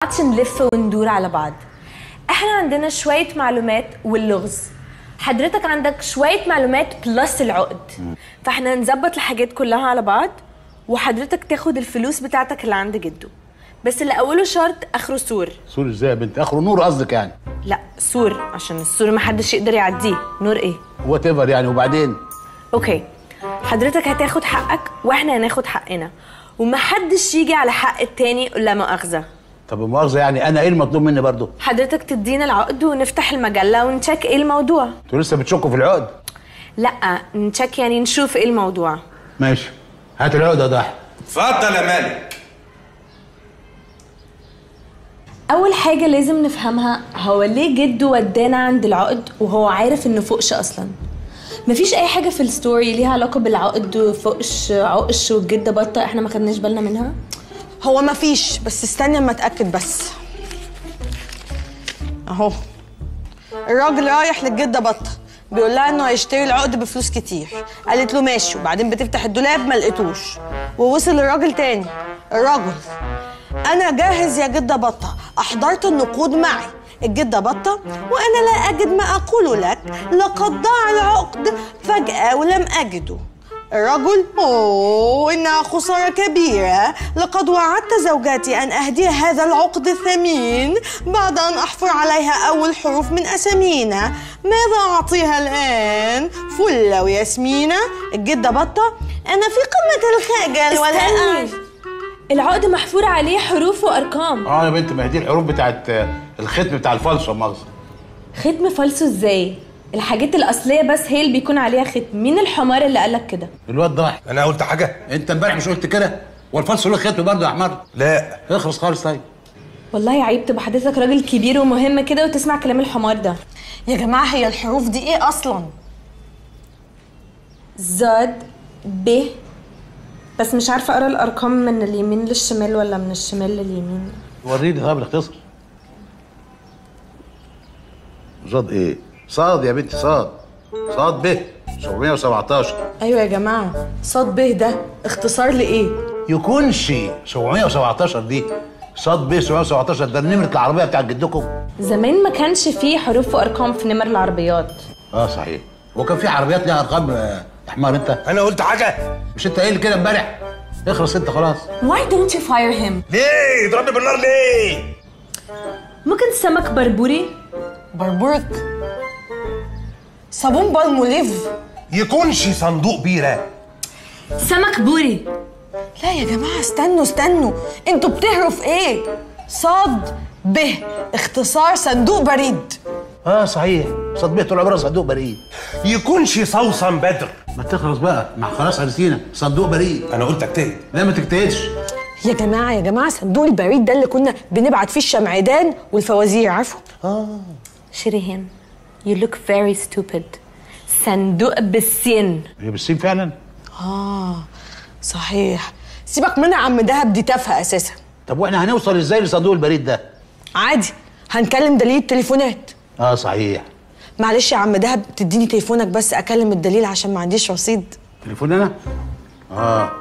نقعدش نلف وندور على بعض احنا عندنا شويه معلومات واللغز حضرتك عندك شويه معلومات بلس العقد فاحنا نظبط الحاجات كلها على بعض وحضرتك تاخد الفلوس بتاعتك اللي عند جده بس اللي اوله شرط اخره سور سور ازاي يا بنت اخره نور قصدك يعني لا سور عشان السور محدش يقدر يعديه نور ايه وات ايفر يعني وبعدين اوكي حضرتك هتاخد حقك واحنا هناخد حقنا ومحدش يجي على حق التاني لا مؤاخذه طب المؤاخذه يعني انا ايه المطلوب مني برضو حضرتك تدينا العقد ونفتح المجله ونشيك ايه الموضوع انتوا لسه بتشكوا في العقد لا نشيك يعني نشوف ايه الموضوع ماشي هات العقد يا ضحى اتفضل يا مالك اول حاجه لازم نفهمها هو ليه جده ودانا عند العقد وهو عارف انه فوقش اصلا مفيش اي حاجه في الستوري ليها علاقه بالعقد وفوقش عقش والجده بطه احنا ما خدناش بالنا منها هو ما فيش بس استني اما اتاكد بس اهو الراجل رايح للجده بطه بيقول لها انه هيشتري العقد بفلوس كتير قالت له ماشي وبعدين بتفتح الدولاب ما لقيتوش ووصل الراجل تاني الرجل انا جاهز يا جده بطه احضرت النقود معي الجدة بطة وأنا لا أجد ما أقول لك لقد ضاع العقد فجأة ولم أجده الرجل أوه إنها خسارة كبيرة لقد وعدت زوجتي أن أهدي هذا العقد الثمين بعد أن أحفر عليها أول حروف من أسامينا ماذا أعطيها الآن؟ فلة وياسمينة الجدة بطة أنا في قمة الخجل ولا استني. أعرف العقد محفور عليه حروف وارقام اه يا بنت ما هي دي الحروف بتاعت آه، الختم بتاع الفالصو مؤاخذه ختم فالصو ازاي الحاجات الاصليه بس هي اللي بيكون عليها ختم مين الحمار اللي قالك كده الواد ضحى انا قلت حاجه انت امبارح مش قلت كده والفالصو له ختم برضه يا حمار لا اخلص خالص طيب والله عيب تبقى حضرتك راجل كبير ومهم كده وتسمع كلام الحمار ده يا جماعة هي الحروف دي إيه أصلاً؟ زاد ب بس مش عارفه اقرا الارقام من اليمين للشمال ولا من الشمال لليمين وريني طب الاختصر صاد ايه صاد يا بنتي صاد صاد ب 717 أيوة يا جماعة صاد ب ده اختصار لإيه؟ يكونش 717 دي صاد ب 717 ده نمره العربيه بتاعت جدكم زمان ما كانش فيه حروف وارقام في نمر العربيات اه صحيح هو كان في عربيات ليها ارقام آه، يا حمار انت انا قلت حاجه مش انت قايل كده امبارح اخلص انت خلاص Why don't you fire him ليه يضربني بالنار ليه ممكن سمك بربوري بربورك صابون بالموليف يكونش صندوق بيره سمك بوري لا يا جماعة استنوا استنوا انتوا بتهروا في ايه؟ صاد ب اختصار صندوق بريد اه صحيح صاد ب طول عمرها صندوق بريد يكونش صوصن بدر ما تخلص بقى ما خلاص عرسينا صندوق بريد انا قلت اجتهد لا ما تجتهدش يا جماعة يا جماعة صندوق البريد ده اللي كنا بنبعت فيه الشمعدان والفوازير عارفه؟ شريهان you look very stupid صندوق بالسين هي بالسين فعلا اه صحيح سيبك منها يا عم دهب دي تافهة اساسا طب واحنا هنوصل ازاي لصندوق البريد ده عادي هنكلم دليل التليفونات اه صحيح معلش يا عم دهب تديني تليفونك بس اكلم الدليل عشان ما عنديش رصيد تليفون انا اه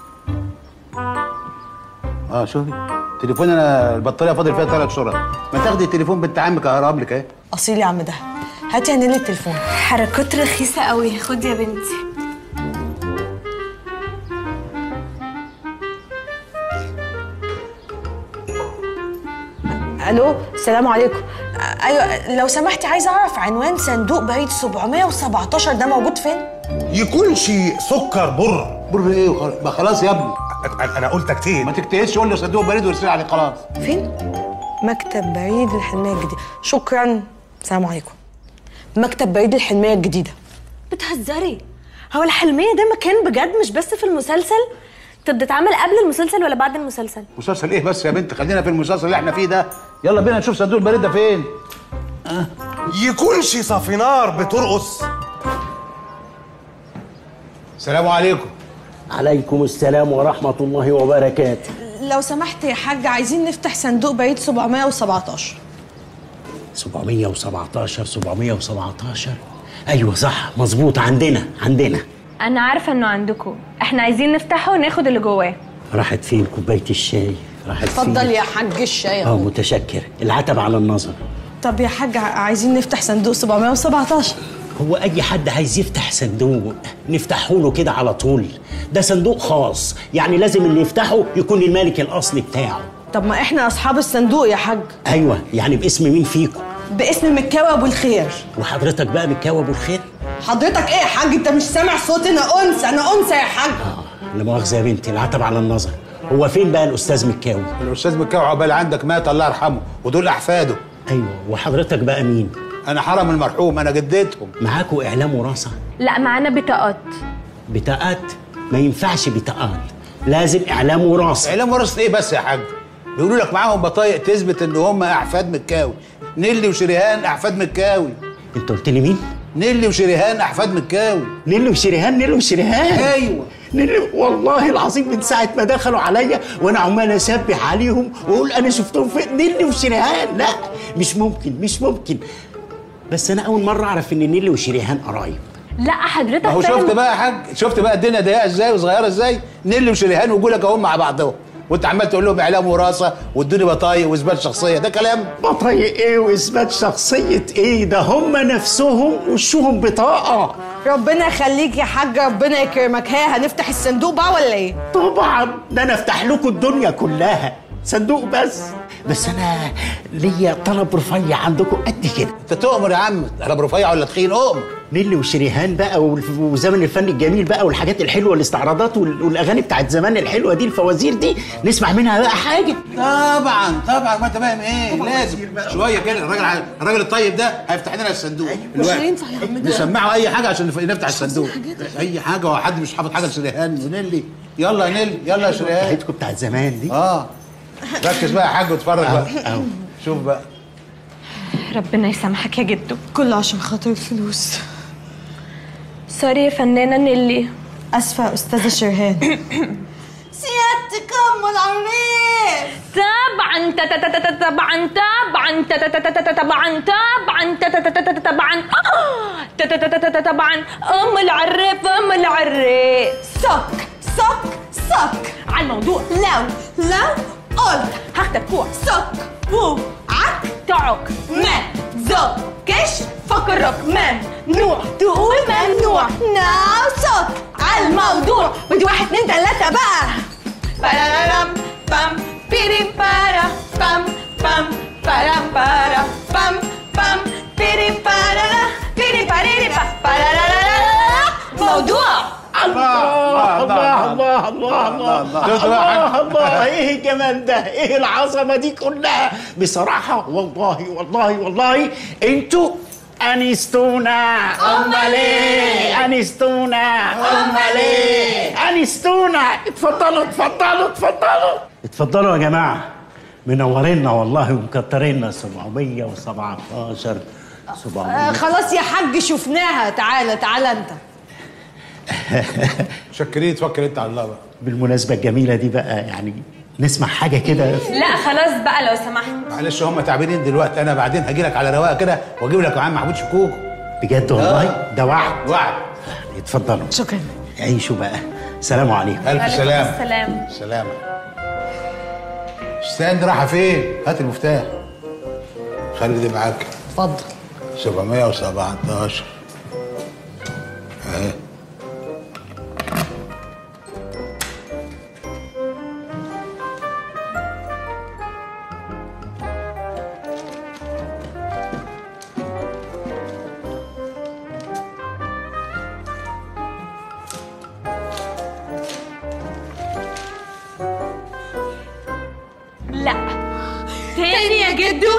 اه شوفي تليفون انا البطاريه فاضل فيها ثلاث شهور ما تاخدي تليفون بنت عمك اهرب لك اهي اصيل يا عم دهب هاتي يا نيلي التليفون حركات رخيصة قوي خد يا بنتي الو السلام عليكم آه، ايوه لو سمحتي عايزه اعرف عنوان صندوق بريد 717 ده موجود فين يكونش سكر بر بر ايه وخلاص ما خلاص يا ابني أنا- انا قلت اجتهد ما تجتهدش قول لي صندوق بريد وارسل عليه خلاص فين مكتب بريد الحلميه الجديده شكرا السلام عليكم مكتب بريد الحلميه الجديده بتهزري هو الحلمية ده مكان بجد مش بس في المسلسل طب بتتعمل قبل المسلسل ولا بعد المسلسل مسلسل ايه بس يا بنت خلينا في المسلسل اللي احنا فيه ده يلا بينا نشوف صندوق البريد ده فين يكونش صافينار بترقص السلام عليكم عليكم السلام ورحمة الله وبركاته لو سمحت يا حاج عايزين نفتح صندوق بريد 717 717 717 أيوة صح مظبوط عندنا عندنا انا عارفة انه عندكم احنا عايزين نفتحه وناخد اللي جواه راحت فين كوباية الشاي راحت اتفضل فين؟ يا حاج الشاي اه متشكر العتب على النظر طب يا حاج عايزين نفتح صندوق 717 هو اي حد عايز يفتح صندوق نفتحه له كده على طول ده صندوق خاص يعني لازم اللي يفتحه يكون المالك الاصلي بتاعه طب ما احنا اصحاب الصندوق يا حاج ايوه يعني باسم مين فيكم باسم مكاوي ابو الخير وحضرتك بقى متكاوي ابو الخير حضرتك ايه يا حاج انت مش سامع صوتي انا انثى انا انثى يا حاج لا مؤاخذه يا بنتي العتب على النظر هو فين بقى الاستاذ مكاوي الاستاذ مكاوي عقبال عندك مات الله يرحمه ودول احفاده ايوه وحضرتك بقى مين انا حرم المرحوم انا جدتهم معاكوا اعلام وراثه لا معانا بطاقات بطاقات ما ينفعش بطاقات لازم اعلام وراثه اعلام ورث ايه بس يا حاج بيقولوا لك معاهم بطايق تثبت ان هم احفاد مكاوي نيلي وشريهان احفاد مكاوي انت قلت لي مين نيلي وشريهان احفاد مكاوي نيلو وشريهان نيلو وشريهان ايوه نيلو والله العظيم من ساعه ما دخلوا عليا وانا عمال اسبح عليهم واقول انا شفتهم في نيلي وشريهان لا مش ممكن مش ممكن بس انا اول مره اعرف ان نيلي وشريهان قرايب لا حضرتك اهو فاهم- شفت بقى يا حاج شفت بقى الدنيا ضيقه ازاي وصغيره ازاي نيلي وشريهان وجولك اهم مع بعضهم وانت عمال تقول لهم اعلام وراثه وادوني بطايق واثبات شخصيه ده كلام بطايق ايه واثبات شخصيه ايه ده هم نفسهم وشهم بطاقه ربنا يخليك يا حاج ربنا يكرمك ها هنفتح الصندوق بقى ولا ايه طبعا ده انا افتح لكم الدنيا كلها صندوق بس بس انا ليا طلب رفيع عندكم قد كده انت تؤمر يا عم انا برفيع ولا تخين اؤمر نيلي وشريهان بقى والف- وزمن الفن الجميل بقى والحاجات الحلوه الاستعراضات وال- والاغاني بتاعت زمان الحلوه دي الفوازير دي نسمع منها بقى حاجه طبعا طبعا ما انت فاهم ايه لازم شويه كده الراجل ع- الراجل الطيب ده هيفتح لنا الصندوق مش الوقت. هينفع يا عم ده. نسمعه اي حاجه عشان نف- نفتح الصندوق اي حاجه هو حد مش حافظ حاجه لشريهان ونيلي يلا يا نيلي يلا يا شريهان بتاعتكم بتاعت زمان دي اه ركز بقى يا حاج واتفرج بقى أهو. شوف بقى ربنا يسامحك يا جدو كله عشان خاطر الفلوس سوري يا فنانة نيلي اسفه يا استاذه شرهان سيادتك ام العريس طبعا تا- تا- تا- تا- تا- طبعا طبعا تا- تا- تا- تا- تا- تا- طبعا طبعا تا- تا- تا- تا- تا- تا- طبعا آه، تا- تا- تا- تا- تا- تا- طبعا ام العريف ام العريس صك صك صك على الموضوع لو لو قلت هاخدك فوق صك وعك تعك ما زكش فكرك ممنوع تقول ممنوع ناو صك على الموضوع ودي واحد اتنين تلاته بقى بارارام بام بيريم بارا بام بام بارام بارا بام بام بيريم بارارا بيريم باريري با بارارارارا موضوع الله الله الله الله الله شفت بقى يا الله الله ايه الجمال ده ايه العظمه دي كلها بصراحه والله والله والله انتوا انستونا امال ايه انستونا امال ايه انستونا اتفضلوا اتفضلوا اتفضلوا اتفضلوا يا جماعه منورينا والله ومكترينا 717 700 خلاص يا حاج شفناها تعالى تعالى انت شكرين توكل انت على الله بقى بالمناسبه الجميله دي بقى يعني نسمع حاجه كده لا خلاص بقى لو سمحت معلش هم تعبانين دلوقتي انا بعدين هجي لك على رواقه كده واجيب لك معاه محمود شكوكو بجد والله ده وعد وعد اتفضلوا شكرا عيشوا بقى سلام عليكم الف سلام السلام سلامة ستاند رايحة فين؟ هات المفتاح خلي دي معاك اتفضل 717 اهي لا تاني يا جدو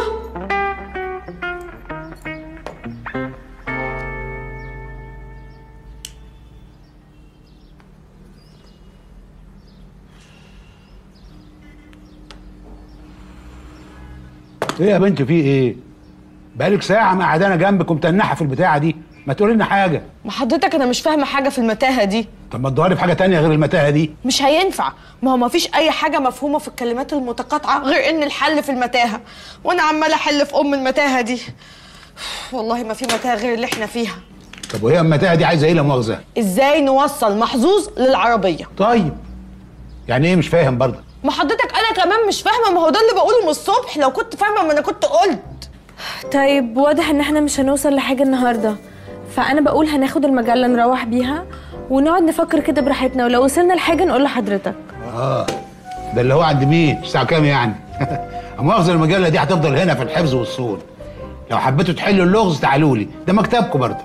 ايه يا بنت في ايه؟ بقالك ساعة قاعدانة جنبك ومتنحة في البتاعة دي ما تقولي لنا حاجة ما حضرتك انا مش فاهمه حاجه في المتاهه دي طب ما تدوري في حاجة تانية غير المتاهة دي مش هينفع ما هو ما فيش اي حاجه مفهومه في الكلمات المتقاطعه غير ان الحل في المتاهه وانا عماله احل في ام المتاهه دي والله ما في متاهه غير اللي احنا فيها طب وهي المتاهة دي عايزة ايه لا مؤاخذة؟ ازاي نوصل محظوظ للعربيه طيب يعني ايه مش فاهم برضه ما حضرتك انا كمان مش فاهمه ما هو ده اللي بقوله من الصبح لو كنت فاهمه ما انا كنت قلت طيب واضح ان احنا مش هنوصل لحاجه النهارده فانا بقول هناخد المجله نروح بيها ونقعد نفكر كده براحتنا ولو وصلنا لحاجه نقول لحضرتك اه ده اللي هو عند مين الساعه كام يعني مؤاخذه المجله دي هتفضل هنا في الحفظ والصون لو حبيتوا تحلوا اللغز تعالوا لي ده مكتبكم برضه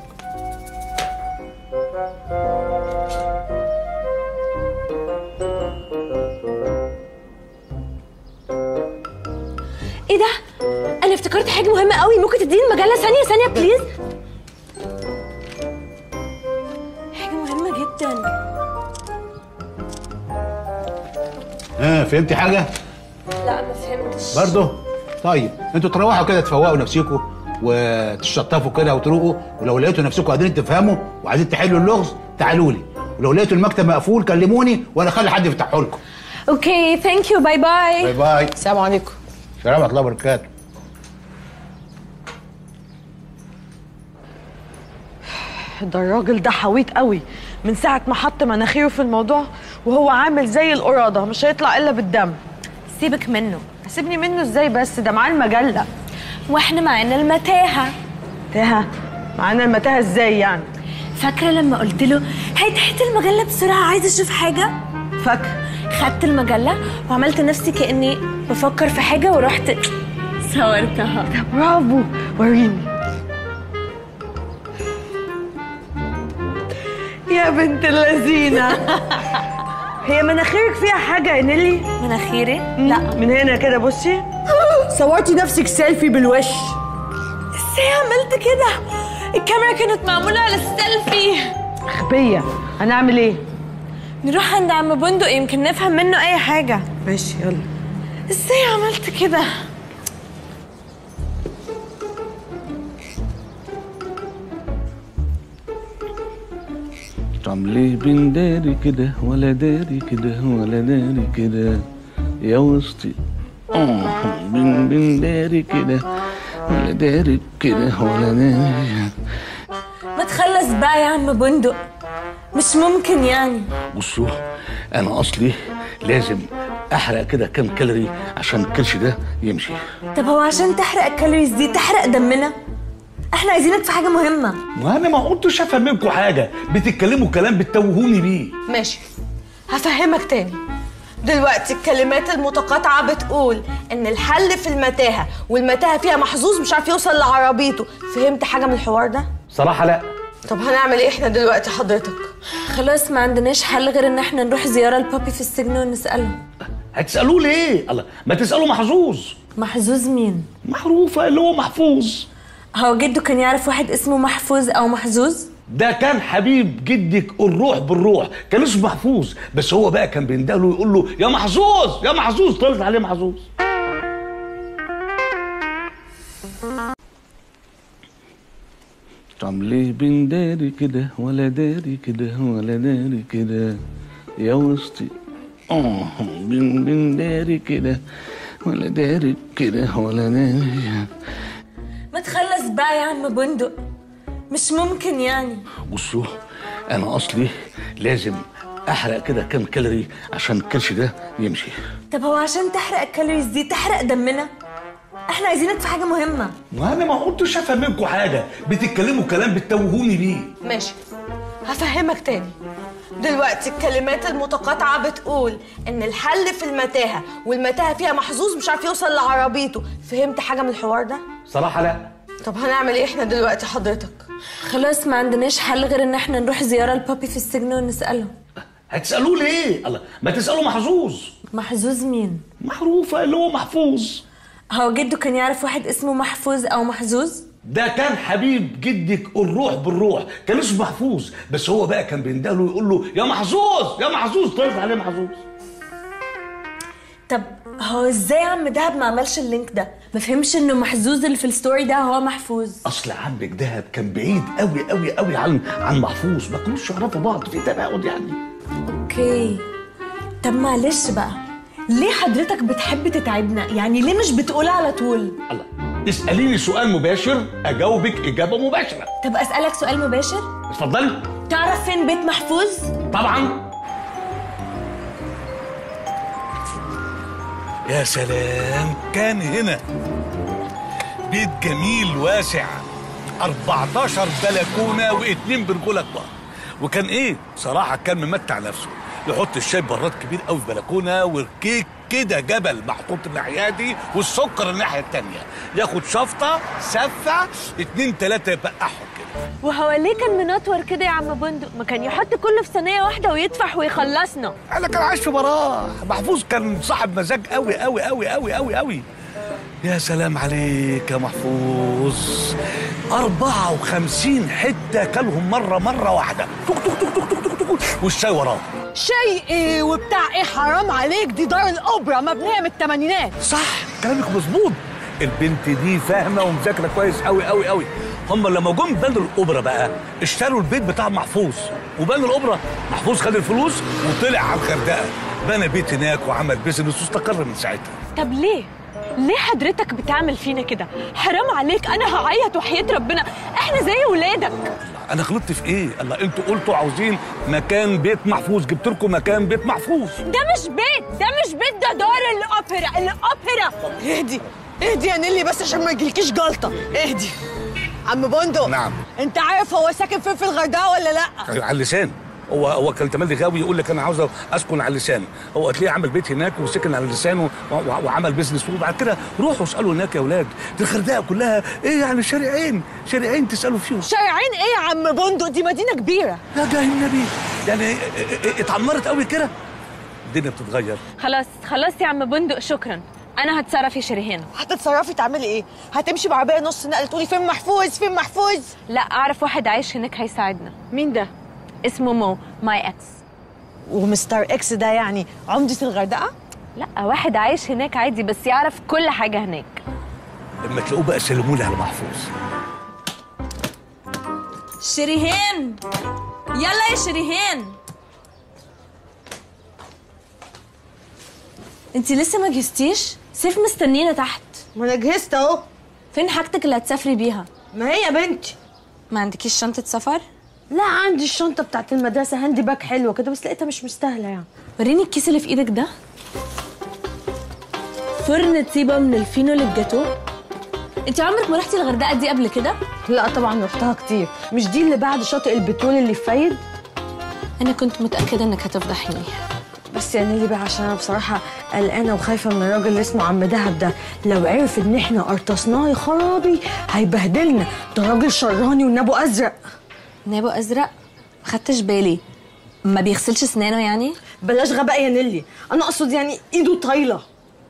ايه ده انا افتكرت حاجه مهمه قوي ممكن تديني المجله ثانيه ثانيه بليز حاجه مهمه جدا ها فهمتي حاجه لا ما فهمتش برضه طيب انتوا تروحوا كده تفوقوا نفسكم وتشطفوا كده وتروقوا ولو لقيتوا نفسكم قادرين تفهموا وعايزين تحلوا اللغز تعالوا لي ولو لقيتوا المكتب مقفول كلموني وانا اخلي حد يفتحه لكم اوكي ثانك يو باي باي باي باي السلام عليكم سلام ورحمه الله وبركاته ده الراجل ده حويط قوي من ساعه ما حط مناخيره في الموضوع وهو عامل زي القراده مش هيطلع الا بالدم سيبك منه سيبني منه ازاي بس ده معاه المجله واحنا معانا المتاهه تاهه معانا المتاهه ازاي يعني فاكره لما قلت له هات هات المجله بسرعه عايزه اشوف حاجه فاكر خدت المجله وعملت نفسي كاني بفكر في حاجه ورحت صورتها برافو وريني يا بنت اللذينه هي مناخيرك فيها حاجه يا نيلي مناخيري لا من هنا كده بصي صورتي نفسك سيلفي بالوش ازاي عملت كده الكاميرا كانت معموله على السيلفي غبيه هنعمل ايه نروح عند عم بندق يمكن نفهم منه اي حاجه ماشي يلا ازاي عملت كده طب ليه بنداري كده ولا داري كده ولا داري كده يا وسطي اه بن بنداري كده ولا داري كده ولا داري ما تخلص بقى يا عم بندق مش ممكن يعني بصوا انا اصلي لازم احرق كده كام كالوري عشان الكرش ده يمشي طب هو عشان تحرق الكالوريز دي تحرق دمنا احنا عايزينك في حاجه مهمه ما انا ما قلتش افهم منكم حاجه بتتكلموا كلام بتوهوني بيه ماشي هفهمك تاني دلوقتي الكلمات المتقاطعة بتقول إن الحل في المتاهة والمتاهة فيها محظوظ مش عارف يوصل لعربيته فهمت حاجة من الحوار ده؟ صراحه لا طب هنعمل إيه إحنا دلوقتي حضرتك؟ خلاص ما عندناش حل غير ان احنا نروح زياره لبابي في السجن ونساله هتسالوه ليه الله ما تسالوا محظوظ محظوظ مين معروفه اللي هو محفوظ هو جده كان يعرف واحد اسمه محفوظ او محظوظ ده كان حبيب جدك الروح بالروح كان اسمه محفوظ بس هو بقى كان بيندهله ويقول له يا محظوظ يا محظوظ طلعت عليه محظوظ طب ليه بنداري كده ولا داري كده ولا داري كده يا وسطي اه بن بنداري كده ولا داري كده ولا داري ما تخلص بقى يا عم بندق مش ممكن يعني بصوا انا اصلي لازم احرق كده كام كالوري عشان الكرش ده يمشي طب هو عشان تحرق الكالوريز دي تحرق دمنا احنا عايزينك في حاجه مهمه ما انا ما قلتش افهم منكم حاجه بتتكلموا كلام بتوهوني بيه ماشي هفهمك تاني دلوقتي الكلمات المتقاطعة بتقول إن الحل في المتاهة والمتاهة فيها محظوظ مش عارف يوصل لعربيته فهمت حاجة من الحوار ده؟ صراحه لا طب هنعمل إيه إحنا دلوقتي حضرتك؟ خلاص ما عندناش حل غير ان احنا نروح زياره لبابي في السجن ونساله هتسالوه ليه الله ما تسالوا محظوظ محظوظ مين معروفه اللي هو محفوظ هو جده كان يعرف واحد اسمه محفوظ او محظوظ ده كان حبيب جدك الروح بالروح كان اسمه محفوظ بس هو بقى كان بيندهله ويقول له يا محظوظ يا محظوظ طلعت عليه محظوظ طب هو ازاي عم دهب ما عملش اللينك ده ما فهمش انه محظوظ اللي في الستوري ده هو محفوظ اصل عمك دهب كان بعيد قوي قوي قوي عن عن محفوظ ما كانوش يعرفوا بعض في تباعد يعني اوكي طب معلش بقى ليه حضرتك بتحب تتعبنا يعني ليه مش بتقول على طول الله اساليني سؤال مباشر اجاوبك اجابه مباشره طب اسالك سؤال مباشر اتفضلي تعرف فين بيت محفوظ طبعا يا سلام كان هنا بيت جميل واسع 14 بلكونه واتنين برجوله كبار وكان ايه بصراحه كان ممتع نفسه يحط الشاي براد كبير قوي في بلكونه والكيك كده جبل محطوط الناحيه دي والسكر الناحيه التانيه ياخد شفطه سفه اتنين تلاته يبقحهم كده وهو ليه كان منطور كده يا عم بندق ما كان يحط كله في صينيه واحده ويطفح ويخلصنا انا كان عايش في براح محفوظ كان صاحب مزاج قوي قوي قوي قوي قوي قوي يا سلام عليك يا محفوظ 54 حته كلهم مره مره واحده توك توك توك توك توك توك توك والشاي وراه شيء ايه وبتاع ايه حرام عليك دي دار الاوبرا مبنيه من الثمانينات صح كلامك مظبوط البنت دي فاهمه ومذاكره كويس قوي قوي قوي هم لما جم بنوا الاوبرا بقى اشتروا البيت بتاع محفوظ وبنوا الاوبرا محفوظ خد الفلوس وطلع على الغردقه بنى بيت هناك وعمل بيزنس واستقر من ساعتها طب ليه ليه حضرتك بتعمل فينا كده حرام عليك انا هعيط وحياة ربنا احنا زي ولادك انا غلطت في ايه الله انتوا قلتوا عاوزين مكان بيت محفوظ جبت لكم مكان بيت محفوظ ده مش بيت ده مش بيت ده دار الاوبرا الاوبرا اهدي اهدي يا نيلي بس عشان ما يجيلكيش جلطه اهدي عم بندق نعم. انت عارف هو ساكن فين في الغردقه ولا لا على اللسان هو هو كان تملي غاوي يقول لك انا عاوز اسكن على اللسان هو هتلاقيه عمل بيت هناك وسكن على اللسان و- و- وعمل بيزنس وبعد كده روحوا اسالوا هناك يا اولاد دي الغردقه كلها ايه يعني شارعين شارعين تسالوا فيهم شارعين ايه يا عم بندق دي مدينه كبيره يا جاي النبي يعني إيه- إيه- إيه- اتعمرت قوي كده الدنيا بتتغير خلاص خلاص يا عم بندق شكرا انا هتصرف يا شريهان هتتصرفي تعملي ايه هتمشي بعربيه نص نقل تقولي فين محفوظ فين محفوظ لا اعرف واحد عايش هناك هيساعدنا مين ده اسمه مو ماي اكس ومستر اكس ده يعني عمده الغردقه لا واحد عايش هناك عادي بس يعرف كل حاجه هناك لما تلاقوه بقى سلموا لي على محفوظ شريهان يلا يا شريهان انت لسه ما جهزتيش سيف مستنينا تحت ما انا جهزت اهو فين حاجتك اللي هتسافري بيها ما هي بنتي ما عندكيش شنطه سفر لا عندي الشنطه بتاعت المدرسه هاندي باك حلوه كده بس لقيتها مش مستاهله يعني وريني الكيس اللي في ايدك ده فرن طيبه من الفينو للجاتو انت عمرك ما رحتي الغردقه دي قبل كده لا طبعا رحتها كتير مش دي اللي بعد شاطئ البترول اللي في فايد انا كنت متاكده انك هتفضحيني بس يا نيلي بقى عشان انا بصراحه قلقانه وخايفه من الراجل اللي اسمه عم دهب ده لو عرف ان احنا قرطسناه يا خرابي هيبهدلنا ده راجل شراني ونابو ازرق نابو ازرق ما خدتش بالي ما بيغسلش اسنانه يعني بلاش غباء يا نيلي انا اقصد يعني ايده طايله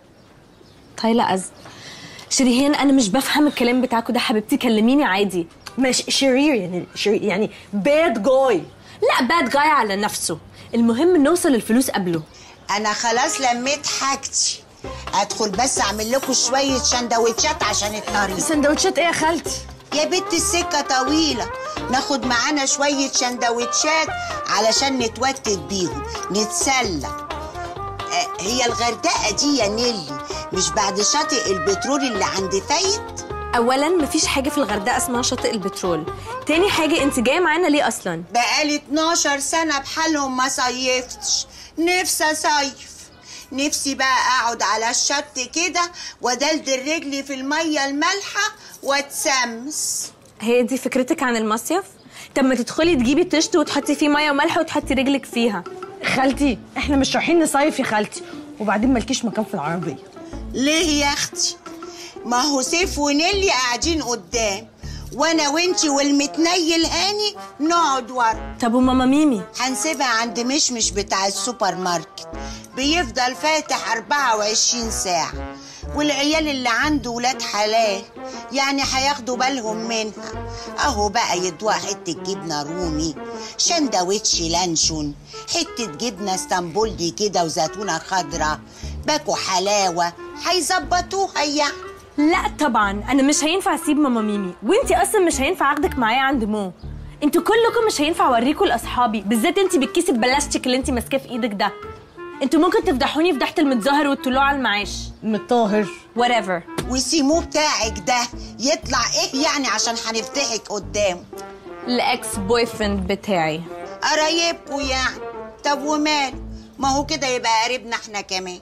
طايله أز شريهان انا مش بفهم الكلام بتاعكوا ده حبيبتي كلميني عادي ماشي شرير يا نيلي شرير يعني باد جاي لا باد جاي على نفسه المهم نوصل الفلوس قبله انا خلاص لميت حاجتي ادخل بس اعمل لكم شويه سندوتشات عشان الطريق سندوتشات ايه يا خالتي يا بنت السكه طويله ناخد معانا شويه سندوتشات علشان نتوتت بيهم نتسلى آه، هي الغردقه دي يا نيلي مش بعد شاطئ البترول اللي عند فايد اولا مفيش حاجه في الغردقه اسمها شاطئ البترول تاني حاجه انت جايه معانا ليه اصلا بقالي 12 سنة بحالهم ما صيفتش نفسي أصيف نفسي بقى أقعد على الشط كده وأدلدل رجلي في المية المالحة وأتسمس هي دي فكرتك عن المصيف طب ما تدخلي تجيبي طشت وتحطي فيه ميه وملح وتحطي رجلك فيها خالتي احنا مش رايحين نصيف يا خالتي وبعدين مالكيش مكان في العربيه ليه يا أختي ما هو سيف ونيلي قاعدين قدام وأنا وإنتي والمتنيل هاني نقعد ورا طب وماما ميمي هنسيبها عند مشمش بتاع السوبر ماركت بيفضل فاتح 24 ساعة والعيال اللي عنده ولاد حلال يعني هياخدوا بالهم منها اهو بقى يدوها حتة جبنة رومي شندوتش لانشون حتة جبنة اسطنبولي كده وزيتونة خضرا باكو حلاوة هيظبطوها يعني لا طبعا انا مش هينفع اسيب ماما ميمي وانتي اصلا مش هينفع اخدك معايا عند مو انتوا كلكم مش هينفع اوريكم لاصحابي بالذات انتي بالكيس البلاستيك اللي انتي ماسكاه في ايدك ده انتوا ممكن تفضحوني فضحة المتظاهر والطلوع على المعاش مطاهر whatever وسيمو بتاعك ده يطلع ايه يعني عشان هنفتحك قدامه الاكس بوي فريند بتاعي قرايبكوا يعني طب ومال ما هو كده يبقى قريبنا احنا كمان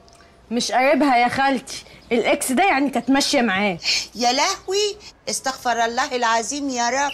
مش قريبها يا خالتي الاكس ده يعني كانت ماشيه معاه يا لهوي استغفر الله العظيم يا رب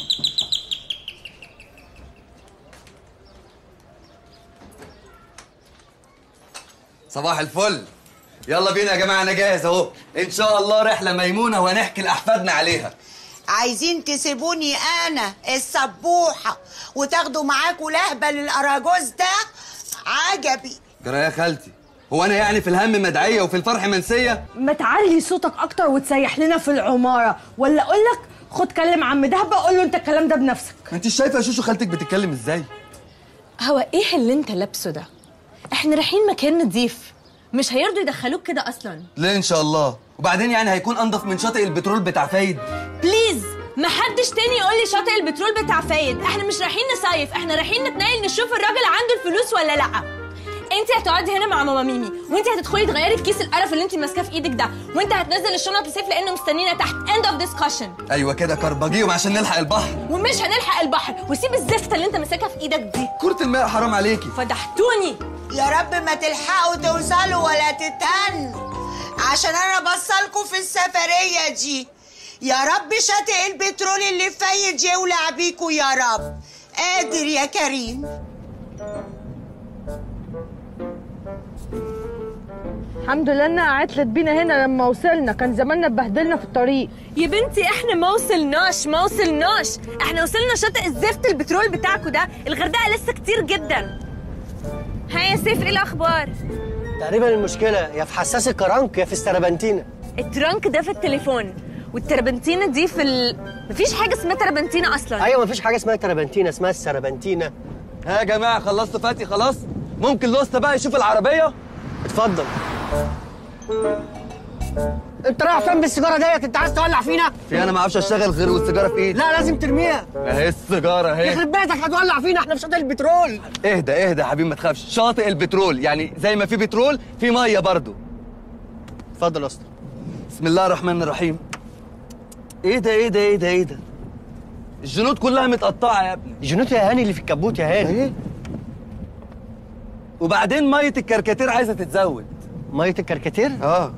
صباح الفل يلا بينا يا جماعه انا جاهز اهو ان شاء الله رحله ميمونه وهنحكي لاحفادنا عليها عايزين تسيبوني انا السبوحه وتاخدوا معاكوا لهبه للاراجوز ده عجبي جرى يا خالتي هو انا يعني في الهم مدعيه وفي الفرح منسيه ما تعلي صوتك اكتر وتسيح لنا في العماره ولا اقول لك خد كلم عم دهبه قول له انت الكلام ده بنفسك ما انت شايفه يا شوشو خالتك بتتكلم ازاي هو ايه اللي انت لابسه ده احنا رايحين مكان نضيف مش هيرضوا يدخلوك كده اصلا ليه ان شاء الله وبعدين يعني هيكون انضف من شاطئ البترول بتاع فايد بليز ما حدش تاني يقول لي شاطئ البترول بتاع فايد احنا مش رايحين نصيف احنا رايحين نتنقل نشوف الراجل عنده الفلوس ولا لا انت هتقعدي هنا مع ماما ميمي وانت هتدخلي تغيري في كيس القرف اللي انت ماسكاه في ايدك ده وانت هتنزل الشنط الصيف لانه مستنينا تحت end of discussion ايوه كده كربجيهم عشان نلحق البحر ومش هنلحق البحر وسيب الزفته اللي انت ماسكها في ايدك دي كرة الماء حرام عليكي فضحتوني يا رب ما تلحقوا توصلوا ولا تتهنوا عشان انا بصلكوا في السفريه دي يا رب شاطئ البترول اللي فايد يولع بيكوا يا رب قادر يا كريم الحمد لله انها عطلت بينا هنا لما وصلنا كان زماننا اتبهدلنا في الطريق يا بنتي احنا ما وصلناش ما وصلناش احنا وصلنا شاطئ الزفت البترول بتاعكوا ده الغردقه لسه كتير جدا ها يا سيف ايه الاخبار تقريبا المشكلة يا في حساس الكرنك يا في السربنتينة الترنك ده في التليفون والتربنتينه دي في ال... مفيش حاجه اسمها تربنتينه اصلا أيوة مفيش حاجة اسمها تربنتينة اسمها السربنتينة ها يا جماعه خلصتوا فاتي خلاص ممكن لوستا بقى يشوف العربيه اتفضل انت رايح فين بالسيجارة ديت انت عايز تولع فينا؟ في انا ما اعرفش اشتغل غير والسيجاره في ايدي لا لازم ترميها اهي السيجاره اهي يخرب بيتك هتولع فينا احنا في شاطئ البترول اهدى اهدى يا حبيبي ما تخافش شاطئ البترول يعني زي ما في بترول في ميه برضو اتفضل يا اسطى بسم الله الرحمن الرحيم ايه ده ايه ده ايه ده ايه ده الجنود كلها متقطعه يا ابني الجنوت يا هاني اللي في الكبوت يا هاني ايه وبعدين ميه الكركاتير عايزه تتزود مية الكركاتير اه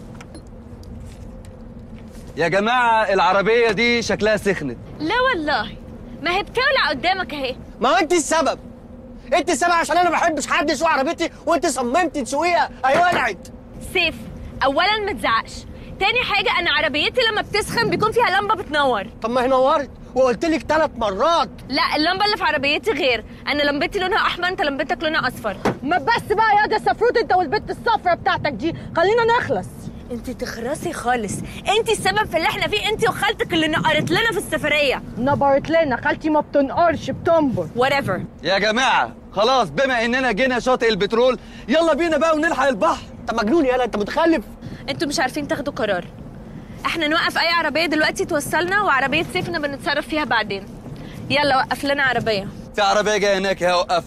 يا جماعه العربيه دي شكلها سخنت لا والله ما هي بتولع قدامك اهي ما هو انت السبب انت السبب عشان انا ما بحبش حد يسوق عربيتي وانت صممت تسوقيها اهي ولعت سيف اولا ما تزعقش تاني حاجه انا عربيتي لما بتسخن بيكون فيها لمبه بتنور طب ما هي نورت وقلت لك ثلاث مرات لا اللمبه اللي في عربيتي غير انا لمبتي لونها احمر انت لمبتك لونها اصفر ما بس بقى يا ده سفروت انت والبت الصفرة بتاعتك دي خلينا نخلص انت تخرسي خالص انت السبب في اللي احنا فيه انت وخالتك اللي نقرت لنا في السفريه نبرت لنا خالتي ما بتنقرش بتنبر whatever يا جماعه خلاص بما اننا جينا شاطئ البترول يلا بينا بقى ونلحق البحر انت مجنون يالا انت متخلف انتوا مش عارفين تاخدوا قرار احنا نوقف اي عربيه دلوقتي توصلنا وعربيه سيفنا بنتصرف فيها بعدين يلا وقف لنا عربيه في عربيه جايه هناك يا وقف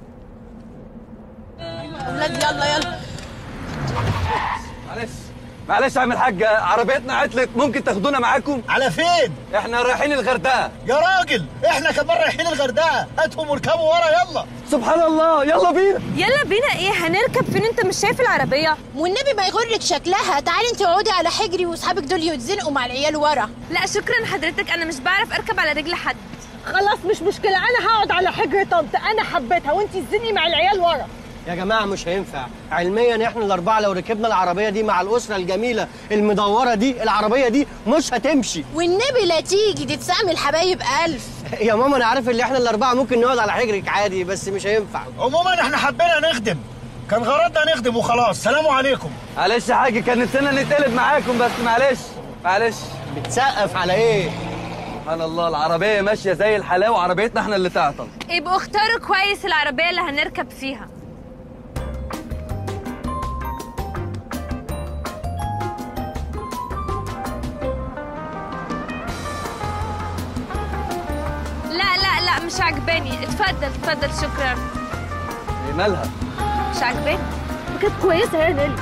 اولاد يلا يلا معلش معلش يا عم الحاج عربيتنا عطلت ممكن تاخدونا معاكم على فين؟ احنا رايحين الغردقه يا راجل احنا كمان رايحين الغردقه هاتهم واركبوا ورا يلا سبحان الله يلا بينا يلا بينا ايه هنركب فين انت مش شايف العربيه والنبي ما يغرك شكلها تعالي انت اقعدي على حجري واصحابك دول يتزنقوا مع العيال ورا لا شكرا حضرتك انا مش بعرف اركب على رجل حد خلاص مش مشكلة أنا هقعد على حجر طنط أنا حبيتها وأنت تزني مع العيال ورا يا جماعة مش هينفع علميا احنا الأربعة لو ركبنا العربية دي مع الأسرة الجميلة المدورة دي العربية دي مش هتمشي والنبي لا تيجي دي تسامي الحبايب ألف يا ماما أنا عارف إن احنا الأربعة ممكن نقعد على حجرك عادي بس مش هينفع عموما احنا حبينا نخدم كان غرضنا نخدم وخلاص سلام عليكم معلش يا حاج كان نفسنا نتقلب معاكم بس معلش معلش بتسقف على إيه؟ سبحان الله العربيه ماشيه زي الحلاوه وعربيتنا احنا اللي تعطل يبقوا اختاروا كويس العربيه اللي هنركب فيها لا لا لا مش عجباني اتفضل اتفضل شكرا إيه مالها مش عجباني كانت كويسة يا نيلي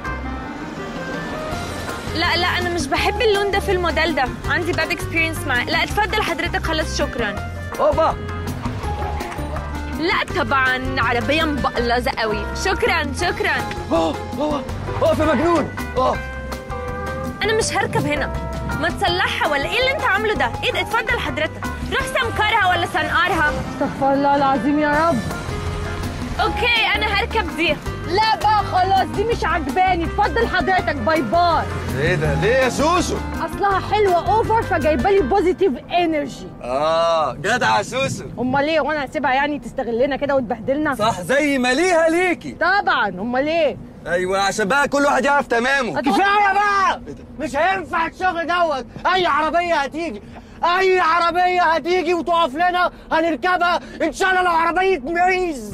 لا لا انا مش بحب اللون ده في الموديل ده عندي باد اكسبيرينس معاه لا اتفضل حضرتك خلاص شكرا اوبا لا طبعا عربيه مبقلظه قوي شكرا شكرا اوه اوه اوه في مجنون اوه انا مش هركب هنا ما تصلحها ولا ايه اللي انت عامله ده ايه ده اتفضل حضرتك روح سمكرها ولا سنقرها استغفر الله العظيم يا رب اوكي انا هركب دي لا بقى خلاص دي مش عجباني اتفضل حضرتك باي باي ايه ده ليه يا سوسو اصلها حلوه اوفر فجايبه لي بوزيتيف انرجي اه جدع يا سوسو امال ايه وانا هسيبها يعني تستغلنا كده وتبهدلنا صح زي ما ليها ليكي طبعا امال ايه ايوه عشان بقى كل واحد يعرف تمامه كفايه بقى مش هينفع الشغل دوت اي عربيه هتيجي اي عربيه هتيجي وتقف لنا هنركبها ان شاء الله لو عربيه معيز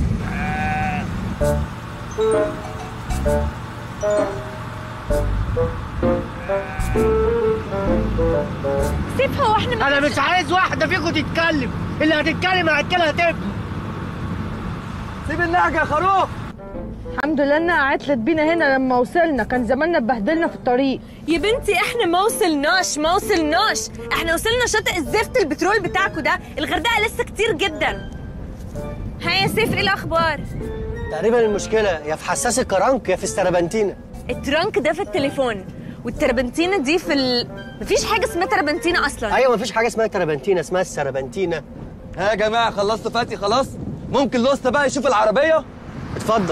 سيب هو احنا انا مش عايز واحده فيكم تتكلم اللي هتتكلم هاكلها تب سيب النهج يا خروف الحمد لله انها عطلت بينا هنا لما وصلنا كان زماننا اتبهدلنا في الطريق يا بنتي احنا ما وصلناش ما وصلناش احنا وصلنا شاطئ الزفت البترول بتاعكوا ده الغردقه لسه كتير جدا ها يا سيف ايه الاخبار تقريبا المشكله يا في حساس الكرنك يا في السربنتينه الترانك ده في التليفون والتربنتينه دي في ال... مفيش حاجه اسمها تربنتينه اصلا ايوه مفيش حاجه اسمها تربنتينه اسمها السربنتينه ها يا جماعه خلصتوا فاتي خلاص ممكن لوستا بقى يشوف العربيه اتفضل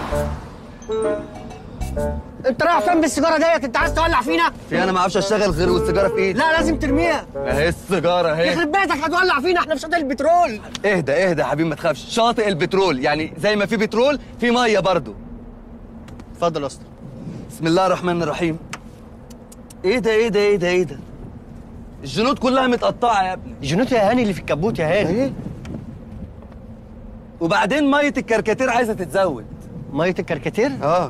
انت رايح فين بالسيجاره ديت انت عايز تولع فينا في انا ما اعرفش اشتغل غير والسيجاره في ايدي لا لازم ترميها اهي السيجاره اهي يخرب بيتك هتولع فينا احنا في شاطئ البترول اهدى اهدى يا حبيبي ما تخافش شاطئ البترول يعني زي ما في بترول في ميه برضو اتفضل يا اسطى بسم الله الرحمن الرحيم ايه ده ايه ده ايه ده ايه ده الجنود كلها متقطعه يا ابني الجنود يا هاني اللي في الكبوت يا هاني ايه وبعدين ميه الكركاتير عايزه تتزود ميه الكركاتير اه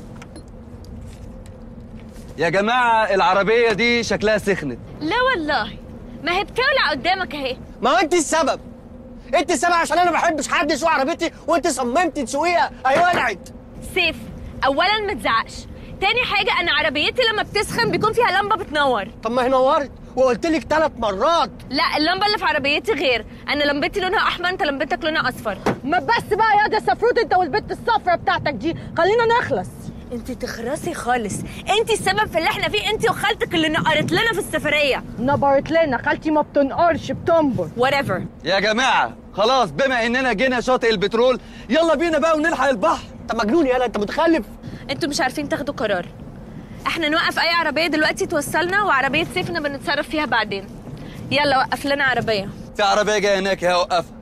يا جماعه العربيه دي شكلها سخنت لا والله ما هي بتولع قدامك اهي ما هو انت السبب انت السبب عشان انا ما بحبش حد يسوق عربيتي وانت صممت تسوقيها اهي ولعت سيف اولا ما تزعقش تاني حاجه انا عربيتي لما بتسخن بيكون فيها لمبه بتنور طب ما هي نورت وقلت لك ثلاث مرات لا اللمبه اللي في عربيتي غير انا لمبتي لونها احمر انت لمبتك لونها اصفر ما بس بقى يا ده سفروت انت والبت الصفرة بتاعتك دي خلينا نخلص انت تخرسي خالص انت السبب في اللي احنا فيه انت وخالتك اللي نقرت لنا في السفريه نبرت لنا خالتي ما بتنقرش بتنبر whatever يا جماعه خلاص بما اننا جينا شاطئ البترول يلا بينا بقى ونلحق البحر انت مجنون يالا انت متخلف انتوا مش عارفين تاخدوا قرار احنا نوقف اي عربيه دلوقتي توصلنا وعربيه سيفنا بنتصرف فيها بعدين يلا وقف لنا عربيه في عربيه جايه هناك يا وقفها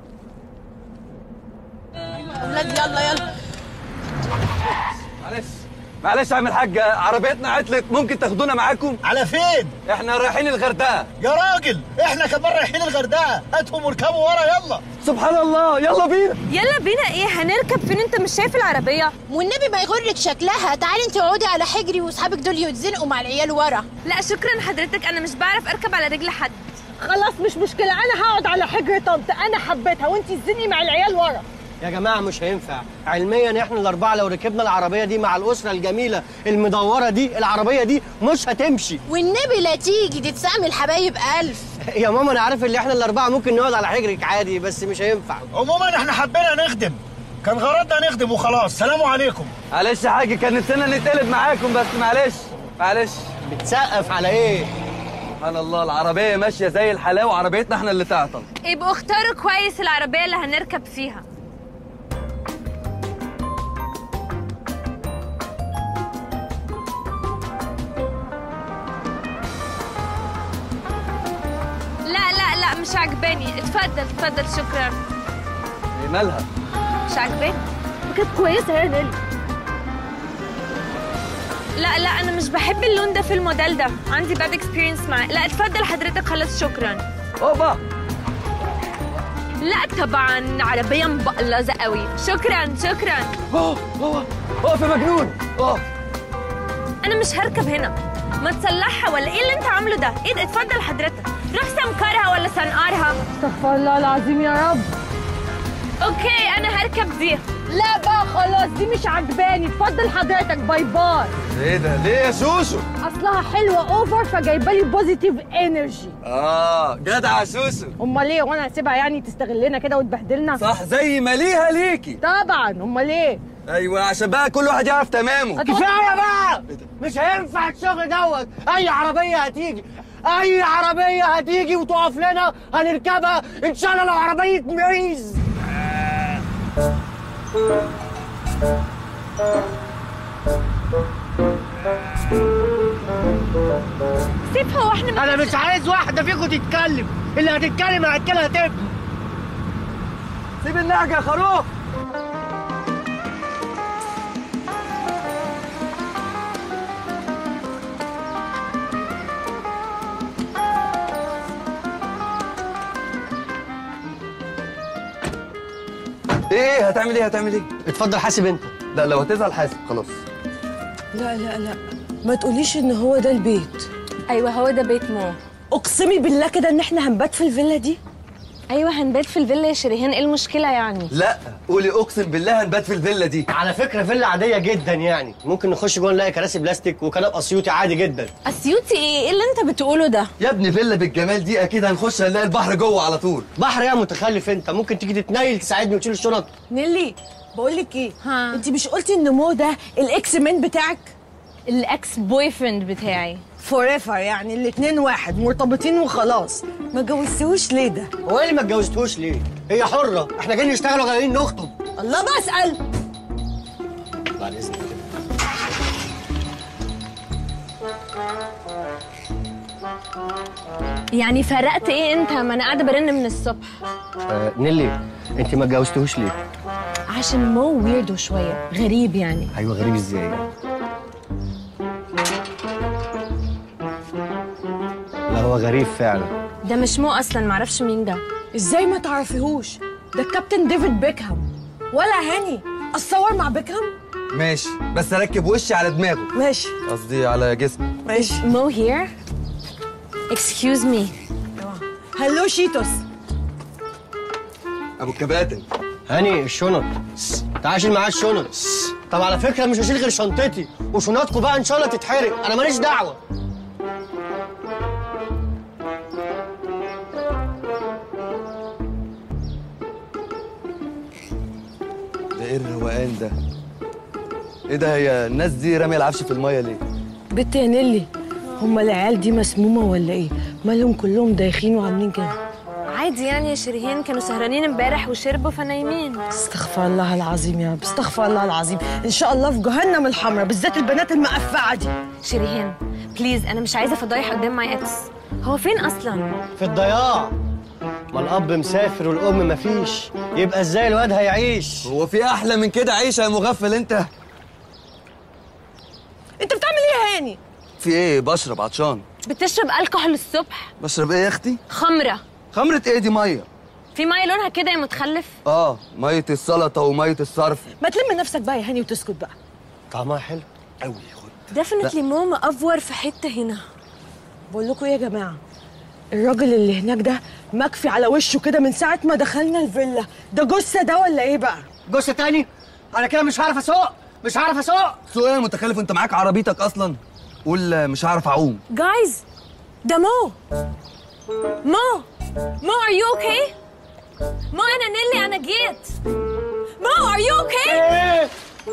ولاد يلا يلا معلش معلش يا عم الحاج عربيتنا عطلت ممكن تاخدونا معاكم على فين؟ احنا رايحين الغردقه يا راجل احنا كمان رايحين الغردقه هاتهم واركبوا ورا يلا سبحان الله يلا بينا يلا بينا ايه هنركب فين انت مش شايف العربيه والنبي ما يغرك شكلها تعالي انت اقعدي على حجري واصحابك دول يتزنقوا مع العيال ورا لا شكرا حضرتك انا مش بعرف اركب على رجل حد خلاص مش مشكلة أنا هقعد على حجر طنط أنا حبيتها وأنت تزني مع العيال ورا يا جماعه مش هينفع علميا احنا الاربعه لو ركبنا العربيه دي مع الاسره الجميله المدوره دي العربيه دي مش هتمشي والنبي لا تيجي تتسامي الحبايب الف يا ماما انا عارف ان احنا الاربعه ممكن نقعد على حجرك عادي بس مش هينفع عموما احنا حبينا نخدم كان غرضنا نخدم وخلاص سلام عليكم معلش يا حاج كان نفسنا نتقلب معاكم بس معلش معلش بتسقف على ايه سبحان الله العربيه ماشيه زي الحلاوه وعربيتنا احنا اللي تعطل يبقوا اختاروا كويس العربيه اللي هنركب فيها لا لا لا مش عجباني اتفضل اتفضل شكرا ايه مالها مش عجباني كانت كويسة يا نيلي لا لا انا مش بحب اللون ده في الموديل ده عندي باد اكسبيرينس معاه لا اتفضل حضرتك خلاص شكرا اوبا لا طبعا عربيه مبقلظه قوي شكرا شكرا اوه اوه اوه في مجنون اوه انا مش هركب هنا ما تصلحها ولا ايه اللي انت عامله ده ايه ده اتفضل حضرتك روح سمكرها ولا سنقرها استغفر الله العظيم يا رب اوكي انا هركب دي لا بقى خلاص دي مش عجباني اتفضل حضرتك باي باي ايه ده ليه يا سوسو اصلها حلوه اوفر فجايبه لي بوزيتيف انرجي اه جدع يا سوسو امال ايه وانا هسيبها يعني تستغلنا كده وتبهدلنا صح زي ما ليها ليكي طبعا امال ايه ايوه عشان بقى كل واحد يعرف تمامه كفايه بقى مش هينفع الشغل دوت اي عربيه هتيجي اي عربيه هتيجي وتقف لنا هنركبها ان شاء الله لو عربيه معيز سيبها واحنا انا مش عايز واحده فيكم تتكلم اللي هتتكلم هاكلها تب سيب النهج يا خروف ايه هتعمل ايه هتعمل ايه اتفضل حاسب انت لا لو هتزعل حاسب خلاص لا لا لا ما تقوليش ان هو ده البيت ايوه هو ده بيت مو اقسمي بالله كده ان احنا هنبات في الفيلا دي ايوه هنبات في الفيلا يا شريهان ايه المشكله يعني لا قولي اقسم بالله هنبات في الفيلا دي على فكره فيلا عاديه جدا يعني ممكن نخش جوه نلاقي كراسي بلاستيك وكنب اسيوطي عادي جدا اسيوطي ايه ايه اللي انت بتقوله ده يا ابني فيلا بالجمال دي اكيد هنخش هنلاقي البحر جوه على طول بحر يا متخلف انت ممكن تيجي تتنيل تساعدني وتشيل الشنط نيلي بقول لك ايه ها. انت مش قلتي ان مو ده الاكس مان بتاعك الاكس بوي فريند بتاعي فور ايفر يعني الاتنين واحد مرتبطين وخلاص ما جوزتوش ليه ده هو ايه اللي ما اتجوزتوش ليه هي حره احنا جايين نشتغل وجايين نخطب الله بسال بعد اذنك يعني فرقت ايه انت ما انا قاعده برن من الصبح آه نيلي انت ما اتجوزتوش ليه عشان مو ويردو شويه غريب يعني ايوه غريب ازاي لا هو غريب فعلا ده مش مو اصلا معرفش مين ده ازاي ما تعرفيهوش ده الكابتن ديفيد بيكهام ولا هاني اتصور مع بيكهام ماشي بس اركب وشي على دماغه ماشي قصدي على جسمي ماشي مو هير اكسكيوز مي هلو شيتوس ابو الكباتن هاني الشنط تعال شيل معاه الشنط طب على فكره مش هشيل غير شنطتي وشنطكم بقى ان شاء الله تتحرق انا ماليش دعوه ده ايه الروقان ده ايه ده هي الناس دي راميه العفش في الميه ليه بنت يا نيلي هما العيال دي مسمومه ولا ايه مالهم كلهم دايخين وعاملين كده عادي يعني يا شريهان كانوا سهرانين امبارح وشربوا فنايمين استغفر الله العظيم يا رب استغفر الله العظيم ان شاء الله في جهنم الحمراء بالذات البنات المقفعه دي شريهان بليز انا مش عايزه فضايح قدام ماي اكس هو فين اصلا في الضياع ما الاب مسافر والام مفيش يبقى ازاي الواد هيعيش هو في احلى من كده عيشه يا مغفل انت انت بتعمل ايه يا هاني في ايه بشرب عطشان بتشرب الكحول الصبح بشرب ايه يا اختي خمره خمره ايه دي ميه في ميه لونها كده يا متخلف اه ميه السلطه وميه الصرف ما تلم نفسك بقى يا هاني وتسكت بقى طعمها حلو قوي خد ديفنتلي مو مأفور في حته هنا بقول لكم ايه يا جماعه الراجل اللي هناك ده مكفي على وشه كده من ساعه ما دخلنا الفيلا ده جثه ده ولا ايه بقى جثه تاني انا كده مش هعرف اسوق مش هعرف اسوق سوق ايه يا متخلف انت معاك عربيتك اصلا قول مش هعرف اعوم جايز ده مو مو مو ار يو اوكي مو انا نيلي انا جيت مو ار يو اوكي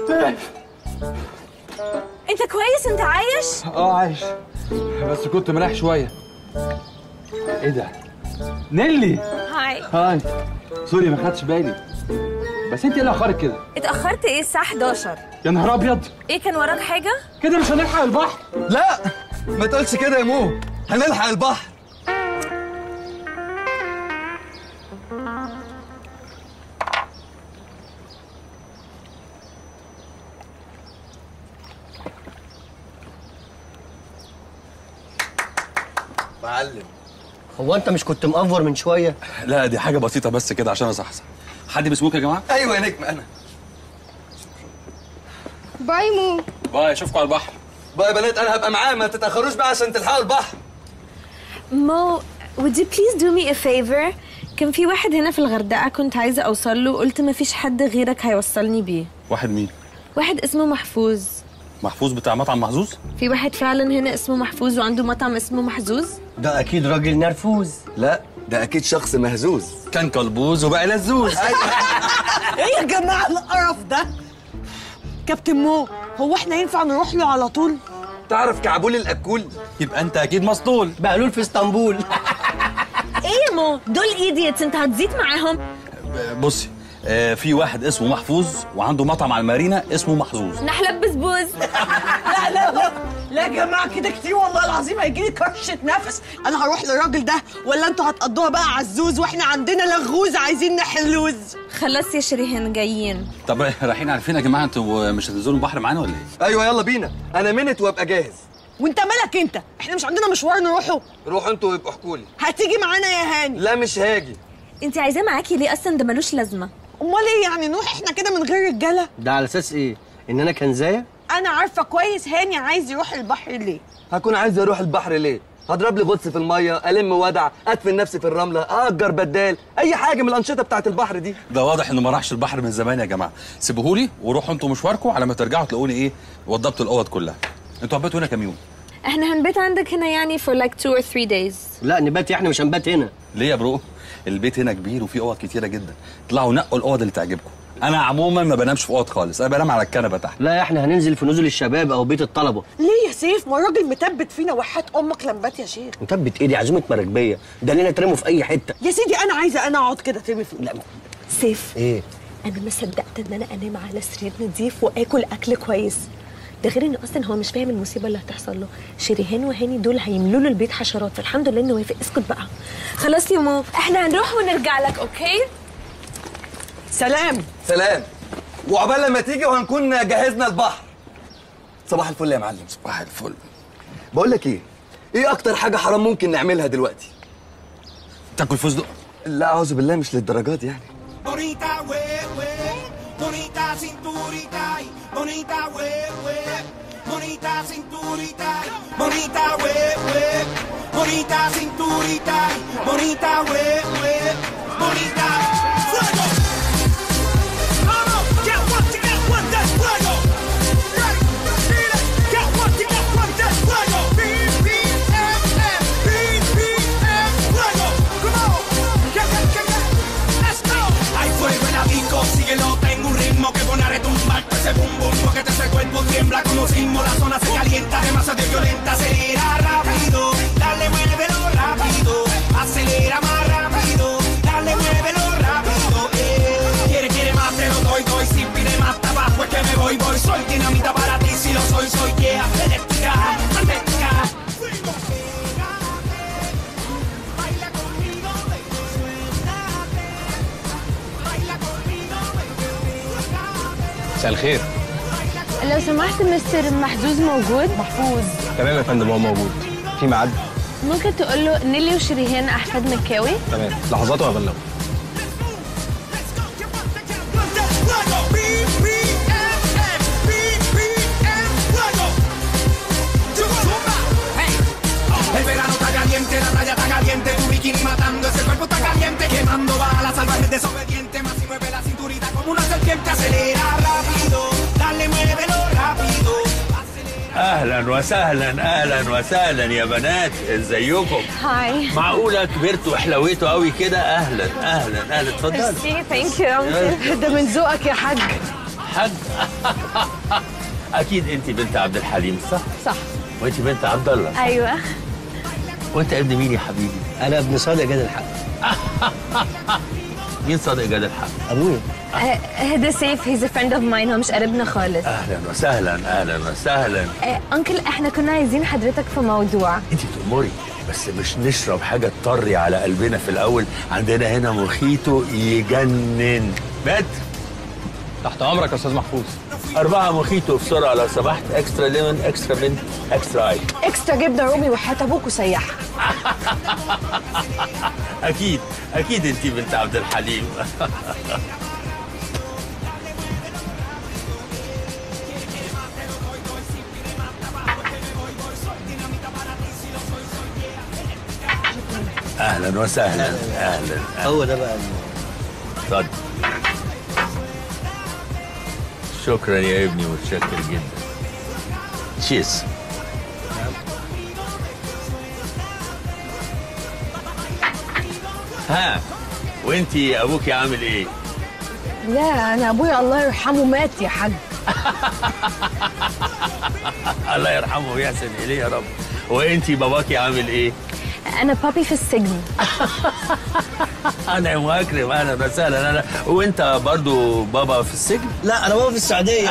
انت كويس انت عايش اه عايش بس كنت مريح شويه ايه ده نيلي هاي هاي سوري ما خدتش بالي بس انت ايه اللي اخرك كده اتاخرت ايه الساعه 11 يا نهار ابيض ايه كان وراك حاجه كده مش هنلحق البحر لا ما تقولش كده يا مو هنلحق البحر معلم هو انت مش كنت مأفور من شويه لا دي حاجه بسيطه بس كده عشان اصحصح حد بيسموك يا جماعه ايوه يا نجم انا باي مو باي اشوفكم على البحر بقى يا بنات انا هبقى معاه ما تتاخروش بقى عشان تلحقوا البحر مو would you please do me a favor كان في واحد هنا في الغردقه كنت عايزه اوصل له قلت ما فيش حد غيرك هيوصلني بيه واحد مين واحد اسمه محفوظ محفوظ بتاع مطعم محظوظ في واحد فعلا هنا اسمه محفوظ وعنده مطعم اسمه محظوظ ده اكيد راجل نرفوز لا ده اكيد شخص مهزوز كان كلبوز وبقى لزوز ايه يا جماعه القرف ده كابتن مو هو احنا ينفع نروح له على طول تعرف كعبول الاكول يبقى انت اكيد مسطول بقلول في اسطنبول ايه يا مو دول ايديتس انت هتزيد معاهم بصي آه، في واحد اسمه محفوظ وعنده مطعم على المارينا اسمه محظوظ نحلب بسبوز لا لا لا لا يا جماعه كده كتير والله العظيم هيجيلي كرشه نفس انا هروح للراجل ده ولا انتوا هتقضوها بقى عزوز واحنا عندنا لغوز عايزين نحلوز خلاص يا شريهان جايين طب رايحين على فين يا جماعه انتوا مش هتنزلوا البحر معانا ولا ايه؟ ايوه يلا بينا انا منت وابقى جاهز وانت مالك انت احنا مش عندنا مشوار نروحه روحوا انتوا ويبقوا احكوا لي هتيجي معانا يا هاني لا مش هاجي انت عايزاه معاكي ليه اصلا ده ملوش لازمه امال ايه يعني نروح احنا كده من غير رجاله ده على اساس ايه ان انا كنزايه انا عارفه كويس هاني عايز يروح البحر ليه هكون عايز اروح البحر ليه هضرب لي غطس في الميه الم ودع ادفن نفسي في الرمله اجر بدال اي حاجه من الانشطه بتاعت البحر دي ده واضح انه ما راحش البحر من زمان يا جماعه سيبوهولي وروحوا انتوا مشواركم على ما ترجعوا تلاقوني ايه وضبتوا الاوض كلها انتوا هباتوا هنا كام يوم احنا هنبات عندك هنا يعني for like two or three days لا نبات احنا مش هنبات هنا ليه يا برو البيت هنا كبير وفيه اوض كتيره جدا طلعوا نقوا الاوض اللي تعجبكم انا عموما ما بنامش في اوض خالص انا بنام على الكنبه تحت لا احنا هننزل في نزل الشباب او بيت الطلبه ليه يا سيف ما الراجل مثبت فينا وحات امك لمبات يا شيخ مثبت ايدي عزومه مراكبيه ده لنا ترموا في اي حته يا سيدي انا عايزه انا اقعد كده ترمي في لا سيف ايه انا ما صدقت ان انا انام على سرير نضيف واكل اكل كويس ده غير ان اصلا هو مش فاهم المصيبه اللي هتحصل له شريهان وهاني دول هيملوا له البيت حشرات فالحمد لله انه وافق اسكت بقى خلاص يا مو احنا هنروح ونرجع لك اوكي سلام سلام وعقبال لما تيجي وهنكون جهزنا البحر صباح الفل يا معلم صباح الفل بقول لك ايه ايه اكتر حاجه حرام ممكن نعملها دلوقتي تاكل فستق لا اعوذ بالله مش للدرجات يعني Bonita, we, we. Bonita cinturita, y bonita, we, we. Bonita cinturita, y bonita, we, we. Bonita cinturita, y bonita, we, we. Bonita. Fuego. Vamos, get what you get, what that's fuego. Right, feel it. Get what you get, what that's fuego. BPMM, BPM, fuego. Come on, get, get, get, get. Let's go. Hay fuego en la disco, síguelo, tengo un ritmo que pone a retumbar todo ese bum bum, porque te ese cuerpo tiembla como sismo, la zona se calienta, demasiado violenta, acelera rápido, dale, muévelo rápido, acelera más rápido, dale, muévelo rápido, eh. Quiere, quiere más, te lo doy, doy, si pide más tabaco es que me voy, voy, soy dinamita para ti, si lo soy, soy yeah, eléctrica, magnética. Fuimos, pégate, baila conmigo, baby, suéltate, baila conmigo, baby, pégate. مساء الخير لو سمحت مستر محزوز موجود محفوظ تمام يا فندم هو موجود في ميعاد ممكن تقول له نيلي وشريهان احفاد مكاوي تمام لحظات وهبلغه Fuego, BPM, BPM, fuego. Zumba, hey. El verano está caliente, la playa está caliente, tu bikini matando, ese cuerpo está caliente, quemando balas, salvajes desobediente, más si mueve la cinturita como una serpiente, acelera rápido, dale, muévelo rápido. اهلا وسهلا اهلا وسهلا يا بنات ازيكم هاي معقوله كبرتوا وحلويتوا قوي كده اهلا اهلا اهلا اتفضل ميرسي ثانك يو ده من ذوقك يا حاج حاج اكيد انت بنت عبد الحليم صح صح وانت بنت عبد الله صح؟ ايوه وانت ابن مين يا حبيبي انا ابن صادق جاد الحق مين صادق جاد الحق ابويا هذا سيف هيز ا فريند اوف ماين هو مش قريبنا خالص اهلا وسهلا اهلا وسهلا آه، انكل احنا كنا عايزين حضرتك في موضوع انت تأمري بس مش نشرب حاجه تطري على قلبنا في الاول عندنا هنا مخيتو يجنن بات تحت امرك يا استاذ محفوظ أربعة مخيتو بسرعة لو سمحت اكسترا ليمون اكسترا منت اكسترا اي اكسترا جبنه رومي وحياه ابوك وسيح أكيد أكيد أنت بنت عبد الحليم أهلا وسهلا أهلا هو ده بقى اتفضل شكرا يا ابني متشكر جدا تشيز ها وانتي ابوكي عامل ايه لا انا ابويا الله يرحمه مات يا حاج الله يرحمه ويحسن اليه يا رب وانتي باباكي عامل ايه انا بابي في السجن انا واكرم اهلا وسهلا انا وانت برضو بابا في السجن لا انا بابا في السعوديه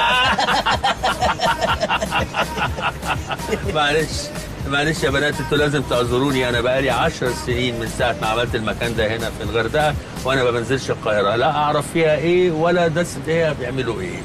معلش معلش يا بنات انتوا لازم تعذروني انا بقالي عشر سنين من ساعه ما عملت المكان ده هنا في الغردقه وانا ما بنزلش القاهره لا اعرف فيها ايه ولا دس ايه بيعملوا ايه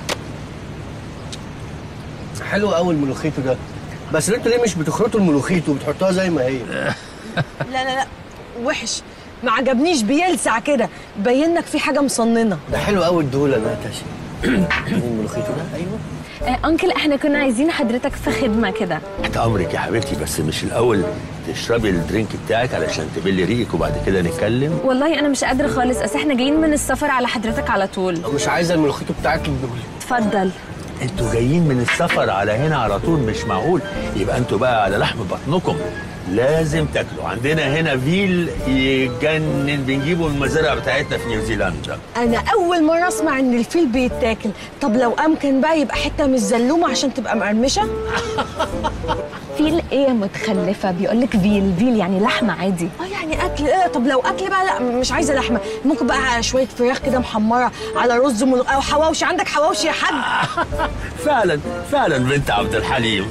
حلو قوي الملوخيتو ده بس انتوا ليه مش بتخرطوا الملوخيتو وبتحطوها زي ما هي لا لا لا وحش ما عجبنيش بيلسع كده بينك في حاجه مصننه ده حلو قوي الدوله ده تاشي الملوخيتو ده ايوه آه، انكل احنا كنا عايزين حضرتك في خدمه كده تحت امرك يا حبيبتي بس مش الاول تشربي الدرينك بتاعك علشان تبلي ريقك وبعد كده نتكلم والله انا مش قادره خالص اصل احنا جايين من السفر على حضرتك على طول مش عايزه الملوخيتو بتاعك الدولي اتفضل انتوا جايين من السفر على هنا على طول مش معقول يبقى انتوا بقى على لحم بطنكم لازم تاكلوا عندنا هنا فيل يجنن بنجيبه من المزارع بتاعتنا في نيوزيلندا انا اول مره اسمع ان الفيل بيتاكل طب لو امكن بقى يبقى حته مش زلومه عشان تبقى مقرمشه فيل ايه يا متخلفه بيقول لك فيل فيل يعني لحمه عادي اه يعني اكل ايه طب لو اكل بقى لا مش عايزه لحمه ممكن بقى شويه فراخ كده محمره على رز مل... او حواوشي عندك حواوشي يا حاج فعلا فعلا بنت عبد الحليم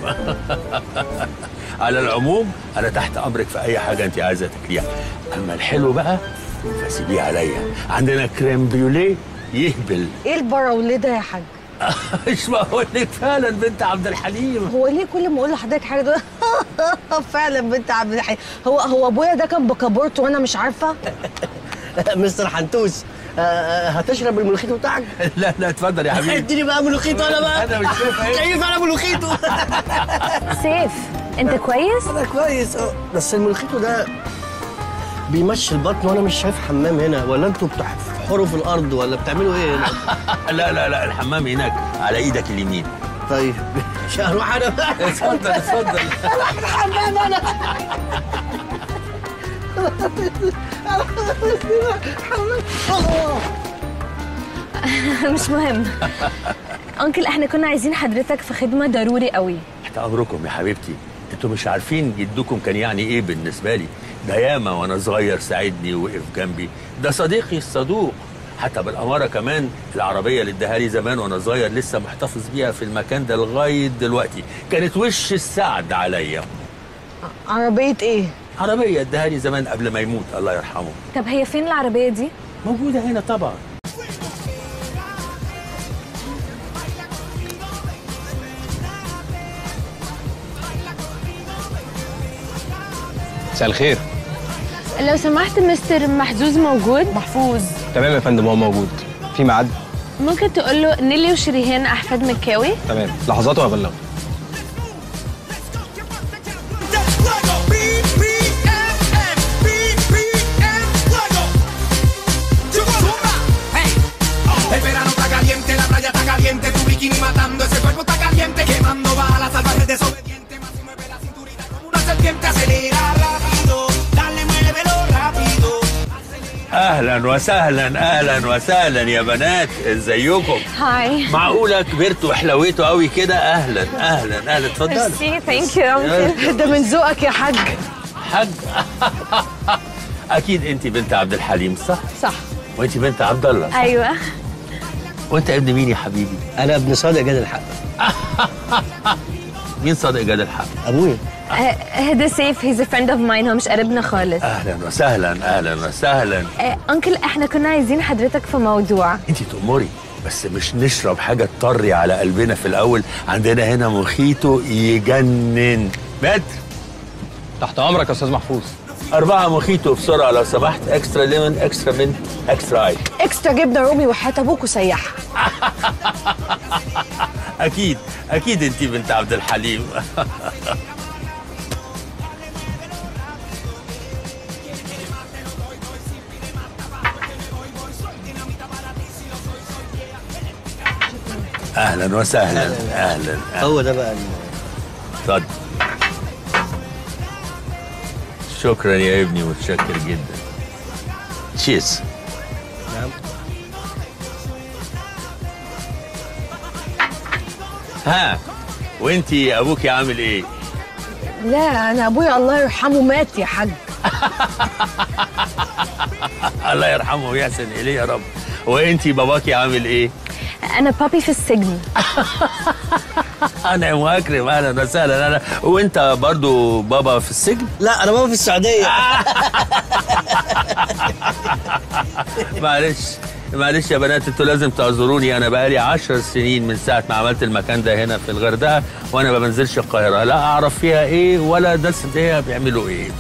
على العموم انا تحت امرك في اي حاجه انت عايزه تاكليها اما الحلو بقى فسيبيه عليا عندنا كريم بيوليه يهبل ايه البراوليه ده يا حاج مش بقول لك فعلا بنت عبد الحليم هو ليه كل ما اقول لحضرتك حاجه ده فعلا بنت عبد الحليم هو هو ابويا ده كان بكابورت وانا مش عارفه مستر حنتوس آه، آه، هتشرب الملوخيتو بتاعك لا لا اتفضل يا حبيبي اديني بقى ملوخيتو انا بقى انا مش شايف ايه كيف انا ملوخيتو سيف انت كويس انا كويس اه بس الملوخيتو ده بيمشي البطن وانا مش شايف حمام هنا ولا انتوا بتحفروا في الارض ولا بتعملوا ايه هنا لا لا لا الحمام هناك على ايدك اليمين طيب مش هروح انا بقى اتفضل اتفضل اروح الحمام انا مش مهم انكل احنا كنا عايزين حضرتك في خدمه ضروري قوي تحت امركم يا حبيبتي انتوا مش عارفين جدكم كان يعني ايه بالنسبه لي ده ياما وانا صغير ساعدني وقف جنبي ده صديقي الصدوق حتى بالاماره كمان العربيه اللي اداها لي زمان وانا صغير لسه محتفظ بيها في المكان ده لغايه دلوقتي كانت وش السعد عليا عربيه ايه عربيه اداها لي زمان قبل ما يموت الله يرحمه طب هي فين العربيه دي موجوده هنا طبعا مساء الخير لو سمحت مستر محزوز موجود محفوظ تمام يا فندم هو موجود في ميعاد ممكن تقول له نيلي وشريهان احفاد مكاوي تمام لحظات وهبلغه El verano está caliente, la playa está caliente, tu bikini matando, ese cuerpo está caliente, quemando balas salvajes desobediente, más si mueve la cinturita como una serpiente, acelera rápido, dale, muévelo rápido. اهلا وسهلا اهلا وسهلا يا بنات ازيكم هاي معقوله كبرتوا وحلويتوا قوي كده اهلا اهلا اهلا اتفضل ميرسي ثانك يو انكل ده من ذوقك يا حاج حاج اكيد انت بنت عبد الحليم صح صح وانت بنت عبد الله صح؟ ايوه وانت ابن مين يا حبيبي انا ابن صادق جاد الحق مين صادق جاد الحق ابويا آه، ده سيف هيز فريند اوف ماين هو مش قريبنا خالص اهلا وسهلا اهلا وسهلا آه، انكل احنا كنا عايزين حضرتك في موضوع انت تأمري بس مش نشرب حاجه تطري على قلبنا في الاول عندنا هنا مخيطو يجنن متر تحت امرك يا استاذ محفوظ أربعة مخيطو بسرعة لو سمحت اكسترا ليمون اكسترا منت اكسترا اي اكسترا جبنه رومي وحياه ابوك وسيحها أكيد أكيد أنت بنت عبد الحليم أهلا وسهلا أهلا هو ده بقى ال- اتفضل شكرا يا ابني متشكر جدا تشيز نعم ها وانتي ابوكي عامل ايه لا انا ابويا الله يرحمه مات يا حاج الله يرحمه ويحسن اليه يا رب وانتي باباكي عامل ايه انا بابي في السجن انا مكرم اهلا وسهلا انا وانت برضو بابا في السجن لا انا بابا في السعوديه معلش معلش يا بنات انتوا لازم تعذروني انا بقالي عشر سنين من ساعه ما عملت المكان ده هنا في الغردقه وانا ما بنزلش القاهره لا اعرف فيها ايه ولا الناس فيها بيعملوا ايه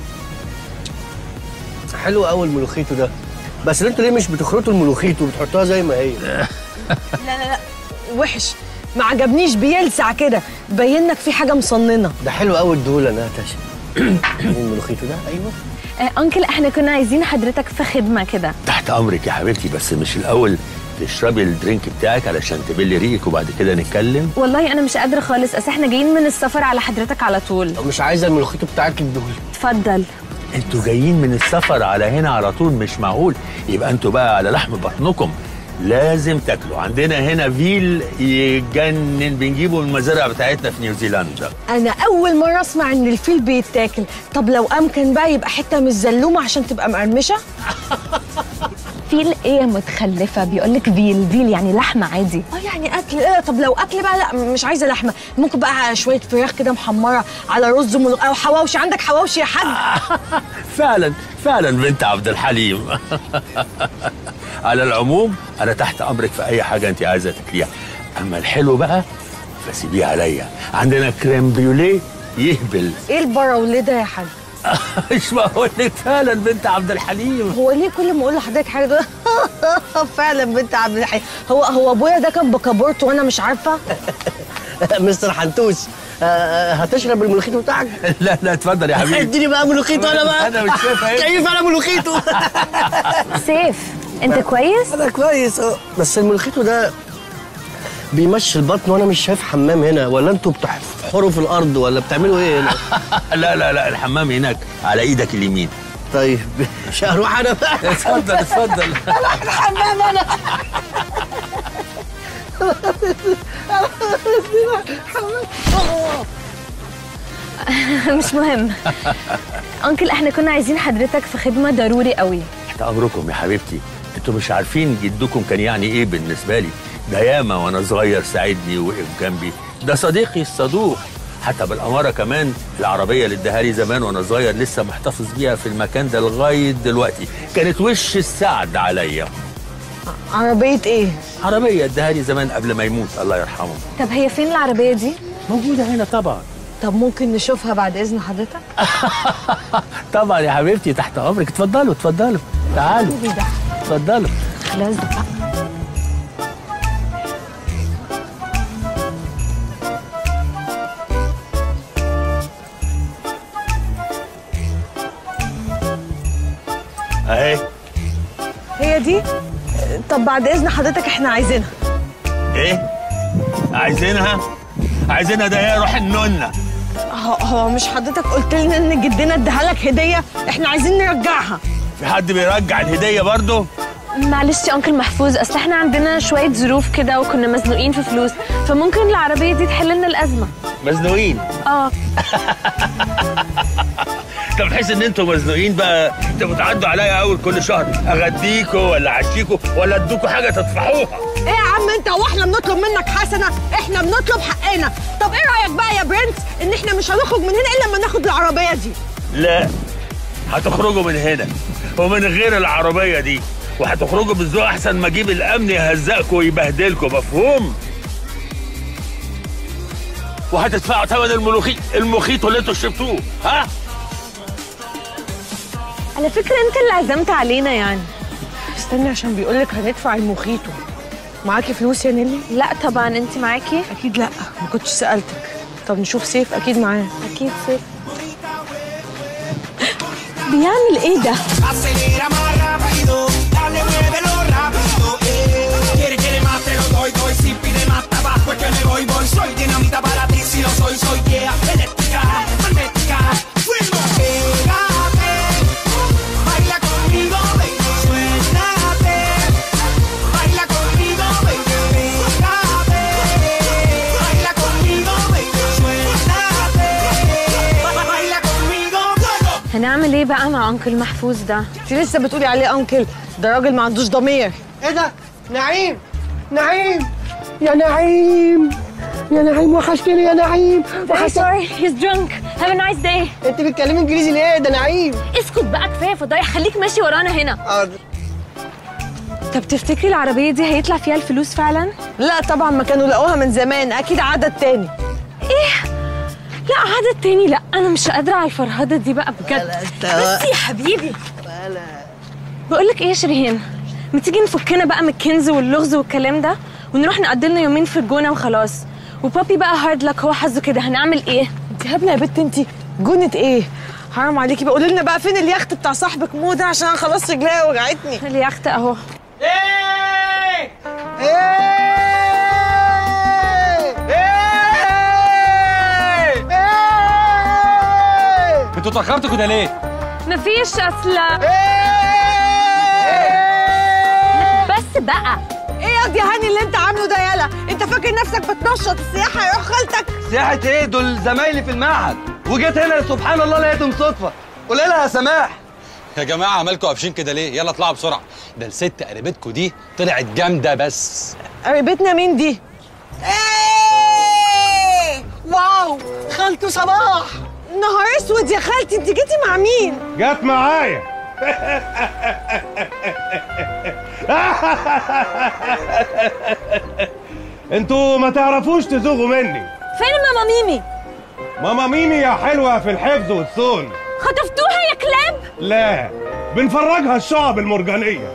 حلو قوي الملوخيتو ده بس انتوا ليه مش بتخرطوا الملوخيتو وبتحطوها زي ما هي لا لا لا وحش ما عجبنيش بيلسع كده باين لك في حاجه مصننه ده حلو قوي الدوله ناتاشا الملوخيتو ده ايوه آه، انكل احنا كنا عايزين حضرتك في خدمه كده تحت امرك يا حبيبتي بس مش الاول تشربي الدرينك بتاعك علشان تبلي ريقك وبعد كده نتكلم والله انا مش قادره خالص اصل احنا جايين من السفر على حضرتك على طول مش عايزه الملوخيتو بتاعك الدهولي اتفضل انتوا جايين من السفر على هنا على طول مش معقول يبقى انتوا بقى على لحم بطنكم لازم تاكلوا عندنا هنا فيل يجنن بنجيبه من المزارع بتاعتنا في نيوزيلندا انا اول مره اسمع ان الفيل بيتاكل طب لو امكن بقى يبقى حته مش زلومه عشان تبقى مقرمشه فيل ايه يا متخلفه بيقول لك فيل فيل يعني لحمه عادي اه يعني اكل ايه طب لو اكل بقى لا مش عايزه لحمه ممكن بقى شويه فراخ كده محمره على رز ملوخ او حواوشي عندك حواوشي يا حاج فعلا فعلا بنت عبد الحليم على العموم انا تحت امرك في اي حاجه انت عايزه تاكليها اما الحلو بقى فسيبيه عليا عندنا كريم بريوليه يهبل ايه البراوليه ده يا حاج مش بقول لك فعلا بنت عبد الحليم هو ليه كل ما اقول لحضرتك حاجه ده فعلا بنت عبد الحليم هو هو ابويا ده كان بكابورت وانا مش عارفه مستر حنتوس آه، آه، هتشرب الملوخيتو بتاعك لا لا اتفضل يا حبيبي اديني بقى ملوخيتو انا بقى انا مش شايف ايه كيف انا ملوخيتو سيف انت كويس انا كويس اه بس الملوخيتو ده بيمشي البطن وانا مش شايف حمام هنا ولا انتوا بتحفروا في الارض ولا بتعملوا ايه هنا لا لا لا الحمام هناك على ايدك اليمين طيب مش هروح انا بقى اتفضل اتفضل انا الحمام انا مش مهم انكل احنا كنا عايزين حضرتك في خدمه ضروري قوي تحت امركم يا حبيبتي انتوا مش عارفين جدكم كان يعني ايه بالنسبه لي ده ياما وانا صغير ساعدني ووقف جنبي ده صديقي الصدوق حتى بالاماره كمان العربيه اللي اداها لي زمان وانا صغير لسه محتفظ بيها في المكان ده لغايه دلوقتي كانت وش السعد عليا عربيه ايه عربيه اداها لي زمان قبل ما يموت الله يرحمه طب هي فين العربيه دي موجوده هنا طبعا طب ممكن نشوفها بعد اذن حضرتك طبعا يا حبيبتي تحت امرك اتفضلوا اتفضلوا تعالوا اتفضلوا خلاص بقى اهي هي دي طب بعد اذن حضرتك احنا عايزينها ايه عايزينها عايزينها ده هي روح النونه هو, هو مش حضرتك قلت لنا ان جدنا اداها لك هديه احنا عايزين نرجعها في حد بيرجع الهديه برضه معلش يا انكل محفوظ اصل احنا عندنا شويه ظروف كده وكنا مزنوقين في فلوس فممكن العربيه دي تحل لنا الازمه مزنوقين اه طب بحيث ان انتوا مزنوقين بقى انتوا بتعدوا عليا اول كل شهر اغديكوا ولا اعشيكوا ولا ادوكوا حاجه تدفعوها ايه يا عم انت هو احنا بنطلب منك حسنه احنا بنطلب حقنا طب ايه رايك بقى يا برنس ان احنا مش هنخرج من هنا الا لما ناخد العربيه دي لا هتخرجوا من هنا ومن غير العربيه دي وهتخرجوا بالذوق احسن ما اجيب الامن يهزقكوا ويبهدلكوا مفهوم وهتدفعوا ثمن الملوخي المخيط اللي انتوا شربتوه ها على فكره انت اللي عزمت علينا يعني استني عشان بيقول لك هندفع المخيطو معاكي فلوس يا نيلي لا طبعا انت معاكي اكيد لا ما كنتش سالتك طب نشوف سيف اكيد معاه اكيد سيف بيعمل ايه ده Acelera más rápido, dale, muévelo rápido, eh. Quiere, quiere más, te lo doy, doy. Si pide más tabaco es que me voy, voy. Soy dinamita para ti, si lo soy, soy yeah. بقى مع انكل محفوظ ده انت لسه بتقولي عليه انكل ده راجل ما عندوش ضمير ايه ده نعيم نعيم يا نعيم يا نعيم وحشتني يا نعيم Very sorry, he's drunk. Have a nice day. انت بتتكلمي انجليزي ليه ده نعيم اسكت بقى كفايه فضايح خليك ماشي ورانا هنا حاضر طب تفتكري العربيه دي هيطلع فيها الفلوس فعلا لا طبعا ما كانوا لقوها من زمان اكيد عدد تاني ايه لا عدد تاني لا انا مش قادره على الفرهده دي بقى بجد بس يا حبيبي بقول لك ايه يا شيرين ما تيجي نفكنا بقى من الكنز واللغز والكلام ده ونروح نقضي لنا يومين في الجونه وخلاص وبابي بقى هارد لك هو حظه كده هنعمل ايه انت هبله يا بت انت جونة ايه حرام عليكي بقول لنا بقى فين اليخت بتاع صاحبك مو ده عشان أنا خلاص رجليا وجعتني اليخت اهو انتوا اتاخرتوا كده ليه؟ مفيش اصلا بس بقى ايه يا دي هاني اللي انت عامله ده يالا انت فاكر نفسك بتنشط السياحه يا خالتك سياحة ايه دول زمايلي في المعهد وجيت هنا سبحان الله لقيتهم صدفة قول لها يا سماح يا جماعه مالكوا قافشين كده ليه يلا اطلعوا بسرعه ده الست قريبتكوا دي طلعت جامده بس قريبتنا مين دي واو خالته صباح نهار اسود يا خالتي انت جيتي مع مين جت معايا انتوا ما تعرفوش تزوغوا مني فين ماما ميمي ماما ميمي يا حلوة في الحفظ والصون خطفتوها يا كلاب لا بنفرجها الشعب المرجانية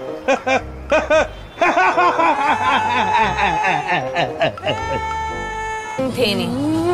تاني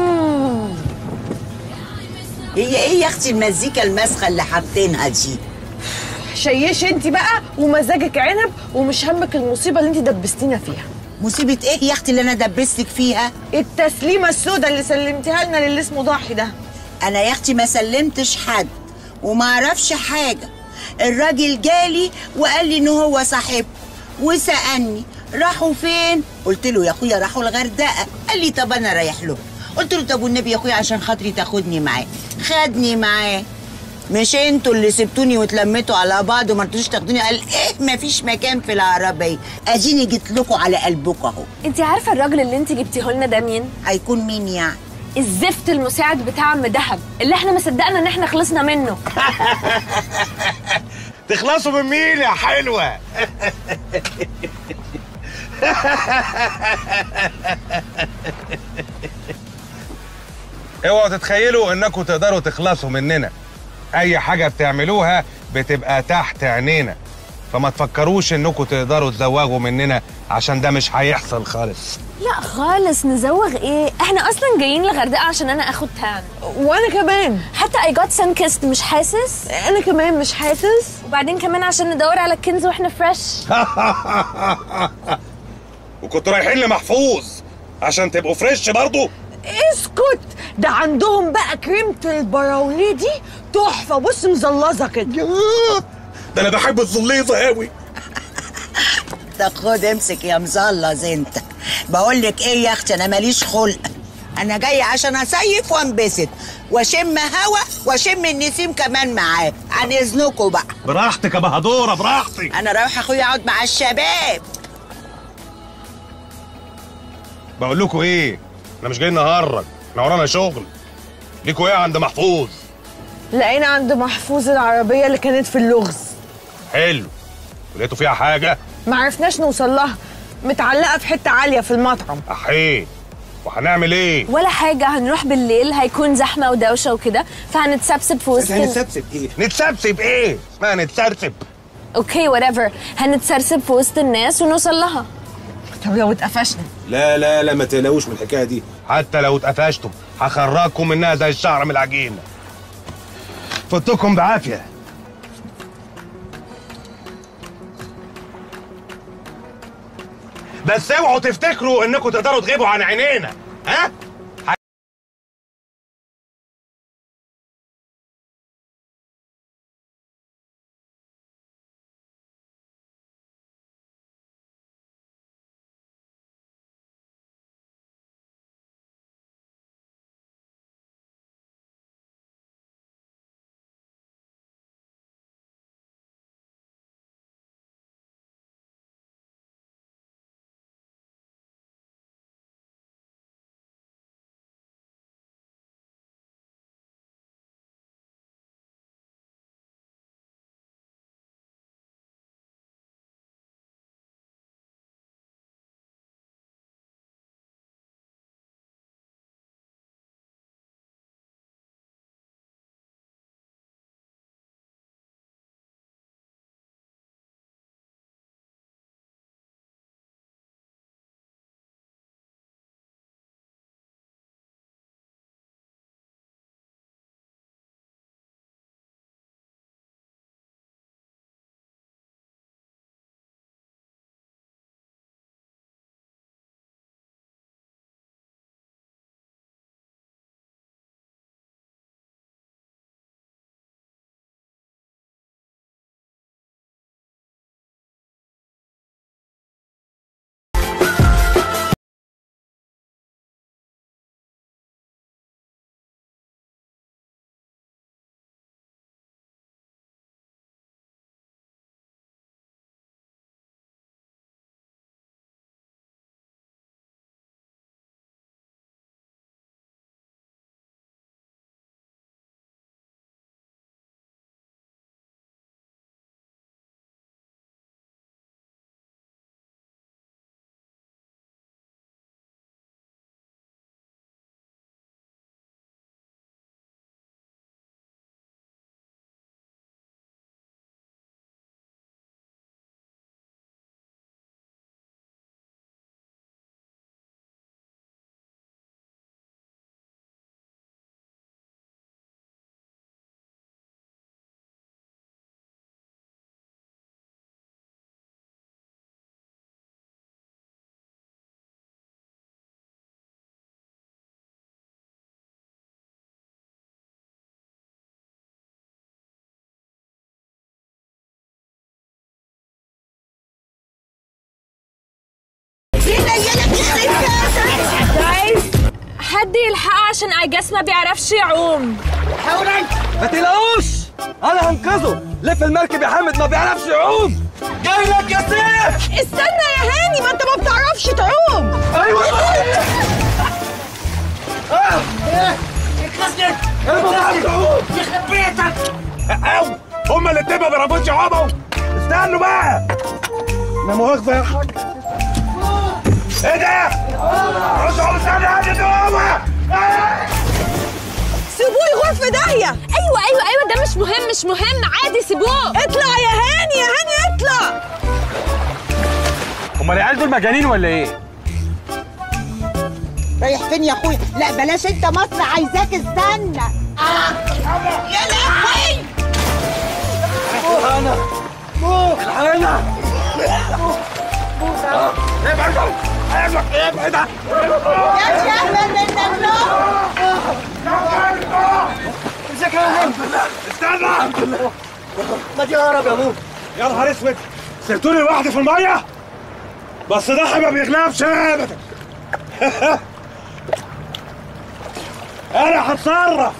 هي ايه يا اختي المزيكا المسخه اللي حاطينها دي شيش انت بقى ومزاجك عنب ومش همك المصيبه اللي انت دبستينا فيها مصيبه ايه يا اختي اللي انا دبستك فيها التسليمه السوداء اللي سلمتيها لنا للي اسمه ضاحي ده انا يا اختي ما سلمتش حد وما اعرفش حاجه الراجل جالي وقال لي ان هو صاحبه وسالني راحوا فين قلت له يا اخويا راحوا الغردقه قال لي طب انا رايح له قلت له طب والنبي يا اخويا عشان خاطري تاخدني معاه خدني معاه مش انتوا اللي سبتوني واتلميتوا على بعض وما رضيتوش تاخدوني قال ايه مفيش مكان في العربيه اديني جيت لكم على قلبكم اهو انت عارفه الراجل اللي انت جبتيه لنا ده مين هيكون مين يعني الزفت المساعد بتاع عم دهب اللي احنا ما صدقنا ان احنا خلصنا منه تخلصوا من مين يا حلوة اوعوا تتخيلوا انكم تقدروا تخلصوا مننا اي حاجة بتعملوها بتبقى تحت عينينا فما تفكروش انكم تقدروا تزوغوا مننا عشان ده مش هيحصل خالص لا خالص نزوغ ايه احنا اصلا جايين الغردقه عشان انا اخد تان وانا كمان حتى اي جوت سان كيست مش حاسس انا كمان مش حاسس وبعدين كمان عشان ندور على الكنز واحنا فريش وكنتوا رايحين لمحفوظ عشان تبقوا فريش برضو اسكت ده عندهم بقى كريمه البراونيه دي تحفه بص مزلظه كده ده انا بحب الزليظه قوي طب خد امسك يا مزلظ انت بقول لك ايه يا اختي انا ماليش خلق انا جايه عشان اصيف وانبسط واشم هوا واشم النسيم كمان معاه عن اذنكم بقى براحتك يا بهدوره براحتك انا رايحه اخويا اقعد مع الشباب بقول لكم ايه احنا مش جايين نهرج احنا ورانا شغل ليكوا ايه عند محفوظ لقينا عند محفوظ العربيه اللي كانت في اللغز حلو ولقيتوا فيها حاجه ما عرفناش نوصل لها متعلقه في حته عاليه في المطعم احيه وهنعمل ايه ولا حاجه هنروح بالليل هيكون زحمه ودوشه وكده فهنتسبسب في وسط هنتسبسب ايه نتسبسب ايه اسمها نتسرسب اوكي وات ايفر هنتسرسب في وسط الناس ونوصل لها طب لو اتقفشنا لا لا لا ما تقلقوش من الحكايه دي حتى لو اتقفشتم هخرجكم منها زي الشعر من العجين فوتكم بعافيه بس اوعوا تفتكروا انكم تقدروا تغيبوا عن عينينا ها يلحقه عشان ايجاس ما بيعرفش يعوم حاول انت ما تقلقوش انا هنقذه لف المركب يا حامد ما بيعرفش يعوم جاي لك يا سيف استنى يا هاني ما انت ما بتعرفش تعوم ايوه انا ما بعرف اعوم يخرب بيتك او هما الاتنين ما بيعرفوش يعوموا استنوا بقى لا مؤاخذة يا حاج ايه ده؟ رجعوا استنى هادي دوامة سيبوه يغور في داهيه ايوه ايوه ايوه ده مش مهم مش مهم عادي سيبوه اطلع يا هاني يا هاني اطلع هما العيال دول مجانين ولا ايه؟ رايح فين يا اخويا لا بلاش انت مصر عايزاك استنى آه. يا لهوي انا الحقنا ابعد ابعد ابعد يا شهبة من النوم امسك يا هند استنى ما دي هرب يا مو يا نهار اسود سبتوني لوحدي في الميه بس ده ما بيغلبش ابدا انا هتصرف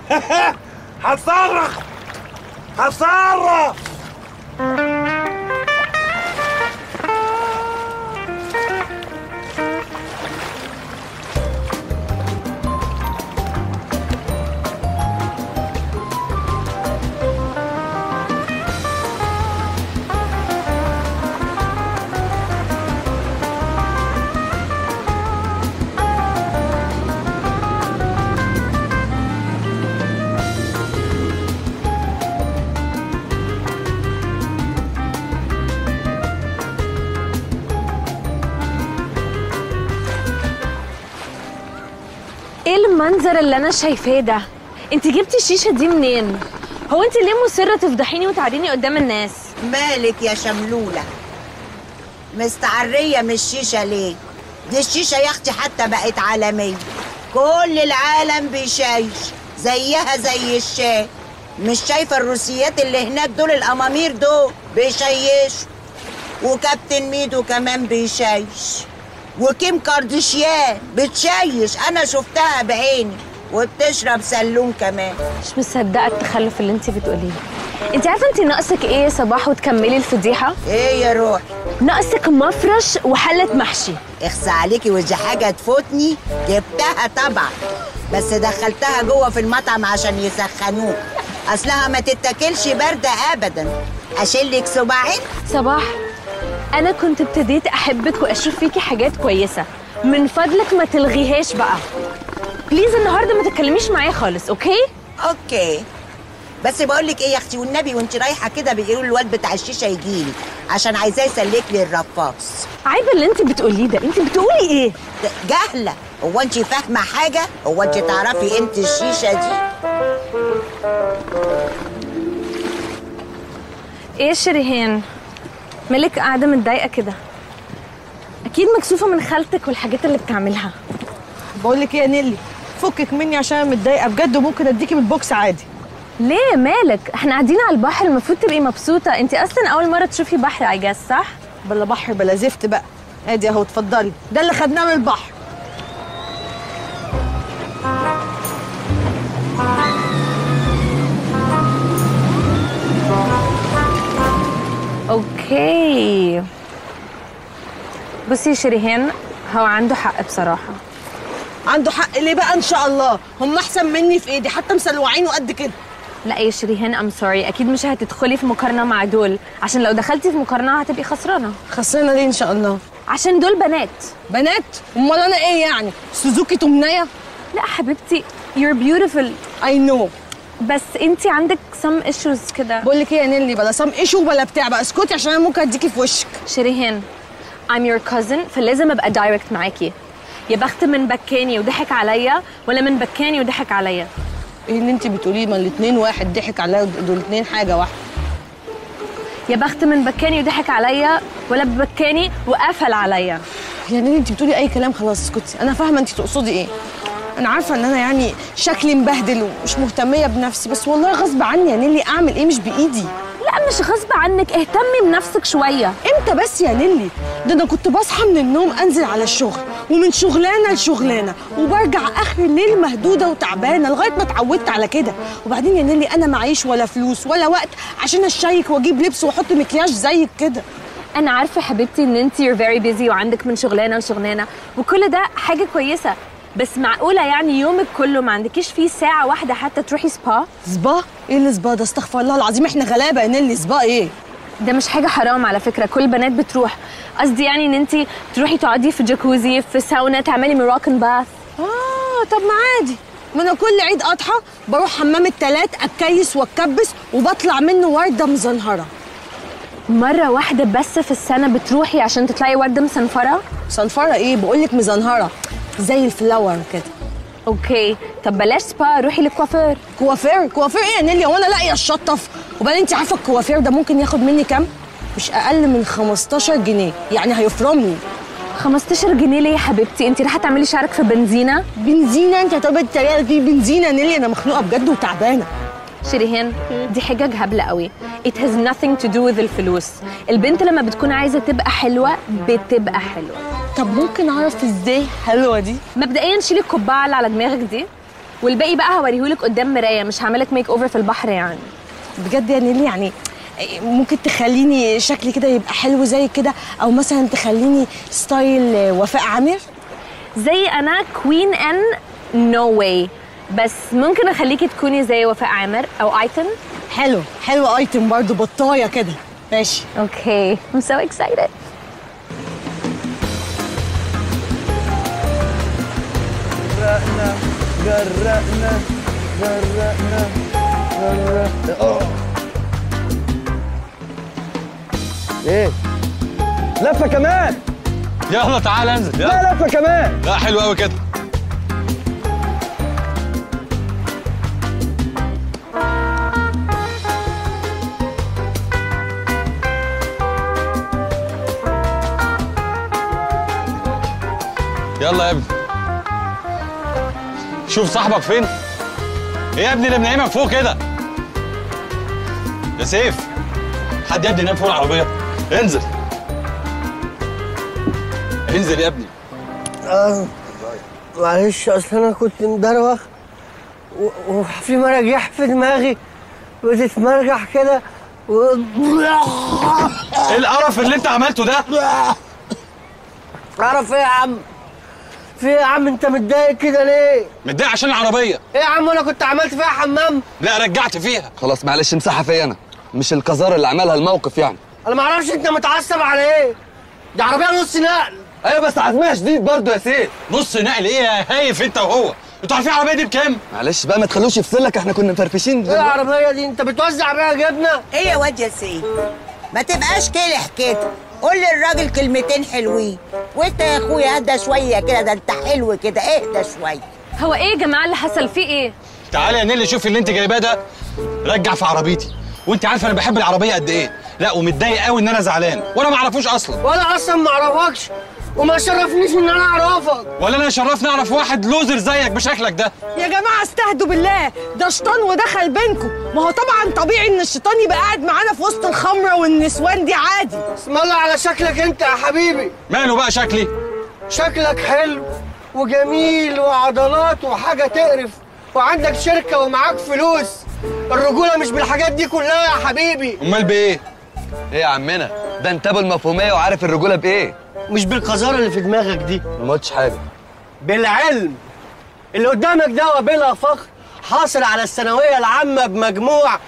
هتصرف هتصرف ايه المنظر اللي انا شايفاه ده انت جبتي الشيشه دي منين هو انت ليه مصره تفضحيني وتعريني قدام الناس مالك يا شملولة مستعرية من الشيشة ليه دي الشيشة يا اختي حتى بقت عالمية كل العالم بيشايش زيها زي الشاي مش شايفة الروسيات اللي هناك دول الأمامير دول بيشيشوا وكابتن ميدو كمان بيشيش وكيم كارديشيان بتشيش أنا شفتها بعيني وبتشرب سلوم كمان مش مصدقه التخلف اللي انت بتقوليه انت عارفه انت ناقصك ايه يا صباح وتكملي الفضيحه ايه يا روح ناقصك مفرش وحله محشي اخسى عليكي ودي حاجة تفوتني جبتها طبعا بس دخلتها جوه في المطعم عشان يسخنوك اصلها ما تتاكلش باردة ابدا اشيلك صباعين صباح انا كنت ابتديت احبك واشوف فيكي حاجات كويسه من فضلك ما تلغيهاش بقى بليز النهارده ما تتكلميش معايا خالص اوكي اوكي بس بقول لك ايه يا اختي والنبي وانت رايحه كده بيقولوا الواد بتاع الشيشه يجيلي عشان عايزاه يسلك لي الرفاص عيب اللي انت بتقوليه ده انت بتقولي ايه جهله هو انت فاهمه حاجه هو انت تعرفي انت الشيشه دي ايه يا شريهان مالك قاعده متضايقه كده اكيد مكسوفه من خالتك والحاجات اللي بتعملها بقول لك ايه يا نيلي فكك مني عشان انا متضايقه بجد وممكن اديكي من البوكس عادي ليه مالك احنا قاعدين على البحر المفروض تبقي مبسوطه انت اصلا اول مره تشوفي بحر عجاز صح بلا بحر بلا زفت بقى ادي اهو اتفضلي ده اللي خدناه من البحر اوكي بصي يا شريهان هو عنده حق بصراحه عنده حق ليه بقى ان شاء الله هم احسن مني في ايدي حتى مسلوعين وقد كده لا يا شريهان ام سوري اكيد مش هتدخلي في مقارنه مع دول عشان لو دخلتي في مقارنه هتبقي خسرانه خسرانه ليه ان شاء الله عشان دول بنات بنات امال انا ايه يعني سوزوكي تمنيه لا حبيبتي you're beautiful اي نو بس انت عندك some issues كده بقول لك ايه يا نيلي بلا سام ايشو بلا بتاع بقى اسكتي عشان انا ممكن اديكي في وشك شريهان I'm your cousin فلازم ابقى دايركت معاكي يا بخت من بكاني وضحك عليا ولا من بكاني وضحك عليا ايه اللي انت بتقوليه ما الاثنين واحد ضحك عليا دول الاثنين حاجه واحده يا بخت من بكاني وضحك عليا ولا بكاني وقفل عليا يا نيلي انت بتقولي اي كلام خلاص اسكتي انا فاهمه انت تقصدي ايه انا عارفه ان انا يعني شكلي مبهدل ومش مهتميه بنفسي بس والله غصب عني يا نيلي اعمل ايه مش بايدي لا مش غصب عنك اهتمي بنفسك شويه امتى بس يا نيلي ده انا كنت بصحى من النوم انزل على الشغل ومن شغلانه لشغلانه وبرجع اخر الليل مهدوده وتعبانه لغايه ما اتعودت على كده وبعدين يا نيلي انا معيش ولا فلوس ولا وقت عشان اشيك واجيب لبس واحط مكياج زيك كده انا عارفه حبيبتي ان انت you're very busy وعندك من شغلانه لشغلانه وكل ده حاجه كويسه بس معقوله يعني يومك كله ما عندكيش فيه ساعه واحده حتى تروحي سبا سبا ايه السبا ده استغفر الله العظيم احنا غلابه يا نيلي سبا ايه ده مش حاجه حرام على فكره كل البنات بتروح قصدي يعني ان انت تروحي تقعدي في جاكوزي في ساونا تعملي مراكن باث اه طب ما عادي ما انا كل عيد اضحى بروح حمام التلات اتكيس واتكبس وبطلع منه ورده مزنهره مره واحده بس في السنه بتروحي عشان تطلعي ورده مصنفره صنفره ايه بقولك مزنهره زي الفلاور كده اوكي طب بلاش سبا روحي للكوافير كوافير كوافير ايه يا نيليا وانا لاقيه الشطف وبعدين انت عارفه الكوافير ده ممكن ياخد مني كام مش اقل من 15 جنيه يعني هيفرمني 15 جنيه ليه يا حبيبتي انت رايحه تعملي شعرك في بنزينه بنزينه انت هتقعدي الطريقه دي بنزينه يا نيليا انا مخنوقه بجد وتعبانه شريهان دي حجج هبله قوي it has nothing to do with الفلوس البنت لما بتكون عايزه تبقى حلوه بتبقى حلوه طب ممكن اعرف ازاي حلوه دي مبدئيا شيلي القبعه اللي على دماغك دي والباقي بقى هوريهولك قدام مرايه مش هعملك ميك اوفر في البحر يعني بجد يا نيلي يعني ممكن تخليني شكلي كده يبقى حلو زي كده او مثلا تخليني ستايل وفاء عامر زي انا كوين ان نو واي بس ممكن اخليكي تكوني زي وفاء عامر او ايتم حلو حلو ايتم برضو بطايه كده ماشي اوكي I'm so excited جرقنا جرقنا جرقنا جرقنا اه ايه لفه كمان يلا تعال انزل يلا لا لفه كمان لا حلو قوي كده يلا يا ابني شوف صاحبك فين ايه يا ابني اللي منعمك فوق كده يا سيف حد يا ابني نام فوق العربيه انزل انزل يا ابني آه. معلش اصل انا كنت مدروخ و- وفي مراجيح في دماغي بتتمرجح كده و... ايه القرف اللي انت عملته ده اعرف ايه يا عم في ايه يا عم انت متضايق كده ليه متضايق عشان العربيه ايه يا عم انا كنت عملت فيها حمام لا رجعت فيها خلاص معلش امسحها فيا انا مش القذار اللي عملها الموقف يعني انا ما اعرفش انت متعصب على ايه دي عربيه نص نقل ايوه بس عزمها شديد برضه يا سيف نص نقل ايه يا هايف انت وهو انتوا عارفين العربيه دي بكام معلش بقى ما تخلوش يفصلك احنا كنا مفرفشين ايه العربيه دي انت بتوزع بيها جبنه ايه يا واد يا سيف ما تبقاش كلح كده قول للراجل كلمتين حلوين وانت يا اخويا اهدى شويه كده ده انت حلو كده اهدى شويه هو ايه يا جماعه اللي حصل فيه ايه تعالى يا نيلي شوفي اللي انت جايباه ده رجع في عربيتي وانت عارفه انا بحب العربيه قد ايه لا ومتضايق قوي ان انا زعلان وانا ما اعرفوش اصلا وانا اصلا ما اعرفكش وما شرفنيش ان انا اعرفك ولا انا شرفني اعرف واحد لوزر زيك بشكلك ده يا جماعه استهدوا بالله ده شيطان ودخل بينكم ما هو طبعا طبيعي ان الشيطان يبقى قاعد معانا في وسط الخمره والنسوان دي عادي اسم الله على شكلك انت يا حبيبي ماله بقى شكلي شكلك حلو وجميل وعضلات وحاجه تقرف وعندك شركه ومعاك فلوس الرجوله مش بالحاجات دي كلها يا حبيبي امال بايه ايه يا عمنا ده انت ابو المفهوميه وعارف الرجوله بايه مش بالقذاره اللي في دماغك دي ما قلتش حاجه بالعلم اللي قدامك ده وبلا فخر حاصل على الثانوية العامة بمجموع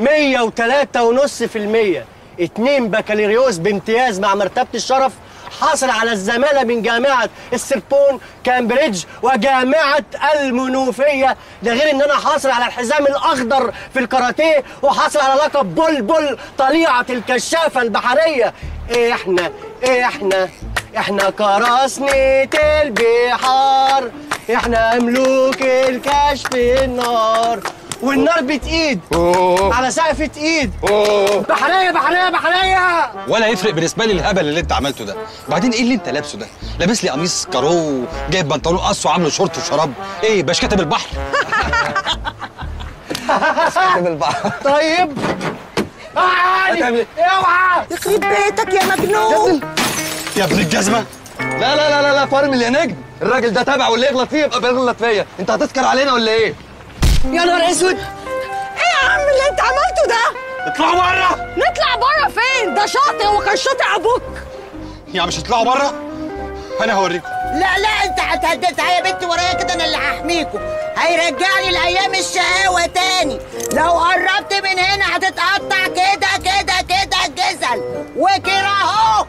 103.5% اتنين بكالوريوس بامتياز مع مرتبة الشرف حاصل على الزمالة من جامعة السربون كامبريدج وجامعة المنوفية ده غير ان انا حاصل على الحزام الاخضر في الكاراتيه وحاصل على لقب بلبل طليعة الكشافة البحرية احنا احنا احنا كراسنة البحار احنا ملوك الكشف النار والنار بتقيد على سقفة ايد بحرية بحرية بحرية ولا يفرق بالنسبه لي الهبل اللي انت عملته ده وبعدين ايه اللي انت لابسه ده لابس لي قميص كارو جايب بنطلون قص وعامله شورت وشراب ايه باش كاتب البحر كاتب البحر طيب تعالي اوعى يخرب بيتك يا مجنون يا ابن الجزمه لا لا لا لا لا فرمل يا نجم الراجل ده تابع واللي يغلط فيه يبقى بيغلط فيا انت هتسكر علينا ولا ايه يا نهار اسود ايه يا عم اللي انت عملته ده اطلعوا بره نطلع بره فين ده شاطئ هو كان شاطئ ابوك يعني مش هتطلعوا بره انا هوريكم لا لا انت هتهددها يا بنت ورايا كده انا اللي هحميكوا هيرجعني لايام الشقاوه تاني لو قربت من هنا هتتقطع كده كده كده الجزل وكده اهو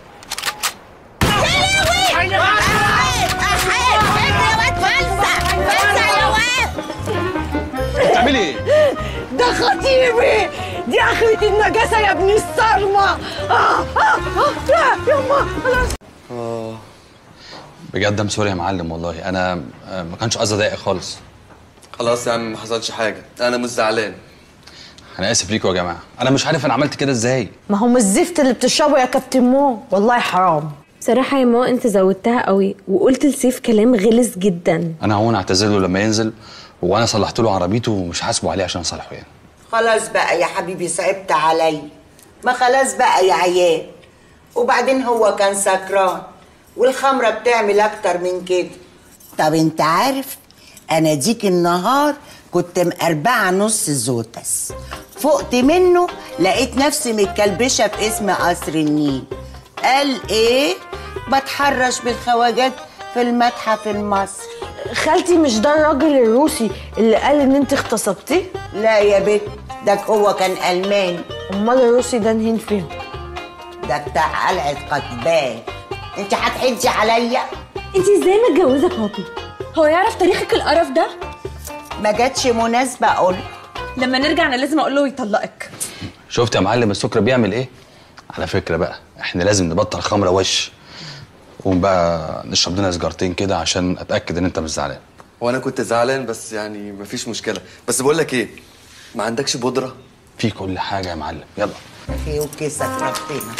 يا لهوي احيد احيد اجري يا واد فلسع فلسع يا واد بتعملي ايه؟ ده خطيبي دي اخرة النجاسة يا ابن الصرمة آه آه آه لا يما خلاص اه بجد ام سوري يا معلم والله انا آه، ما كانش قصدي اضايقك خالص خلاص يا عم ما حصلش حاجه انا مش زعلان انا اسف ليكوا يا جماعه انا مش عارف انا عملت كده ازاي ما هو من الزفت اللي بتشربه يا كابتن مو والله حرام بصراحة يا ماما انت زودتها قوي وقلت لسيف كلام غلس جدا انا هون اعتذر له لما ينزل وانا صلحت له عربيته ومش حاسبه عليه عشان اصلحه يعني خلاص بقى يا حبيبي صعبت علي ما خلاص بقى يا عيال وبعدين هو كان سكران والخمرة بتعمل أكتر من كده طب انت عارف أنا ديك النهار كنت مقربعة نص زوتس فقت منه لقيت نفسي متكلبشة في اسم قصر النيل قال ايه بتحرش بالخواجات في المتحف المصري خالتي مش ده الراجل الروسي اللي قال ان انت اغتصبتيه لا يا بت ده هو كان ألماني امال الروسي ده نهين فين ده بتاع قلعة قتبان انت هتحجي عليا انت ازاي متجوزة بابي؟ هو يعرف تاريخك القرف ده؟ ما جاتش مناسبة اقول لما نرجع انا لازم اقول له يطلقك شفت يا معلم السكر بيعمل ايه على فكره بقى احنا لازم نبطل خمره وش قوم بقى نشرب لنا سيجارتين كده عشان اتاكد ان انت مش زعلان وانا كنت زعلان بس يعني مفيش مشكله بس بقول لك ايه ما عندكش بودره في كل حاجه يا معلم يلا في وكيسك ربنا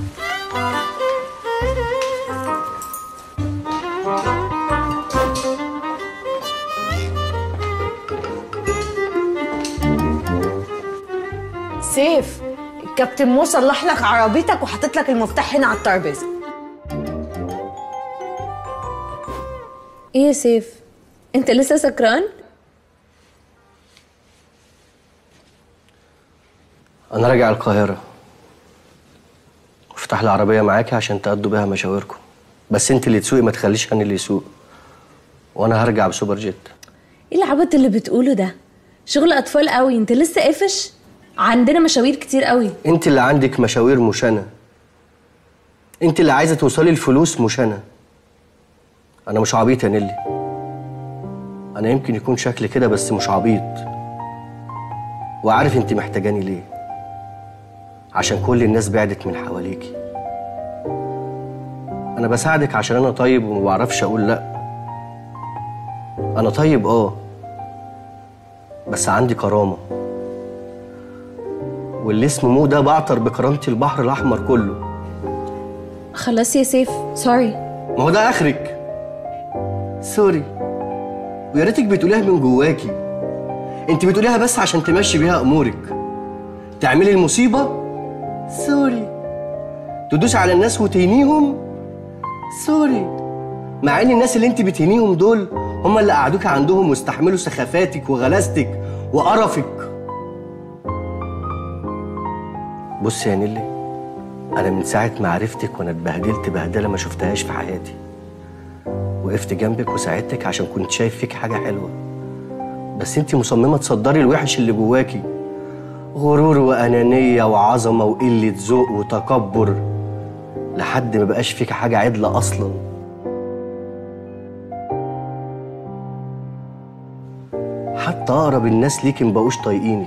سيف الكابتن مو صلح لك عربيتك وحاطط لك المفتاح هنا على الترابيزه ايه يا سيف؟ انت لسه سكران؟ انا راجع القاهره وافتح العربيه معاكي عشان تأدوا بيها مشاوركم بس انت اللي تسوقي ما تخليش انا اللي يسوق وانا هرجع بسوبر جيت ايه العبط اللي بتقوله ده؟ شغل اطفال قوي انت لسه قافش؟ عندنا مشاوير كتير قوي انت اللي عندك مشاوير مش انا انت اللي عايزه توصلي الفلوس مش انا انا مش عبيط يا نيلي انا يمكن يكون شكلي كده بس مش عبيط وعارف انت محتاجاني ليه عشان كل الناس بعدت من حواليكي انا بساعدك عشان انا طيب وما بعرفش اقول لا انا طيب اه بس عندي كرامه واللي اسمه مو ده بعطر بكرامتي البحر الاحمر كله خلاص يا سيف سوري ما هو ده اخرك سوري ويا ريتك بتقوليها من جواكي انت بتقوليها بس عشان تمشي بيها امورك تعملي المصيبه سوري تدوسي على الناس وتهينيهم سوري مع ان الناس اللي انت بتهينيهم دول هم اللي قعدوك عندهم واستحملوا سخافاتك وغلاستك وقرفك بصي يا نيلي انا من ساعه ما عرفتك وانا اتبهدلت بهدله ما شفتهاش في حياتي وقفت جنبك وساعدتك عشان كنت شايف فيك حاجه حلوه بس انت مصممه تصدري الوحش اللي جواكي غرور وانانيه وعظمه وقله ذوق وتكبر لحد ما بقاش فيك حاجه عدله اصلا حتى اقرب الناس ليكي مبقوش طايقينك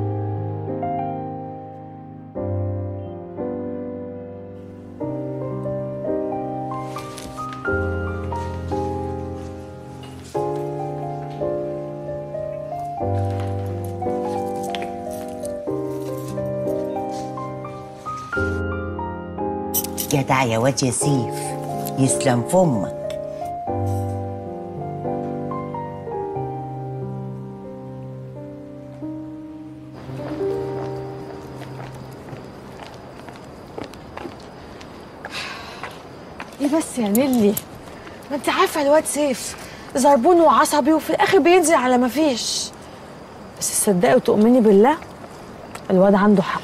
جدع يا واد يا سيف يسلم فمك ليه بس يا نيلي ما انت عارفه الواد سيف زربون وعصبي وفي الاخر بينزل على ما فيش بس تصدقي وتؤمني بالله الواد عنده حق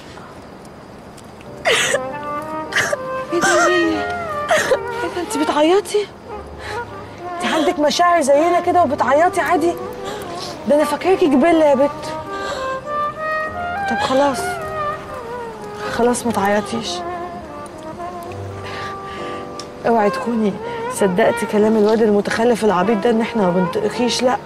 ايه ده يا نيلي ايه ده انت بتعيطي انت عندك مشاعر زينا كده وبتعيطي عادي ده انا فاكراكي جبله يا بت طب خلاص خلاص ما تعيطيش اوعي تكوني صدقتي كلام الواد المتخلف العبيط ده ان احنا ما بنطقكيش لا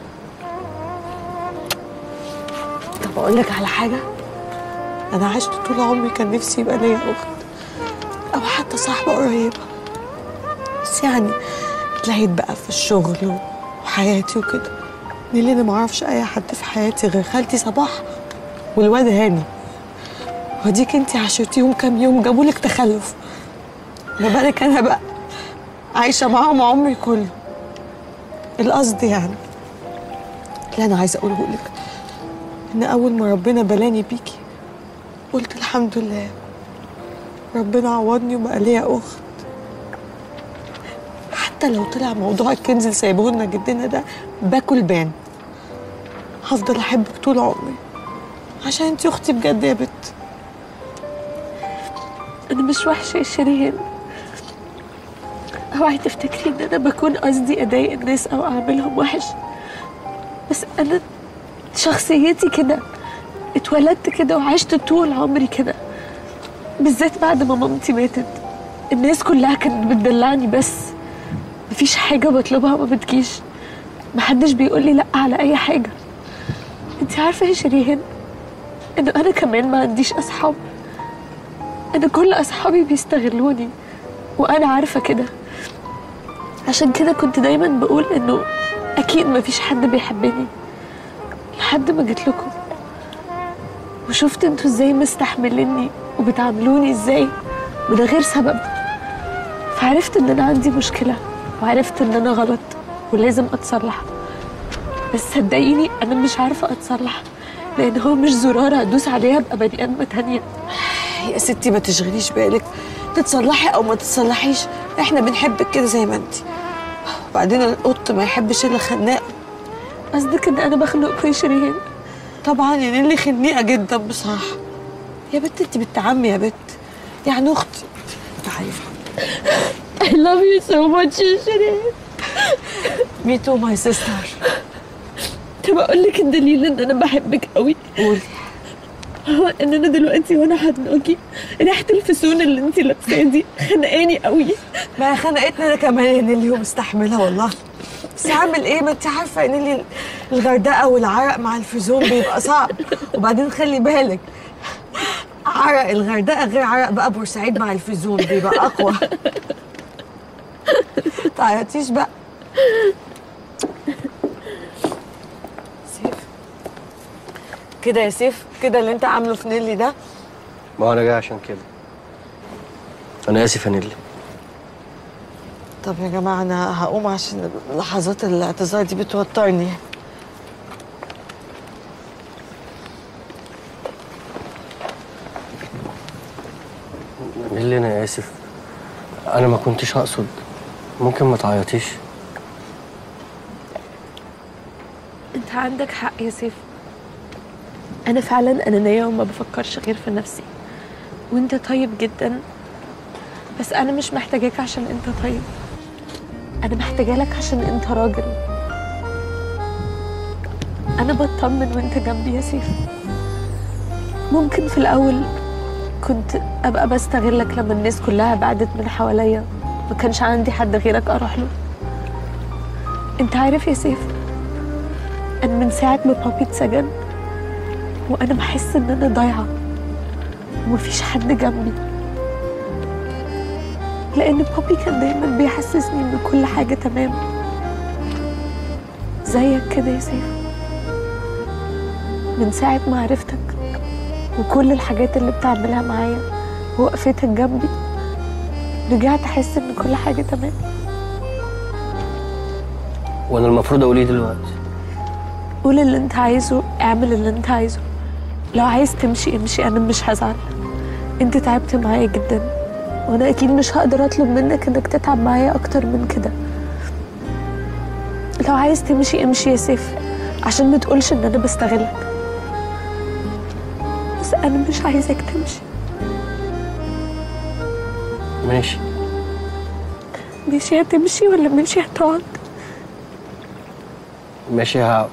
طب اقول لك على حاجه انا عشت طول عمري كان نفسي يبقى ليا اخت او حتى صاحبه قريبه بس يعني اتلهيت بقى في الشغل وحياتي وكده ليه انا ما اعرفش اي حد في حياتي غير خالتي صباح والواد هاني وديك انت عاشرتيهم كام يوم جابوا لك تخلف ما بالك انا بقى عايشه معاهم عمري كله القصد يعني اللي انا عايزه اقوله لك ان اول ما ربنا بلاني بيكي قلت الحمد لله ربنا عوضني وبقى ليا اخت حتى لو طلع موضوع الكنز اللي سايبه لنا جدنا ده باكل بان هفضل احبك طول عمري عشان انت اختي بجد يا بت انا مش وحشه يا شيرين اوعي تفتكري ان انا بكون قصدي اضايق الناس او اعملهم وحش بس انا شخصيتي كده اتولدت كده وعشت طول عمري كده بالذات بعد ما مامتي ماتت الناس كلها كانت بتدلعني بس مفيش حاجة بطلبها ما بتجيش محدش بيقول لي لا على أي حاجة انت عارفة يا شيرين إن أنا كمان ما عنديش أصحاب أنا كل أصحابي بيستغلوني وأنا عارفة كده عشان كده كنت دايما بقول إنه أكيد مفيش حد بيحبني لحد ما جيت لكم وشفت انتوا ازاي مستحمليني وبتعاملوني ازاي من غير سبب فعرفت ان انا عندي مشكله وعرفت ان انا غلط ولازم اتصلح بس صدقيني انا مش عارفه اتصلح لان هو مش زرار هدوس عليها ابقى بني ادمه تانيه يا ستي ما تشغليش بالك تتصلحي او ما تتصلحيش احنا بنحبك كده زي ما انت وبعدين القط ما يحبش الا خناق قصدك ان انا بخنقكم يا شيرين طبعا يا نيلي خنيقه جدا بصراحه يا بت انت بنت عمي يا بت يعني اختي تعالي I love you so much يا شيرين مي تو ماي سيستر طب اقول لك الدليل ان انا بحبك قوي قولي هو ان انا دلوقتي وانا هتنقي ريحه الفسون اللي انت لابساها دي خنقاني قوي ما خنقتني انا كمان يا نيلي ومستحملها والله بس هعمل ايه ما انت عارفه ان نيلي الغردقه والعرق مع الفيزون بيبقى صعب وبعدين خلي بالك عرق الغردقه غير عرق بقى بورسعيد مع الفيزون بيبقى اقوى تعيطيش بقى سيف كده يا سيف كده اللي انت عامله في نيلي ده ما هو انا جاي عشان كده انا اسف يا نيلي طب يا جماعه انا هقوم عشان لحظات الاعتذار دي بتوترني نيلي انا اسف انا ما كنتش اقصد ممكن ما تعيطيش انت عندك حق يا سيف انا فعلا انانيه وما بفكرش غير في نفسي وانت طيب جدا بس انا مش محتاجاك عشان انت طيب انا محتاجالك عشان انت راجل انا بطمن وانت جنبي يا سيف ممكن في الاول كنت ابقى بستغلك لما الناس كلها بعدت من حواليا ما كانش عندي حد غيرك اروح له انت عارف يا سيف انا من ساعه ما بابي اتسجن وانا بحس ان انا ضايعه ومفيش حد جنبي لان بابي كان دايما بيحسسني ان كل حاجه تمام زيك كده يا سيف من ساعه ما عرفتك وكل الحاجات اللي بتعملها معايا ووقفتك جنبي رجعت احس ان كل حاجه تمام وانا المفروض اقول ايه دلوقتي قول اللي انت عايزه اعمل اللي انت عايزه لو عايز تمشي امشي انا مش هزعل انت تعبت معايا جدا وانا اكيد مش هقدر اطلب منك انك تتعب معايا اكتر من كده لو عايز تمشي امشي يا سيف عشان ما تقولش ان انا بستغلك بس انا مش عايزك تمشي ماشي ماشي هتمشي ولا ماشي هتقعد ماشي ها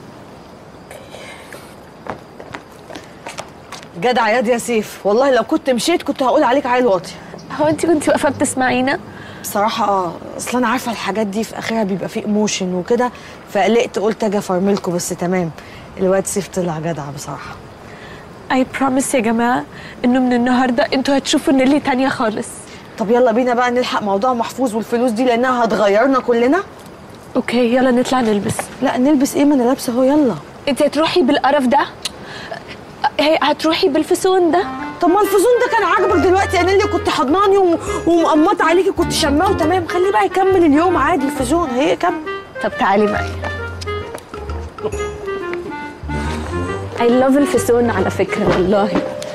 جدع ياد يا سيف والله لو كنت مشيت كنت هقول عليك عيل واطي هو انت كنت واقفه بتسمعينا بصراحة اه اصل انا عارفة الحاجات دي في اخرها بيبقى فيه ايموشن وكده فقلقت قلت اجي افرملكوا بس تمام الواد سيف طلع جدع بصراحة اي بروميس يا جماعه انه من النهارده انتوا هتشوفوا نيلي تانية خالص طب يلا بينا بقى نلحق موضوع محفوظ والفلوس دي لانها هتغيرنا كلنا اوكي يلا نطلع نلبس لا نلبس ايه ما انا لابسه اهو يلا انت هتروحي بالقرف ده هي هتروحي بالفسون ده طب ما الفزون ده كان عاجبك دلوقتي انا اللي كنت حضناني و- ومقمطه عليكي كنت شماه وتمام خليه بقى يكمل اليوم عادي الفزون هي كمل طب تعالي معايا I love الفسون على فكرة والله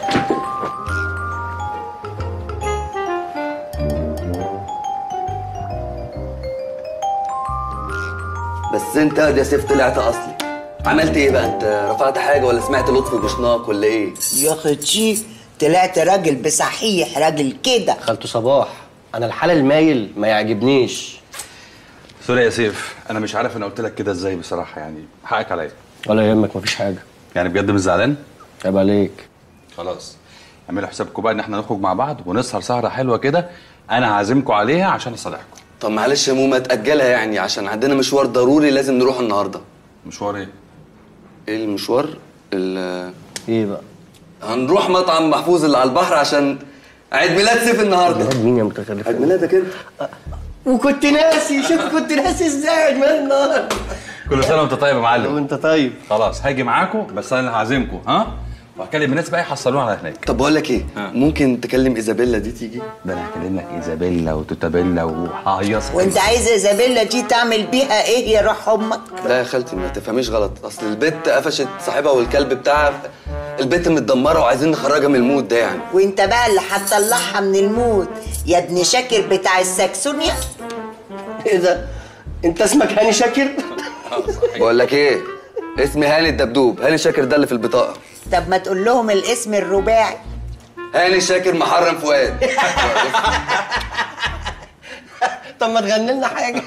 بس انت يا سيف طلعت اصلي عملت ايه بقى انت رفعت حاجه ولا سمعت لطفي بشناق ولا ايه يا اختي طلعت راجل بصحيح راجل كده خالته صباح انا الحال المايل ما يعجبنيش سوري يا سيف انا مش عارف انا قلت لك كده ازاي بصراحه يعني حقك عليا ولا يهمك مفيش حاجه يعني بجد مش زعلان عيب عليك خلاص اعملوا حسابكم بقى ان احنا نخرج مع بعض ونسهر سهره حلوه كده انا عازمكم عليها عشان اصالحكم طب معلش يا موما تاجلها يعني عشان عندنا مشوار ضروري لازم نروح النهارده مشوار ايه ايه المشوار ال ايه بقى هنروح مطعم محفوظ اللي على البحر عشان عيد ميلاد سيف النهارده عيد مين يا متخلف عيد ميلادك انت وكنت ناسي شوف كنت ناسي ازاي عيد ميلاد النهارده كل سنه وانت طيب يا معلم وانت طيب خلاص هاجي معاكم بس انا اللي هعزمكم ها وهكلم الناس بقى يحصلونا على هناك طب بقول لك ايه ممكن تكلم ايزابيلا دي تيجي ده انا هكلم لك ايزابيلا وتوتابيلا وههيصك وانت عايزه ايزابيلا دي تعمل بيها ايه يا روح امك لا يا خالتي ما تفهميش غلط اصل البت قفشت صاحبها والكلب بتاعها البت متدمره وعايزين نخرجها من المود ده يعني وانت بقى اللي هتطلعها من المود يا ابن شاكر بتاع الساكسونيا ايه ده انت اسمك هاني شاكر بقول لك ايه اسمي هاني الدبدوب هاني شاكر ده اللي في البطاقه طب ما تقول لهم الاسم الرباعي هاني شاكر محرم فؤاد طب ما تغني لنا حاجه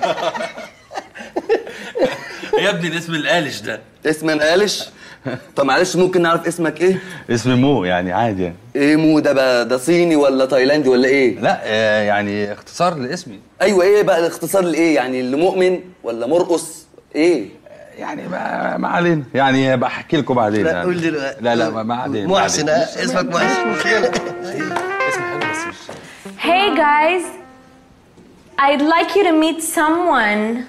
يا ابني الاسم القالش ده اسم انقالش طب معلش ممكن نعرف اسمك ايه اسمي مو يعني عادي يعني ايه مو ده بقى ده صيني ولا تايلاندي ولا ايه لا آه، يعني اختصار لاسمي ايوه ايه بقى الاختصار لايه يعني لمؤمن ولا مرقص ايه يعني ما, ما علينا يعني بحكي لكم بعدين لا، يعني. قول دلوقتي. لا لا ما- ما علينا ما محسن علينا. ها؟ اسمك محسن اسم حلو بس مش Hey guys, I'd like you to meet someone.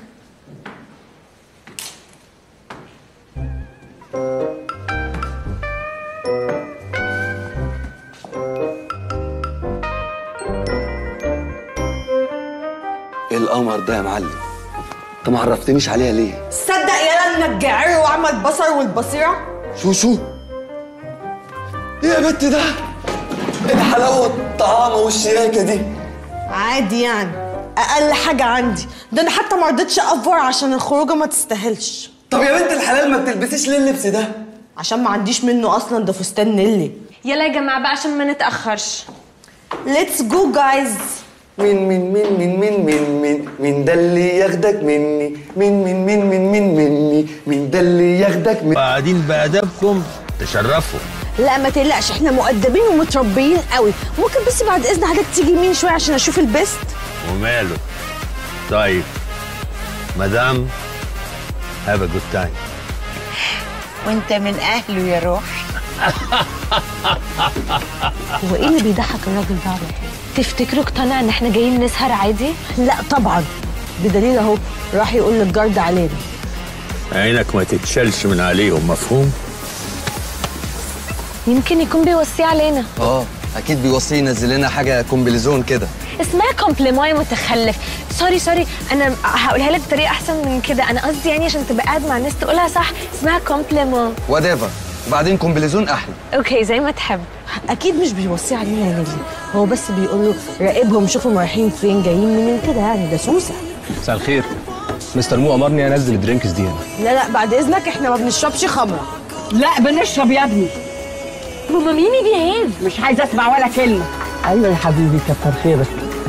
ايه القمر ده يا معلم انت ما عرفتنيش عليها ليه صدق يا انك جعر وعمى البصر والبصيره شو شو ايه يا بنت ده ايه حلاوه الطعامه والشياكه دي عادي يعني اقل حاجه عندي ده انا حتى ما رضيتش افور عشان الخروجه ما تستاهلش طب يا بنت الحلال ما بتلبسيش ليه اللبس ده عشان ما عنديش منه اصلا ده فستان نيلي يلا يا جماعة بقى عشان ما نتأخرش. ليتس جو جايز مين مين مين مين مين مين مين مين ده اللي ياخدك مني مين مين مين مين مين مني مين ده اللي ياخدك مني قاعدين بأدبكم تشرفوا لا ما تقلقش احنا مؤدبين ومتربيين قوي ممكن بس بعد اذن حضرتك تيجي يمين شويه عشان اشوف البيست وماله طيب مدام هاف ا جود تايم وانت من اهله يا روح هو ايه اللي بيضحك الراجل ده على طول؟ تفتكروا اقتنع ان احنا جايين نسهر عادي؟ لا طبعا بدليل اهو راح يقول للجارد علينا عينك ما تتشالش من عليهم مفهوم يمكن يكون بيوصيه علينا. اه اكيد بيوصي ينزل لنا حاجه كومبليزون كده اسمها كومبليمون يا متخلف. سوري سوري انا هقولها لك بطريقة أحسن من كده. أنا قصدي يعني عشان تبقى قاعد مع الناس تقولها صح اسمها كومبليمون. وات ايفر وبعدين كومبليزون احلى اوكي زي ما تحب اكيد مش بيوصي علينا يا نيلي هو بس بيقول له راقبهم شوفهم رايحين فين جايين منين كده يعني ده سوسه مساء الخير مستر مو امرني انزل الدرينكس دي هنا لا لا بعد اذنك احنا ما بنشربش خمره لا بنشرب يا ابني ماما ميمي بيهيف مش عايزه اسمع ولا كلمه ايوه يا حبيبي كتر خيرك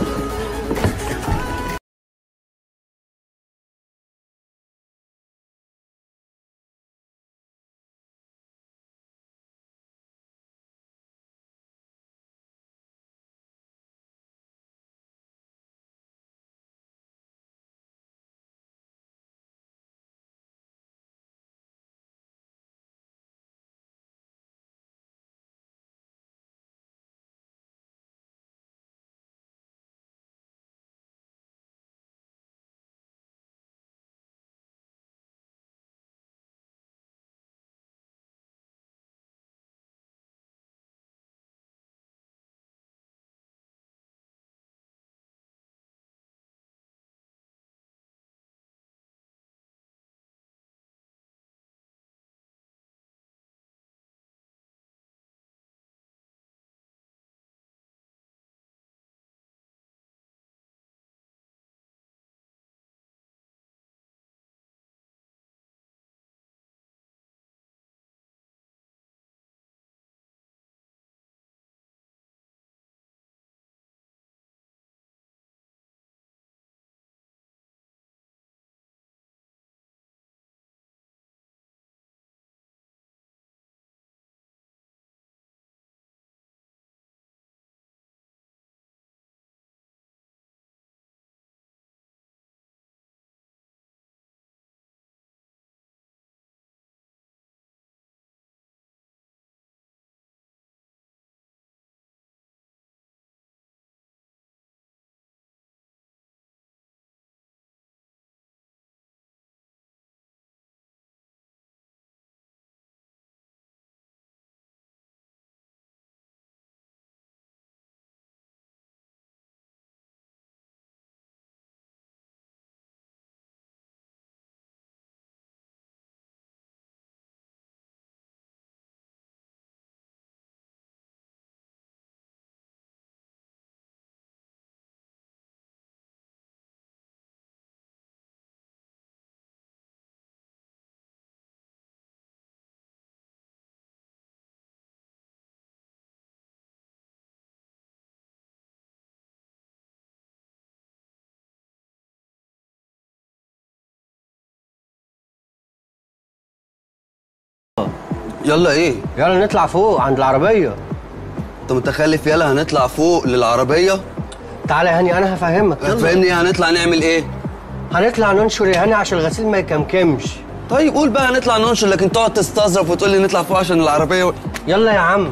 يلا ايه يلا نطلع فوق عند العربيه انت متخلف يلا هنطلع فوق للعربيه تعالى يا هاني انا هفهمك يلا فاهمني هنطلع نعمل ايه هنطلع ننشر يا هاني عشان الغسيل ما يكمكمش طيب قول بقى هنطلع ننشر لكن تقعد تستظرف وتقول لي نطلع فوق عشان العربيه و... يلا يا عم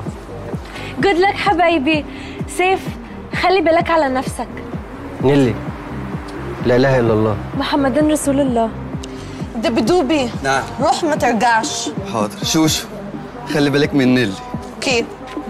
جود لك حبايبي سيف خلي بالك على نفسك نيلي لا اله الا الله محمد رسول الله دبدوبي نعم روح ما ترجعش حاضر شوشو خلي بالك من نيلي اوكي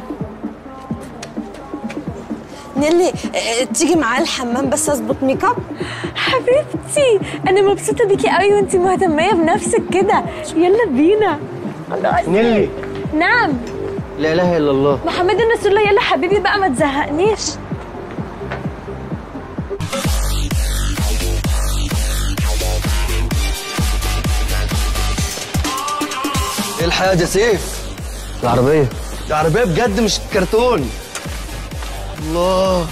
نيلي اه، تيجي معايا الحمام بس اظبط ميك اب حبيبتي انا مبسوطه بيكي قوي وانتي مهتميه بنفسك كده يلا بينا نيلي نعم لا اله الا الله محمد رسول الله يلا حبيبي بقى ما تزهقنيش ايه الحاجه يا سيف العربيه دي عربيه بجد مش كرتون الله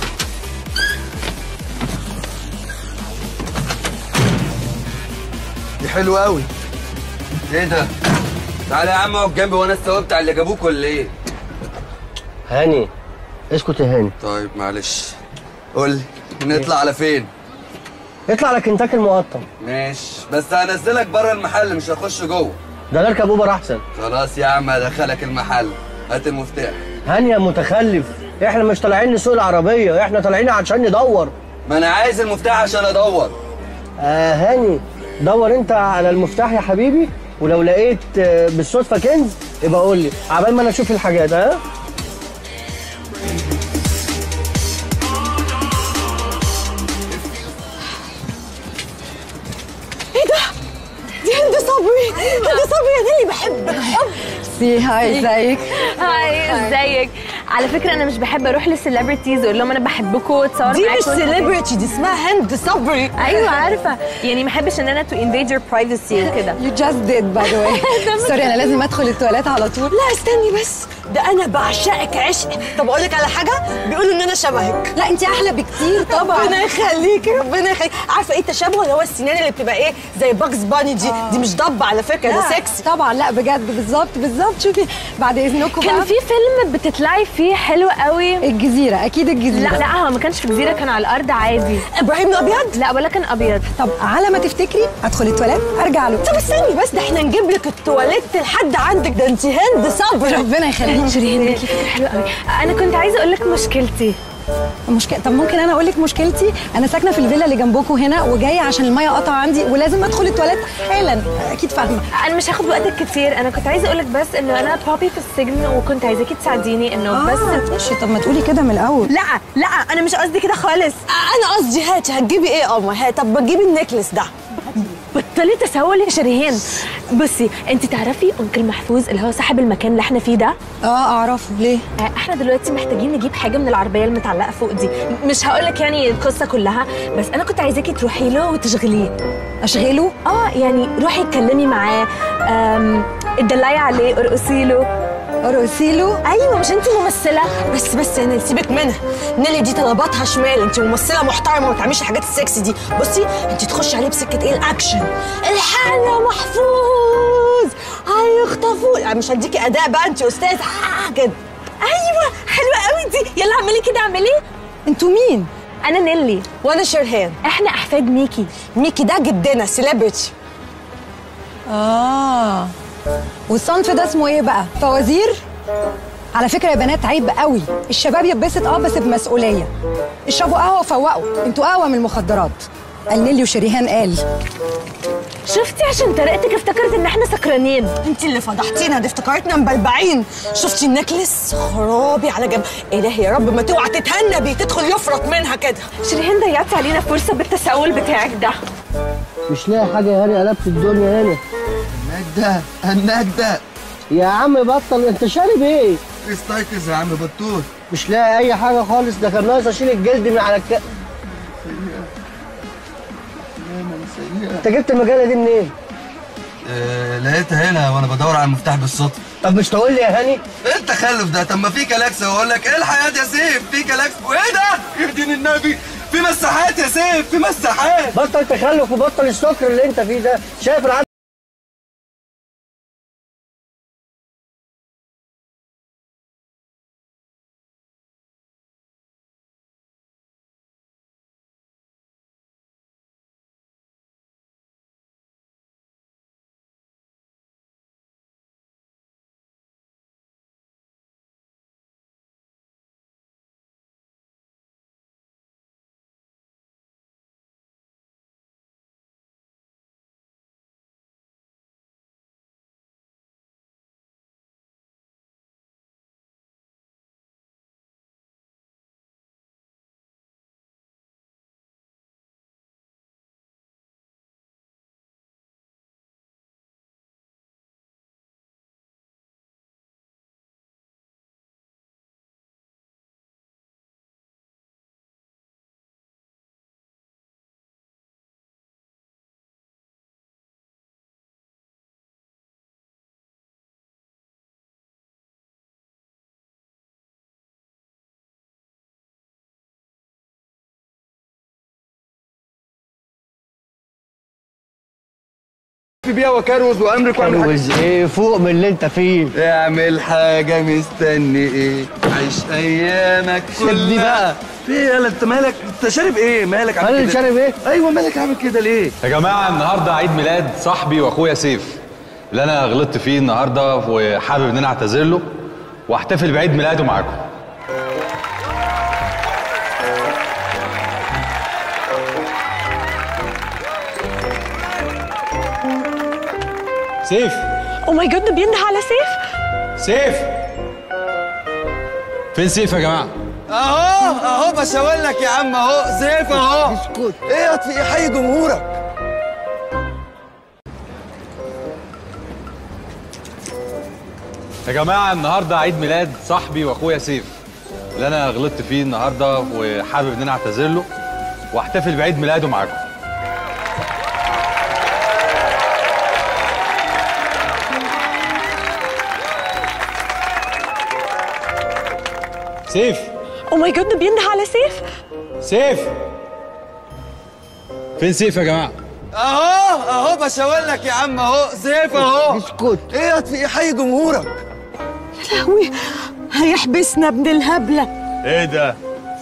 دي حلوه قوي ايه ده تعالى يا عم اقف جنبي وانا السواق بتاع اللي جابوك ولا ايه هاني اسكت يا هاني طيب معلش قول لي نطلع على فين اطلع على كنتاكي المقطم ماشي بس هنزلك بره المحل مش هخش جوه ده نركب اوبر احسن خلاص يا عم هدخلك المحل هات المفتاح هاني يا متخلف احنا مش طالعين نسوق العربيه احنا طالعين عشان ندور ما انا عايز المفتاح عشان ادور آه هاني دور انت على المفتاح يا حبيبي ولو لقيت آه، بالصدفه كنز يبقى قول لي عبال ما انا اشوف الحاجات ها ايه ده؟ دي هند صبري هند صبري يا نيلي بحبك حب ميرسي هاي ازيك هاي ازيك على فكره انا مش بحب اروح للسليبرتيز اقول لهم انا بحبكم واتصور دي معاكم مش celebrity، دي اسمها هند صبري ايوه عارفه يعني ما احبش ان انا تو انفيد يور برايفسي وكده يو جاست ديد باي ذا واي سوري انا لازم ادخل التواليت على طول لا استني بس ده انا بعشقك عشق طب اقول لك على حاجه بيقولوا ان انا شبهك لا انت احلى بكتير طبعا ربنا يخليكي ربنا يخليكي عارفه ايه التشابه اللي هو السنان اللي بتبقى ايه زي باكس باني دي دي مش ضب على فكره ده لا، سكسي طبعا لا بجد بالظبط بالظبط شوفي بعد اذنكم كان بقى. في فيلم بتطلعي فيه حلو قوي الجزيره اكيد الجزيره لا لا هو ما كانش في الجزيره كان على الارض عادي ابراهيم الابيض لا ولا كان ابيض طب على ما تفتكري ادخل التواليت ارجع له طب استني بس ده احنا نجيب لك التواليت لحد عندك ده انت هند صبري ربنا يخليك شيرين جات لي فكره حلوه قوي انا كنت عايزه اقول لك مشكلتي مشكلة طب ممكن انا اقول لك مشكلتي انا ساكنه في الفيلا اللي جنبكم هنا وجايه عشان الميه قطع عندي ولازم ادخل التواليت حالا اكيد فاهمه انا مش هاخد وقتك كتير انا كنت عايزه اقول لك بس انه انا بابي في السجن وكنت عايزاكي تساعديني انه آه، بس ماشي طب ما تقولي كده من الاول لا لا انا مش قصدي كده خالص انا قصدي هاتي هتجيبي ايه يا قمر هات طب بتجيبي النكلس ده بطلي تسول يا شريهان بصي انت تعرفي انكل محفوظ اللي هو صاحب المكان اللي احنا فيه ده اه اعرفه ليه آه، احنا دلوقتي محتاجين نجيب حاجه من العربيه المتعلقه فوق دي مش هقول لك يعني القصه كلها بس انا كنت عايزاكي تروحي له وتشغليه اشغله اه يعني روحي اتكلمي معاه آم، اتدلعي عليه ارقصي له ارقصي له ايوه مش انت ممثله بس بس يا نيل سيبك منها نيلي دي طلباتها شمال انت ممثله محترمه وما تعمليش الحاجات السكسي دي بصي انت تخشي عليه بسكه ايه الاكشن الحقنا محفوظ هيخطفوه يعني مش هديكي اداء بقى انت استاذ آه كده ايوه حلوه قوي دي يلا اعملي كده اعملي انتوا مين انا نيلي وانا شرهان احنا احفاد ميكي ميكي ده جدنا سيلبرتي اه والصنف ده اسمه ايه بقى فوازير على فكره يا بنات عيب قوي الشباب يتبسط اه بس بمسؤوليه اشربوا قهوه وفوقوا انتوا قهوه من المخدرات قال نيلي وشريهان قال شفتي عشان طريقتك افتكرت ان احنا سكرانين انت اللي فضحتينا دي افتكرتنا مبلبعين شفتي النكلس خرابي على جنب الهي يا رب ما توعى تتهنبي تدخل يفرط منها كده شريهان ضيعتي علينا فرصه بالتسول بتاعك ده مش لاقي حاجه يا هاني قلبت الدنيا هنا النجدة النجدة يا عم بطل انت شارب ايه؟ استيقظ يا عم بطول مش لاقي اي حاجه خالص ده كان ناقص اشيل الجلد من على الك انت جبت المجله دي منين؟ آه لقيتها هنا وانا بدور على المفتاح بالصدفه طب مش تقول لي يا هاني؟ ايه التخلف ده طب ما في كلاكس واقول لك ايه الحياه يا سيف في كلاكس وايه ده يهدين النبي في مساحات يا سيف في مساحات بطل تخلف وبطل السكر اللي انت فيه ده شايف العدد في بيها وكروز وامرك واعمل حاجة. كروز ايه فوق من اللي انت فيه اعمل حاجة مستني ايه عيش ايامك سيبني كلها بقى. في ايه يالا انت مالك انت شارب ايه مالك عامل انا اللي كده شارب ايه؟ ايوه مالك عامل كده ليه يا جماعة النهاردة عيد ميلاد صاحبي واخويا سيف اللي انا غلطت فيه النهاردة وحابب ان انا اعتذر له واحتفل بعيد ميلاده معاكم سيف او ماي جاد ده بينده على سيف سيف فين سيف يا جماعه اهو اهو بشاور لك يا عم اهو سيف اهو اسكت ايه يا في حي جمهورك يا جماعه النهارده عيد ميلاد صاحبي واخويا سيف اللي انا غلطت فيه النهارده وحابب ان انا اعتذر له واحتفل بعيد ميلاده معاكم سيف او ماي جاد بينده على سيف سيف فين سيف يا جماعه اهو اهو بشاور لك يا عم اهو سيف اهو اسكت ايه يا في حي جمهورك يا لهوي هيحبسنا ابن الهبله ايه ده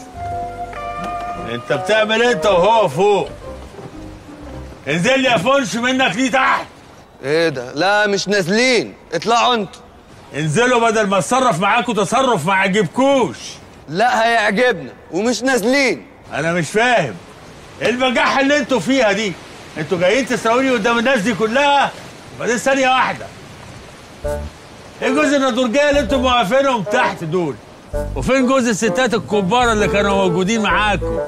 انت بتعمل انت وهو فوق انزل لي افنش منك ليه تحت ايه ده لا مش نازلين اطلعوا انتوا انزلوا بدل ما اتصرف معاكوا تصرف ما عجبكوش لا هيعجبنا ومش نازلين انا مش فاهم ايه البجاحه اللي انتوا فيها دي انتوا جايين تسرقوني قدام الناس دي كلها بعدين ثانيه واحده ايه جوز النضورجيه اللي انتوا موقفينهم تحت دول وفين جوز الستات الكبار اللي كانوا موجودين معاكم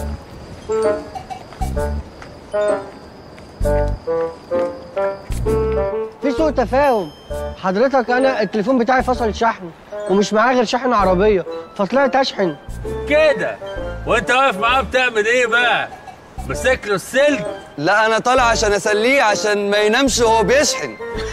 في سوء تفاهم حضرتك انا التليفون بتاعي فصل شحن ومش معايا غير شحن عربيه فطلعت اشحن كده وانت واقف معاه بتعمل ايه بقى ماسك له السلك لا انا طالع عشان اسليه عشان ما ينامش وهو بيشحن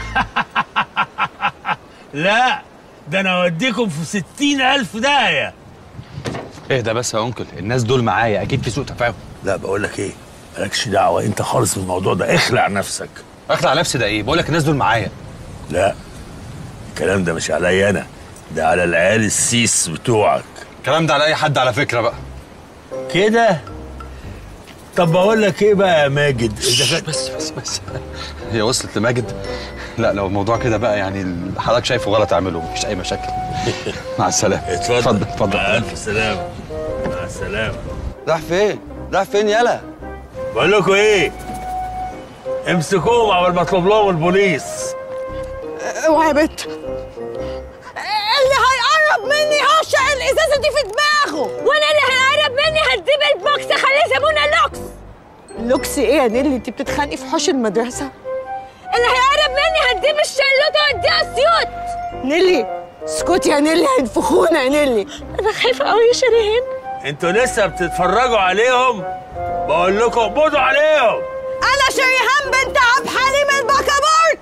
لا ده انا اوديكم في ستين الف داهيه اهدى بس يا انكل الناس دول معايا اكيد في سوء تفاهم لا بقول لك ايه مالكش دعوه انت خالص بالموضوع ده اخلع نفسك اخلع نفسي ده ايه بقول لك الناس دول معايا لا الكلام ده مش عليا انا ده على العيال السيس بتوعك الكلام ده على اي حد على فكره بقى كده طب بقول لك ايه بقى يا ماجد بس بس بس هي وصلت لماجد لا لو الموضوع كده بقى يعني اللي حضرتك شايفه غلط اعمله مفيش اي مشاكل مع السلامه اتفضل اتفضل مع الف سلامه مع السلامه راح فين راح فين يلا بقول لكم ايه امسكوهم قبل ما اطلب لهم البوليس اوعى يا بت اللي هيقرب مني هشع الازازه دي في دماغه وانا اللي هيقرب مني هديب البوكس اخليه يسمونا لوكس لوكس ايه يا نيلي انت بتتخانقي في حوش المدرسه اللي هيقرب مني هديب الشلوته واديها سيوت نيلي اسكتي يا نيلي هينفخونا يا نيلي انا خايفه قوي يا شيرين انتوا لسه بتتفرجوا عليهم بقول لكم اقبضوا عليهم انا شريهان بنت عبد حليم البكابورت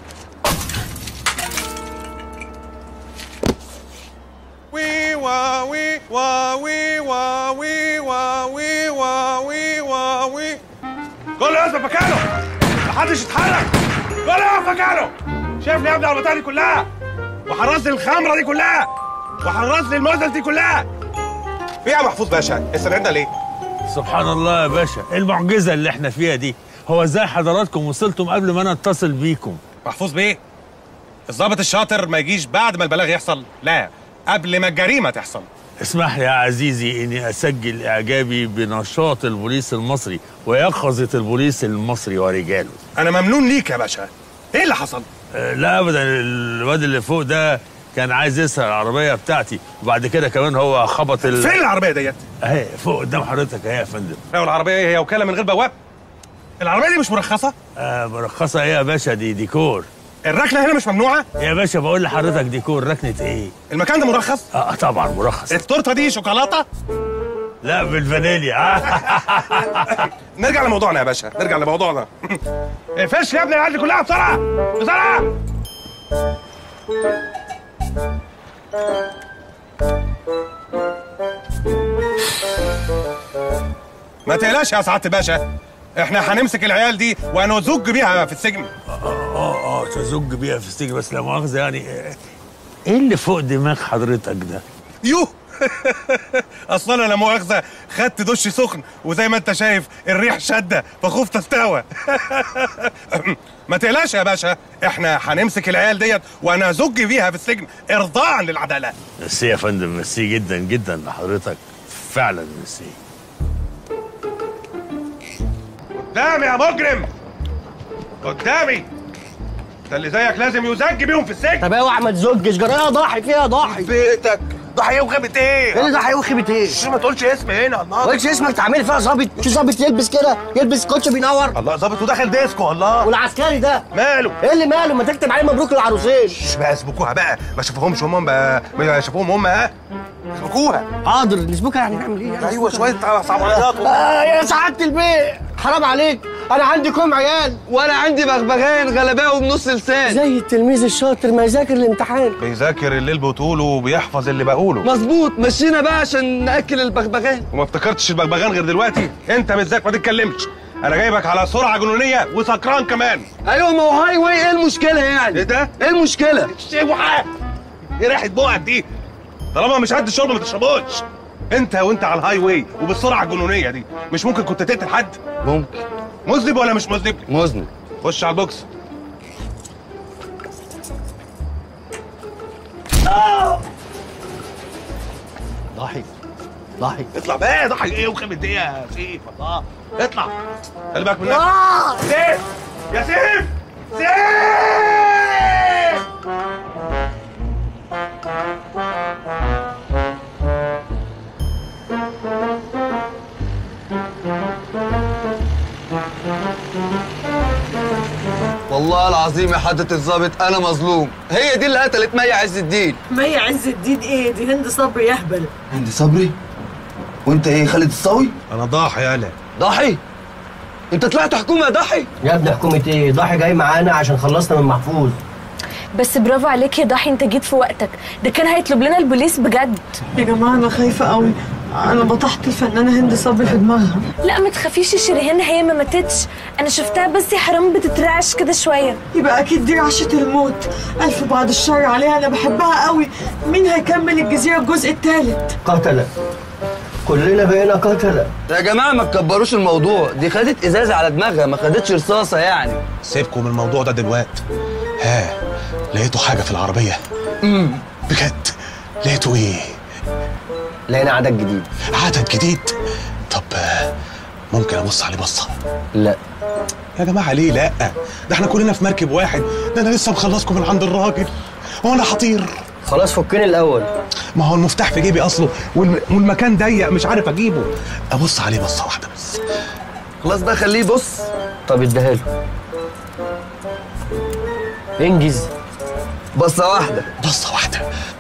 وي وا وي وا وي وا وي وا وي وا وي وا وي كله يثبت مكانه محدش يتحرك كله يقف مكانه شايفني يا ابني على البتاع دي كلها وحرصت الخمره دي كلها وحرصت الموزل دي كلها في يا محفوظ باشا استنادنا ليه؟ سبحان الله يا باشا ايه المعجزه اللي احنا فيها دي هو ازاي حضراتكم وصلتم قبل ما انا اتصل بيكم محفوظ بيه الضابط الشاطر ما يجيش بعد ما البلاغ يحصل لا قبل ما الجريمه تحصل اسمح لي يا عزيزي اني اسجل اعجابي بنشاط البوليس المصري ويقظه البوليس المصري ورجاله انا ممنون ليك يا باشا ايه اللي حصل أه لا ابدا الواد اللي فوق ده كان عايز يسرق العربيه بتاعتي وبعد كده كمان هو خبط ال... فين العربيه ديت اهي فوق قدام حضرتك اهي يا فندم ايوه العربيه إيه؟ هي وكاله من غير بواب العربيه دي مش مرخصه آه مرخصه ايه يا باشا دي ديكور الركنه هنا مش ممنوعه يا باشا بقول لحضرتك ديكور ركنه ايه المكان ده مرخص اه طبعا مرخص التورته دي شوكولاته لا بالفانيليا نرجع لموضوعنا يا باشا نرجع لموضوعنا فش يا ابني العيال دي كلها بسرعه بسرعه ما تقلقش يا سعاده الباشا احنا هنمسك العيال دي ونزج بيها في السجن اه اه تزج بيها في السجن بس لا مؤاخذه يعني آه، ايه اللي فوق دماغ حضرتك ده؟ يوه اصلا انا لا مؤاخذه خدت دش سخن وزي ما انت شايف الريح شده فخفت استوى ما تقلقش يا باشا احنا هنمسك العيال ديت ونزج بيها في السجن ارضاء للعداله ميرسي يا فندم ميرسي جدا جدا لحضرتك فعلا ميرسي قدامي يا مجرم قدامي ده اللي زيك لازم يزج بيهم في السجن طب اوعى ما تزجش جرايه ضاحي فيها ضاحي بيتك ضحيه وخيبه ايه؟ ايه اللي ضحيه وخيبه ايه؟ شو ما تقولش اسم هنا الله ما قلتش اسمك تعملي فيها ظابط في ظابط يلبس كده يلبس كوتش بينور الله ظابط وداخل ديسكو الله والعسكري ده ماله؟ ايه اللي ماله ما تكتب عليه مبروك العروسين مش بقى اسبكوها بقى ما شافوهمش هم بقى ما شافوهم هم ها اسبكوها حاضر نسبوكها يعني نعمل ايه يعني ايوه شويه صعبانيات آه يا سعاده البيه حرام عليك انا عندي كوم عيال وانا عندي بغبغان غلباوي بنص لسان زي التلميذ الشاطر ما يذاكر الامتحان بيذاكر الليل بطوله وبيحفظ اللي بقوله مظبوط مشينا بقى عشان ناكل البغبغان وما افتكرتش البغبغان غير دلوقتي انت بالذات ما تتكلمش انا جايبك على سرعه جنونيه وسكران كمان ايوه ما هو هاي واي ايه المشكله يعني ايه ده ايه المشكله شبحه ايه ريحه بقك دي طالما مش قد الشرب ما تشربوش انت وانت على الهاي واي وبالسرعه الجنونيه دي مش ممكن كنت تقتل حد ممكن مذنب ولا مش مذنب مذنب خش على البوكس ضحي ضحي اطلع بقى ضحك ايه وخيبه ايه يا سيف الله اطلع خلي بالك من نفسك آه. سيف يا سيف سيف والله العظيم يا حضرة الظابط انا مظلوم هي دي اللي قتلت مي عز الدين مي عز الدين ايه دي هند صبري يهبل هند صبري وانت ايه خالد الصاوي انا ضاحي يالا ضحي انت طلعت حكومه يا ضحي يا ابني حكومه ايه ضحي جاي معانا عشان خلصنا من محفوظ بس برافو عليك يا ضحي انت جيت في وقتك ده كان هيطلب لنا البوليس بجد يا جماعه انا خايفه قوي انا بطحت الفنانه هند صبري في دماغها لا ما تخافيش يا شيرين هي ما ماتتش انا شفتها بس يا حرام بتترعش كده شويه يبقى اكيد دي رعشه الموت الف بعد الشر عليها انا بحبها قوي مين هيكمل الجزيره الجزء الثالث قتله كلنا بقينا قتله يا جماعه ما تكبروش الموضوع دي خدت ازازه على دماغها ما خدتش رصاصه يعني سيبكم من الموضوع ده دلوقتي ها لقيتوا حاجه في العربيه امم بجد لقيتوا ايه لقينا عدد جديد عدد جديد طب آه، ممكن ابص عليه بصه لا يا جماعه ليه لا ده احنا كلنا في مركب واحد ده انا لسه مخلصكم من عند الراجل وانا حطير خلاص فكني الاول ما هو المفتاح في جيبي اصله والم- والمكان ضيق مش عارف اجيبه ابص عليه بصه واحده بس خلاص بقى خليه يبص طب اديها له انجز بصه واحده بصه واحده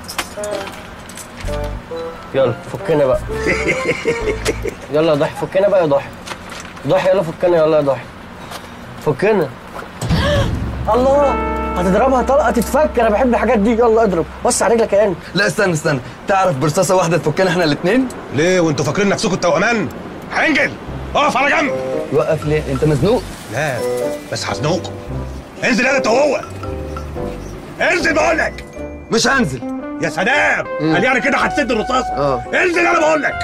يلا فكنا بقى يلا يا ضحي فكنا بقى يا ضحي ضحي يلا فكنا يلا يا ضحي فكنا الله هتضربها طلقه تتفك انا بحب الحاجات دي يلا اضرب بص على رجلك يا انت لا استنى استنى تعرف برصاصه واحده تفكنا احنا الاثنين ليه وانتوا فاكرين نفسكم التوأمان هنجل اقف على جنب وقف ليه انت مزنوق لا بس هزنقكم انزل انا هو انزل بقول لك مش هنزل يا سلام قال يعني كده هتسد الرصاصه اه انزل انا بقول لك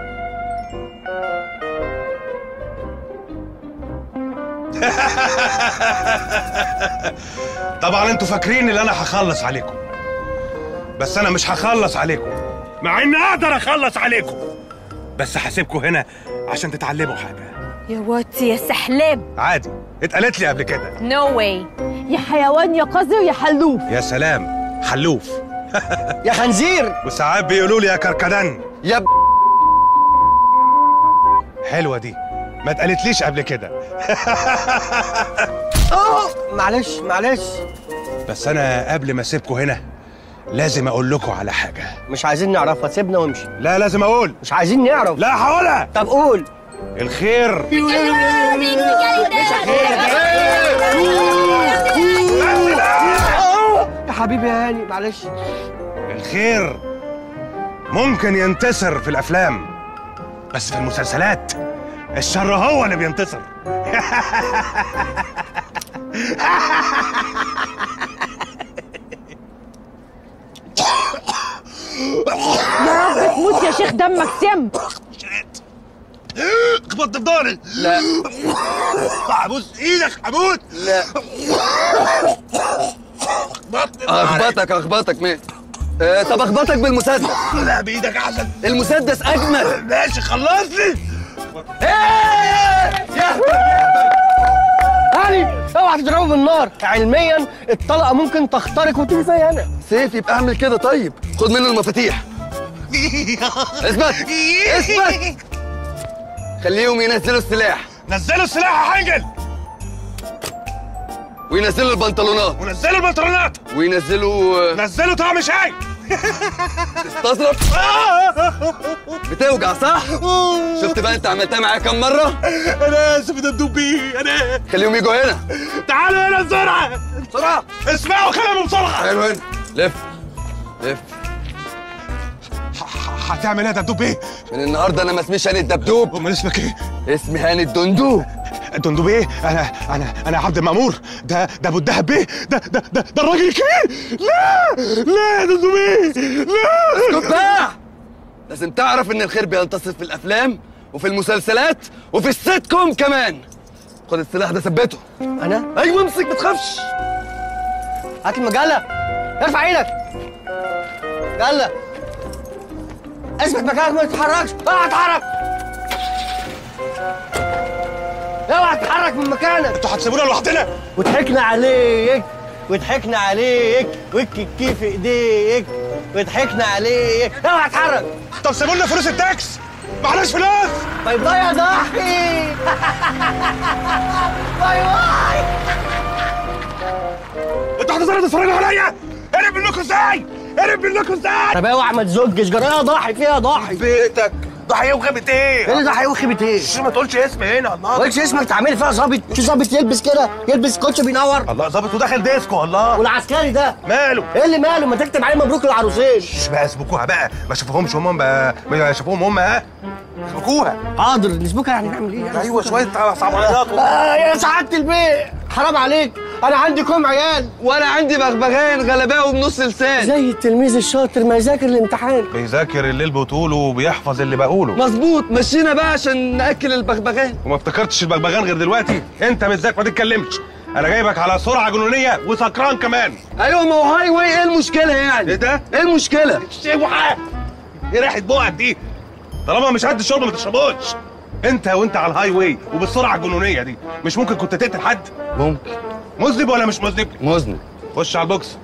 طبعا انتوا فاكرين ان انا هخلص عليكم بس انا مش هخلص عليكم مع اني اقدر اخلص عليكم بس هسيبكم هنا عشان تتعلموا حاجه يا واتي يا سحلاب عادي اتقالت لي قبل كده نو واي يا حيوان يا قذر يا حلوف يا سلام حلوف يا خنزير وساعات بيقولوا لي يا كركدن يا ب... حلوه دي ما اتقالتليش قبل كده اه معلش معلش بس انا قبل ما اسيبكم هنا لازم اقول لكم على حاجه مش عايزين نعرفها سيبنا وامشي لا لازم اقول مش عايزين نعرف لا هقولها طب قول الخير يا حبيبي يا هاني معلش الخير ممكن ينتصر في الافلام بس في المسلسلات الشر هو اللي بينتصر يا رب تموت يا شيخ دمك سم خبطت في ضهري لا ابوس ايدك هموت لا اخبطك اخبطك مين آه طب اخبطك بالمسدس لا بايدك احسن المسدس اجمل ماشي خلصني هاني اوعى تضربه بالنار علميا الطلقه ممكن تخترق وتيجي زي انا سيف يبقى اعمل كده طيب خد منه المفاتيح اثبت اثبت خليهم ينزلوا السلاح نزلوا السلاح يا حنجل وينزلوا البنطلونات ونزلوا البنطلونات وينزلوا نزلوا طعم شاي استصرف بتوجع صح؟ شفت بقى انت عملتها معايا كام مرة؟ انا اسف ده دبي انا خليهم يجوا هنا تعالوا هنا بسرعة بسرعة اسمعوا كلامي بسرعة حلو هنا لف لف هتعمل ايه يا دبدوب من النهارده انا ما اسميش هاني الدبدوب امال اسمك ايه؟ اسمي هاني الدندوب الدندوب ايه؟ انا انا انا عبد المأمور ده ده ابو الدهب بيه ده ده ده, ده الراجل الكبير لا لا يا دندوب ايه لا اسكت بقى لازم تعرف ان الخير بينتصر في الافلام وفي المسلسلات وفي السيت كوم كمان خد السلاح ده ثبته انا ايوه امسك ما تخافش هات المجله ارفع ايدك مجله اثبت مكانك ما تتحركش اوعى تتحرك اوعى تتحرك من مكانك انتوا هتسيبونا لوحدنا وضحكنا عليك وضحكنا عليك والكيكي في ايديك وضحكنا عليك اوعى تتحرك طب سيبوا لنا فلوس التاكس معناش فلوس باي باي يا ضحي باي باي انتوا هتظهروا تتفرجوا عليا هرب منكم ازاي هرب منكم ازاي طب اوعى ما تزجش جرايه ضحي فيها ضحي بيتك ضحيه وخيبه ايه؟ ايه اللي ضحيه وخيبه ايه؟ ما تقولش اسم هنا الله ما قلتش اسمك تعملي فيها ظابط في ظابط يلبس كده يلبس كوتش بينور الله ظابط وداخل ديسكو الله والعسكري ده ماله؟ ايه اللي ماله ما تكتب عليه مبروك للعروسين مش بقى اسبكوها بقى ما شافوهمش هم بقى ما شافوهم هم ها اسبكوها حاضر نسبوكها يعني نعمل ايه يعني ايوه شويه صعبانيات آه يا سعاده البيع حرام عليك انا عندي كوم عيال وانا عندي بغبغان غلباوي بنص لسان زي التلميذ الشاطر ما يذاكر الامتحان بيذاكر الليل بطوله وبيحفظ اللي بقوله مظبوط مشينا بقى عشان ناكل البغبغان وما افتكرتش البغبغان غير دلوقتي انت بالذات ما تتكلمش انا جايبك على سرعه جنونيه وسكران كمان ايوه ما هو هاي واي ايه المشكله يعني ايه ده ايه المشكله اوعى ايه ريحه بقك دي طالما مش قد الشرب ما تشربوش انت وانت على الهاي واي وبالسرعه الجنونيه دي مش ممكن كنت تقتل حد ممكن مذنب ولا مش مذنب مذنب خش على البوكس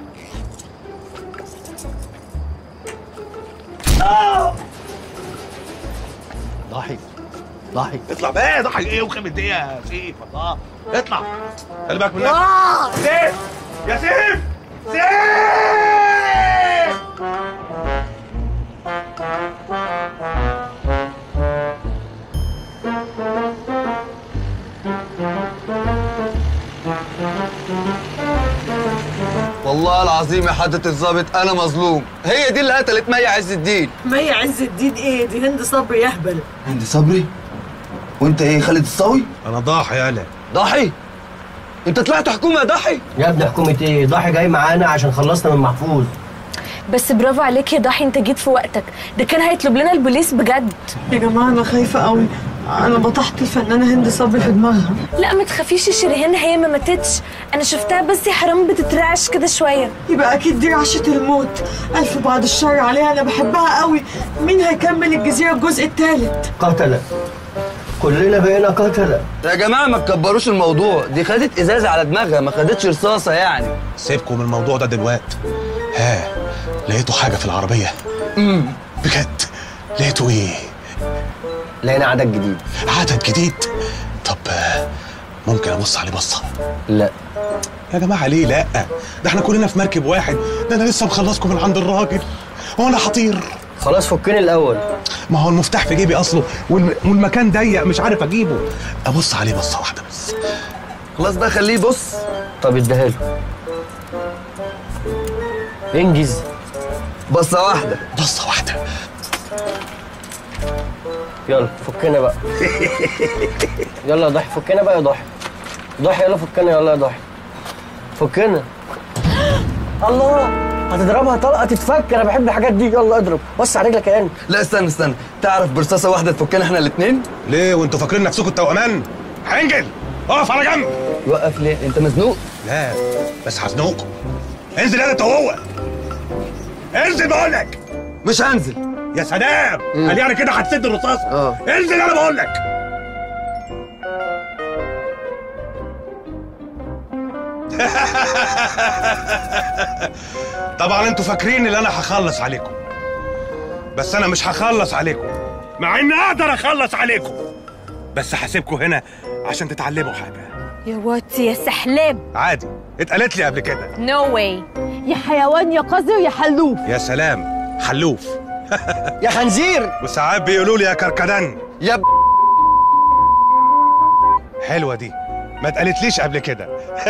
ضحي ضحي اطلع بقى ضحي ايه وخيبه ايه يا سيف الله اطلع خلي بالك من نفسك آه. سيف يا سيف سيف والله العظيم يا حضرة الظابط انا مظلوم هي دي اللي قتلت مي عز الدين مي عز الدين ايه دي هند صبري يهبل هند صبري وانت ايه خالد الصاوي انا ضاحي يالا ضحي انت طلعت حكومه يا ضحي يا ابني حكومه ايه ضحي جاي معانا عشان خلصنا من محفوظ بس برافو عليك يا ضحي انت جيت في وقتك ده كان هيطلب لنا البوليس بجد يا جماعه انا خايفه قوي انا بطحت الفنانه هند صبري في دماغها لا ما تخافيش يا شيرين هي ما ماتتش انا شفتها بس يا حرام بتترعش كده شويه يبقى اكيد دي رعشه الموت الف بعد الشر عليها انا بحبها قوي مين هيكمل الجزيره الجزء الثالث قتله كلنا بقينا قتله يا جماعه ما تكبروش الموضوع دي خدت ازازه على دماغها ما خدتش رصاصه يعني سيبكم من الموضوع ده دلوقتي ها لقيتوا حاجه في العربيه امم بجد لقيتوا ايه لقينا عدد جديد عدد جديد طب آه، ممكن ابص عليه بصه لا يا جماعه ليه لا ده احنا كلنا في مركب واحد ده انا لسه مخلصكم من عند الراجل هو انا حطير خلاص فكني الاول ما هو المفتاح في جيبي اصله والم- والمكان ضيق مش عارف اجيبه ابص عليه بصه واحده بس خلاص بقى خليه يبص طب اديها له انجز بصه واحده بصه واحده يلا فكنا بقى يلا يا ضحي فكنا بقى يا ضحي ضحي يلا فكنا يلا يا ضحي فكنا الله هتضربها طلقه تتفك انا بحب الحاجات دي يلا اضرب بص على رجلك يا انت لا استنى استنى تعرف برصاصه واحده تفكنا احنا الاثنين ليه وانتوا فاكرين نفسكم التوأمان هنجل اقف على جنب وقف ليه انت مزنوق لا بس هزنقكم انزل انا انت وهو انزل بقول لك مش هنزل يا سلام قال يعني كده هتسد الرصاصه اه انزل انا بقول لك طبعا انتوا فاكرين ان انا هخلص عليكم بس انا مش هخلص عليكم مع اني اقدر اخلص عليكم بس هسيبكم هنا عشان تتعلموا حاجه يا واتي يا سحلاب عادي اتقالت لي قبل كده نو واي يا حيوان يا قذر يا حلوف يا سلام حلوف يا خنزير وساعات بيقولوا لي يا كركدن يا ب... حلوه دي ما اتقالتليش قبل كده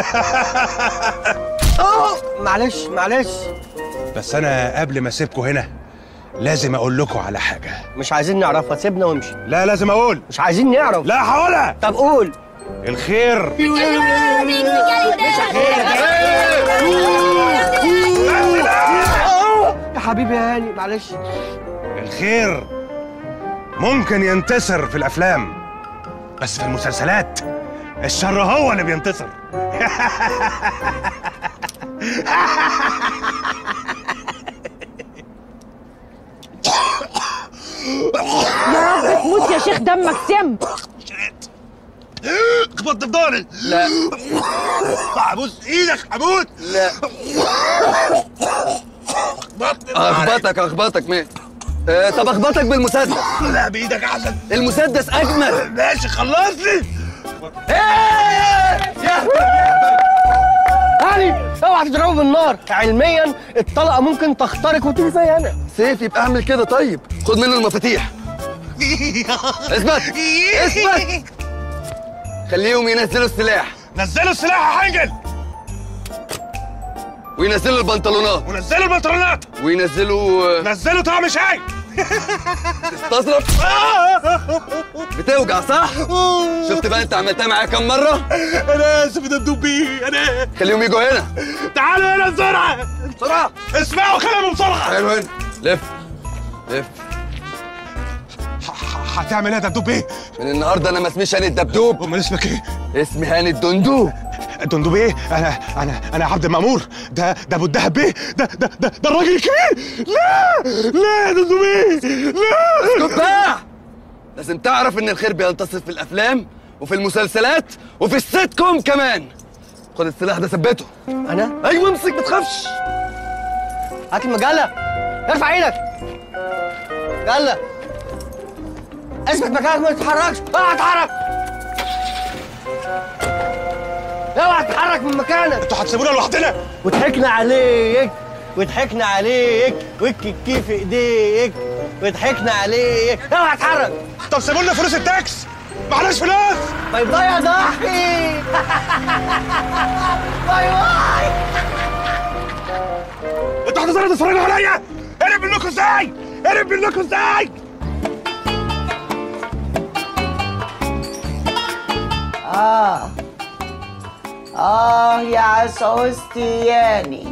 اه معلش معلش بس انا قبل ما اسيبكم هنا لازم اقول لكم على حاجه مش عايزين نعرفها سيبنا وامشي لا لازم اقول مش عايزين نعرف لا هقولها طب قول الخير يا حبيبي يا هاني معلش الخير ممكن ينتصر في الافلام بس في المسلسلات الشر هو اللي بينتصر يا رب تموت يا شيخ دمك سم خبطت في ضهري لا هبوس ايدك هموت لا خبطت اخبطك اخبطك مين آه طب اخبطك بالمسدس لا بايدك احسن المسدس اجمل ماشي خلصني هاني اوعى تضربه بالنار علميا الطلقه ممكن تخترق وتيجي زي انا سيف يبقى اعمل كده طيب خد منه المفاتيح اثبت اثبت خليهم ينزلوا السلاح نزلوا السلاح يا حنجل وينزلوا البنطلونات ونزلوا البنطلونات وينزلوا نزلوا طعم شاي تستظرف بتوجع صح؟ شفت بقى انت عملتها معايا كام مرة؟ انا اسف ده الدبي انا خليهم يجوا هنا تعالوا هنا بسرعة بسرعة اسمعوا كلامي بسرعة حلو هنا لف لف هتعمل ايه يا دبدوب من النهارده انا ما اسميش هاني الدبدوب امال اسمك ايه؟ اسمي هاني الدندوب الدندوب ايه؟ انا انا انا عبد المأمور ده ده ابو الدهب بيه ده ده ده, ده الراجل الكبير لا لا يا دندوب ايه لا اسكت بقى لازم تعرف ان الخير بينتصر في الافلام وفي المسلسلات وفي السيت كوم كمان خد السلاح ده ثبته انا ايوه امسك ما تخافش هات المجله ارفع ايدك يلا اثبت مكانك ما تتحركش اوعى تتحرك اوعى تتحرك من مكانك انتوا هتسيبونا لوحدنا وضحكنا عليك وضحكنا عليك والكيكي في ايديك وضحكنا عليك اوعى تتحرك طب سيبوا لنا فلوس التاكس معلش فلوس باي باي يا ضحي باي باي انتوا هتظهروا تتفرجوا عليا هرب منكم ازاي هرب منكم ازاي آه آه يا عسعوستياني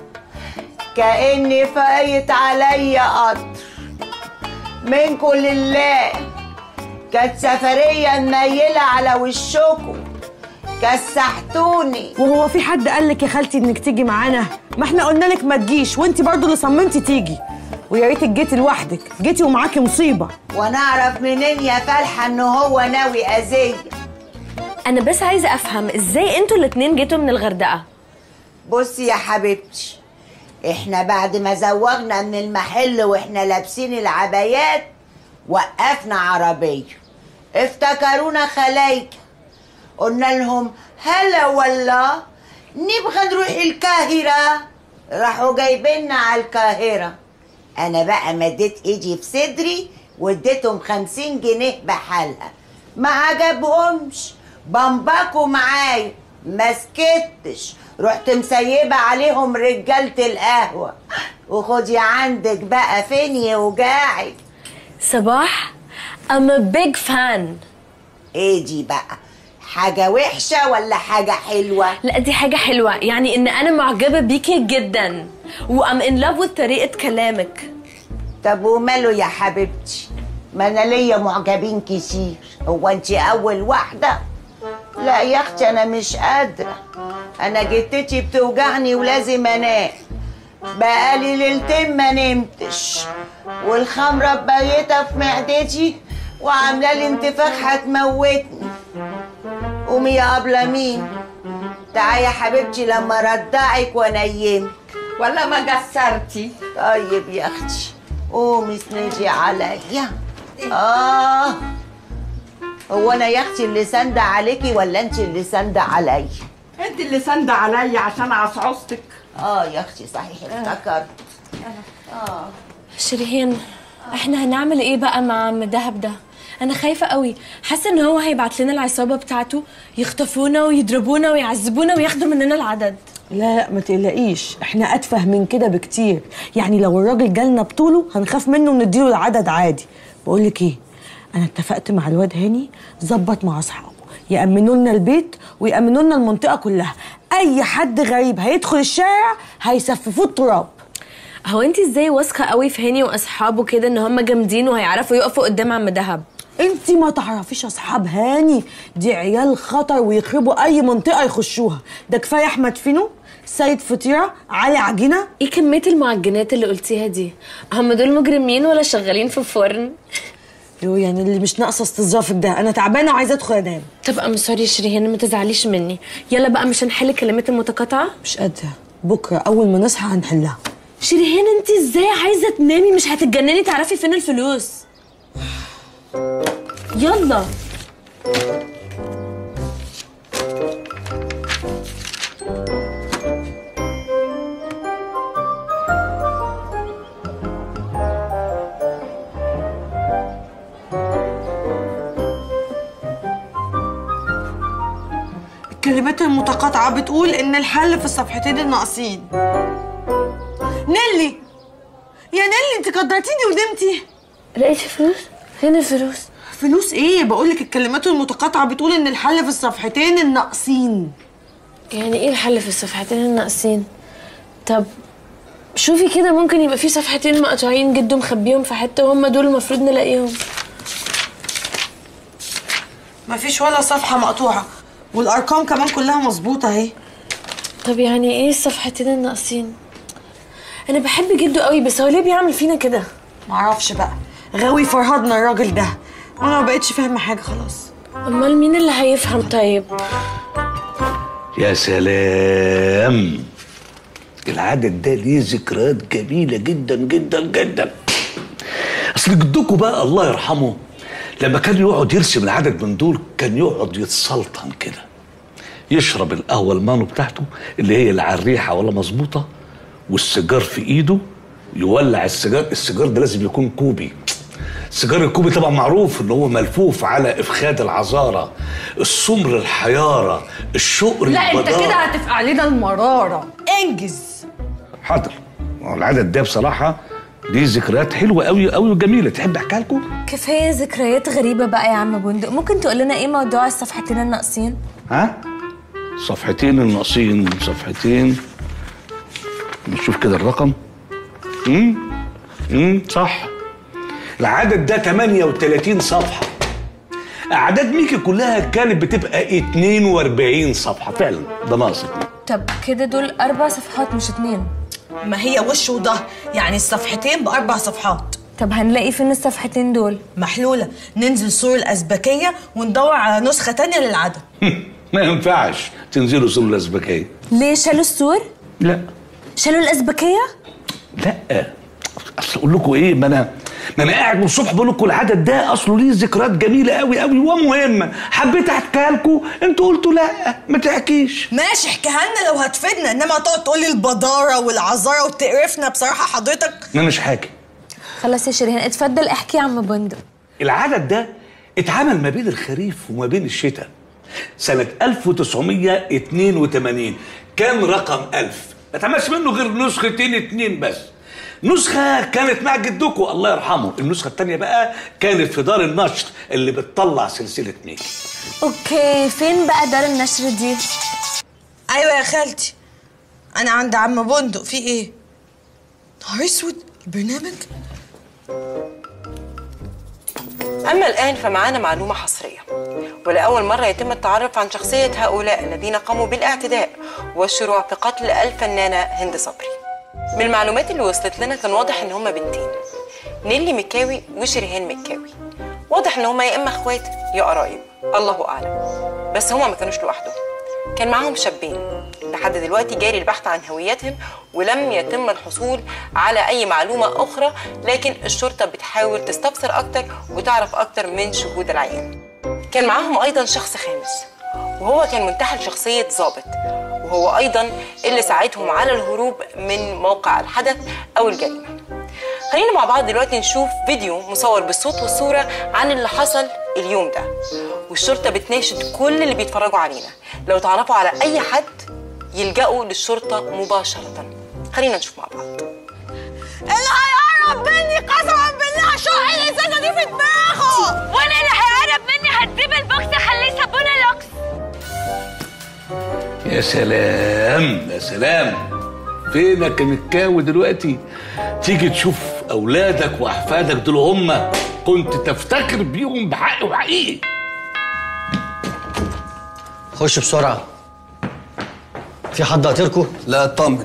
كأني فايت عليا قطر منكم لله كانت سفرية منيلة على وشكم كسحتوني وهو في حد قال لك يا خالتي انك تيجي معانا ما احنا قلنا لك ما تجيش وانت برضو اللي صممتي تيجي ويا ريتك جيتي لوحدك جيتي ومعاكي مصيبه وانا اعرف منين يا فالحة ان هو ناوي اذية انا بس عايزه افهم ازاي انتوا الاتنين جيتوا من الغردقه بصي يا حبيبتي احنا بعد ما زوغنا من المحل واحنا لابسين العبايات وقفنا عربية افتكرونا خلايك قلنا لهم هلا والله نبغى نروح القاهرة راحوا جايبيننا على القاهرة انا بقى مديت ايدي في صدري واديتهم خمسين جنيه بحالها ما عجبهمش بمبكوا معايا ما سكتش رحت مسيبة عليهم رجالة القهوة وخدي عندك بقى فين يوجعك صباح I'm a big fan ايه دي بقى حاجة وحشة ولا حاجة حلوة؟ لا دي حاجة حلوة يعني ان انا معجبة بيكي جدا وام ان لاف with طريقة كلامك طب وماله يا حبيبتي؟ ما انا ليا معجبين كتير هو انت اول واحدة؟ لا يا اختي انا مش قادرة انا جتتي بتوجعني ولازم انام بقالي ليلتين ما نمتش والخمرة بايتة في معدتي وعاملة لي انتفاخ هتموتني قومي يا أبلة مين تعالي يا حبيبتي لما ردعك وانيمك ولا ما قصرتي طيب يا اختي قومي اسندي عليا اه هو انا يا اختي اللي ساندة عليكي ولا انت اللي ساندة عليا انت اللي ساندة عليا عشان عصعصتك اه يا اختي صحيح افتكرت اه شيرين احنا هنعمل ايه بقى مع عم دهب ده انا خايفه قوي حاسه ان هو هيبعت لنا العصابه بتاعته يخطفونا ويضربونا ويعذبونا وياخدوا مننا العدد لا لا ما تقلقيش احنا اتفه من كده بكتير يعني لو الراجل جالنا بطوله هنخاف منه ونديله العدد عادي بقول لك ايه انا اتفقت مع الواد هاني ظبط مع اصحابه يأمنوا لنا البيت ويأمنوا لنا المنطقه كلها اي حد غريب هيدخل الشارع هيسففوه التراب هو انت ازاي واثقه قوي في هاني واصحابه كده ان هم جامدين وهيعرفوا يقفوا قدام عم دهب انت ما تعرفيش اصحاب هاني دي عيال خطر ويخربوا اي منطقه يخشوها ده كفايه احمد فينو سيد فطيره علي عجينه ايه كميه المعجنات اللي قلتيها دي هم دول مجرمين ولا شغالين في فرن يو يعني اللي مش ناقصه استظرافك ده انا تعبانه وعايزه ادخل انام طب ام سوري شيرين ما تزعليش مني يلا بقى مش هنحل الكلمات المتقاطعه مش قادره بكره اول ما نصحى هنحلها شيرين انت ازاي عايزه تنامي مش هتتجنني تعرفي فين الفلوس يلا الكلمات المتقاطعه بتقول ان الحل في الصفحتين الناقصين نيلي يا نيلي انت قدرتيني ونمتي لقيتي فلوس فين الفلوس فلوس ايه بقول لك الكلمات المتقاطعه بتقول ان الحل في الصفحتين الناقصين يعني ايه الحل في الصفحتين الناقصين طب شوفي كده ممكن يبقى في صفحتين مقطوعين جده مخبيهم في حته وهم دول المفروض نلاقيهم مفيش ولا صفحه مقطوعه والارقام كمان كلها مظبوطه اهي طب يعني ايه الصفحتين الناقصين انا بحب جده قوي بس هو ليه بيعمل فينا كده معرفش بقى غاوي فرهدنا الراجل ده وانا ما بقتش فاهمه حاجه خلاص امال مين اللي هيفهم طيب يا سلام العدد ده ليه ذكريات جميلة جدا جدا جدا أصل جدكم بقى الله يرحمه لما كان يقعد يرسم العدد من دول كان يقعد يتسلطن كده يشرب القهوة المانو بتاعته اللي هي لا على الريحة ولا مظبوطة والسيجار في إيده يولع السيجار السيجار ده لازم يكون كوبي السيجار الكوبي طبعا معروف ان هو ملفوف على افخاد العذاره السمر الحياره الشقر لا انت البدارة. كده هتفقع علينا المراره انجز حاضر هو العدد ده بصراحه دي ذكريات حلوه قوي قوي وجميله تحب احكيها لكم كفايه ذكريات غريبه بقى يا عم بندق ممكن تقول لنا ايه موضوع الصفحتين الناقصين ها صفحتين الناقصين صفحتين نشوف كده الرقم امم امم صح العدد ده 38 صفحه اعداد ميكي كلها كانت بتبقى 42 صفحه فعلا ده ناقص طب كده دول اربع صفحات مش اتنين ما هي وش وظهر يعني الصفحتين باربع صفحات طب هنلاقي فين الصفحتين دول محلوله ننزل سور الازبكيه وندور على نسخه تانية للعدد ما ينفعش تنزلوا سور الازبكيه ليه شالوا السور لا شالوا الازبكيه لا اصل اقول لكم ايه ما انا ما انا قاعد من الصبح بقول لكم العدد ده اصله ليه ذكريات جميله قوي قوي ومهمه حبيت احكيها لكم انتوا قلتوا لا ما تحكيش ماشي احكيها لنا لو هتفيدنا انما تقعد تقول لي البداره والعذاره وتقرفنا بصراحه حضرتك انا مش حاكي خلاص يا شيرين اتفضل احكي يا عم بندق العدد ده اتعمل ما بين الخريف وما بين الشتاء سنة 1982 كان رقم 1000 ما اتعملش منه غير نسختين اتنين بس نسخة كانت مع جدكم الله يرحمه النسخة التانية بقى كانت في دار النشر اللي بتطلع سلسلة ميكي اوكي فين بقى دار النشر دي ايوه يا خالتي انا عند عم بندق في ايه نهار اسود البرنامج أما الآن فمعانا معلومة حصرية ولأول مرة يتم التعرف عن شخصية هؤلاء الذين قاموا بالاعتداء والشروع في قتل الفنانة هند صبري من المعلومات اللي وصلت لنا كان واضح إن هما بنتين نيلي مكاوي وشريهان مكاوي واضح إن هما يا إما إخوات يا قرايب الله أعلم بس هما ما كانوش لوحدهم كان معاهم شابين لحد دلوقتي جاري البحث عن هويتهم ولم يتم الحصول على أي معلومة أخرى لكن الشرطة بتحاول تستفسر أكتر وتعرف أكتر من شهود العيان كان معاهم أيضا شخص خامس وهو كان منتحل شخصية ضابط وهو أيضا اللي ساعدهم على الهروب من موقع الحدث أو الجريمة خلينا مع بعض دلوقتي نشوف فيديو مصور بالصوت والصورة عن اللي حصل اليوم ده والشرطة بتناشد كل اللي بيتفرجوا علينا لو تعرفوا على أي حد يلجأوا للشرطة مباشرة خلينا نشوف مع بعض اللي هيقرب مني قسما بالله شق الازازه دي في دماغه وانا اللي هيقرب مني هديب البوكس اخليه صابونه لوكس يا سلام يا سلام فينك يا مكاوي دلوقتي تيجي تشوف اولادك واحفادك دول هم كنت تفتكر بيهم بحق وحقيقي خش بسرعه في حد قاطركوا لا اطمن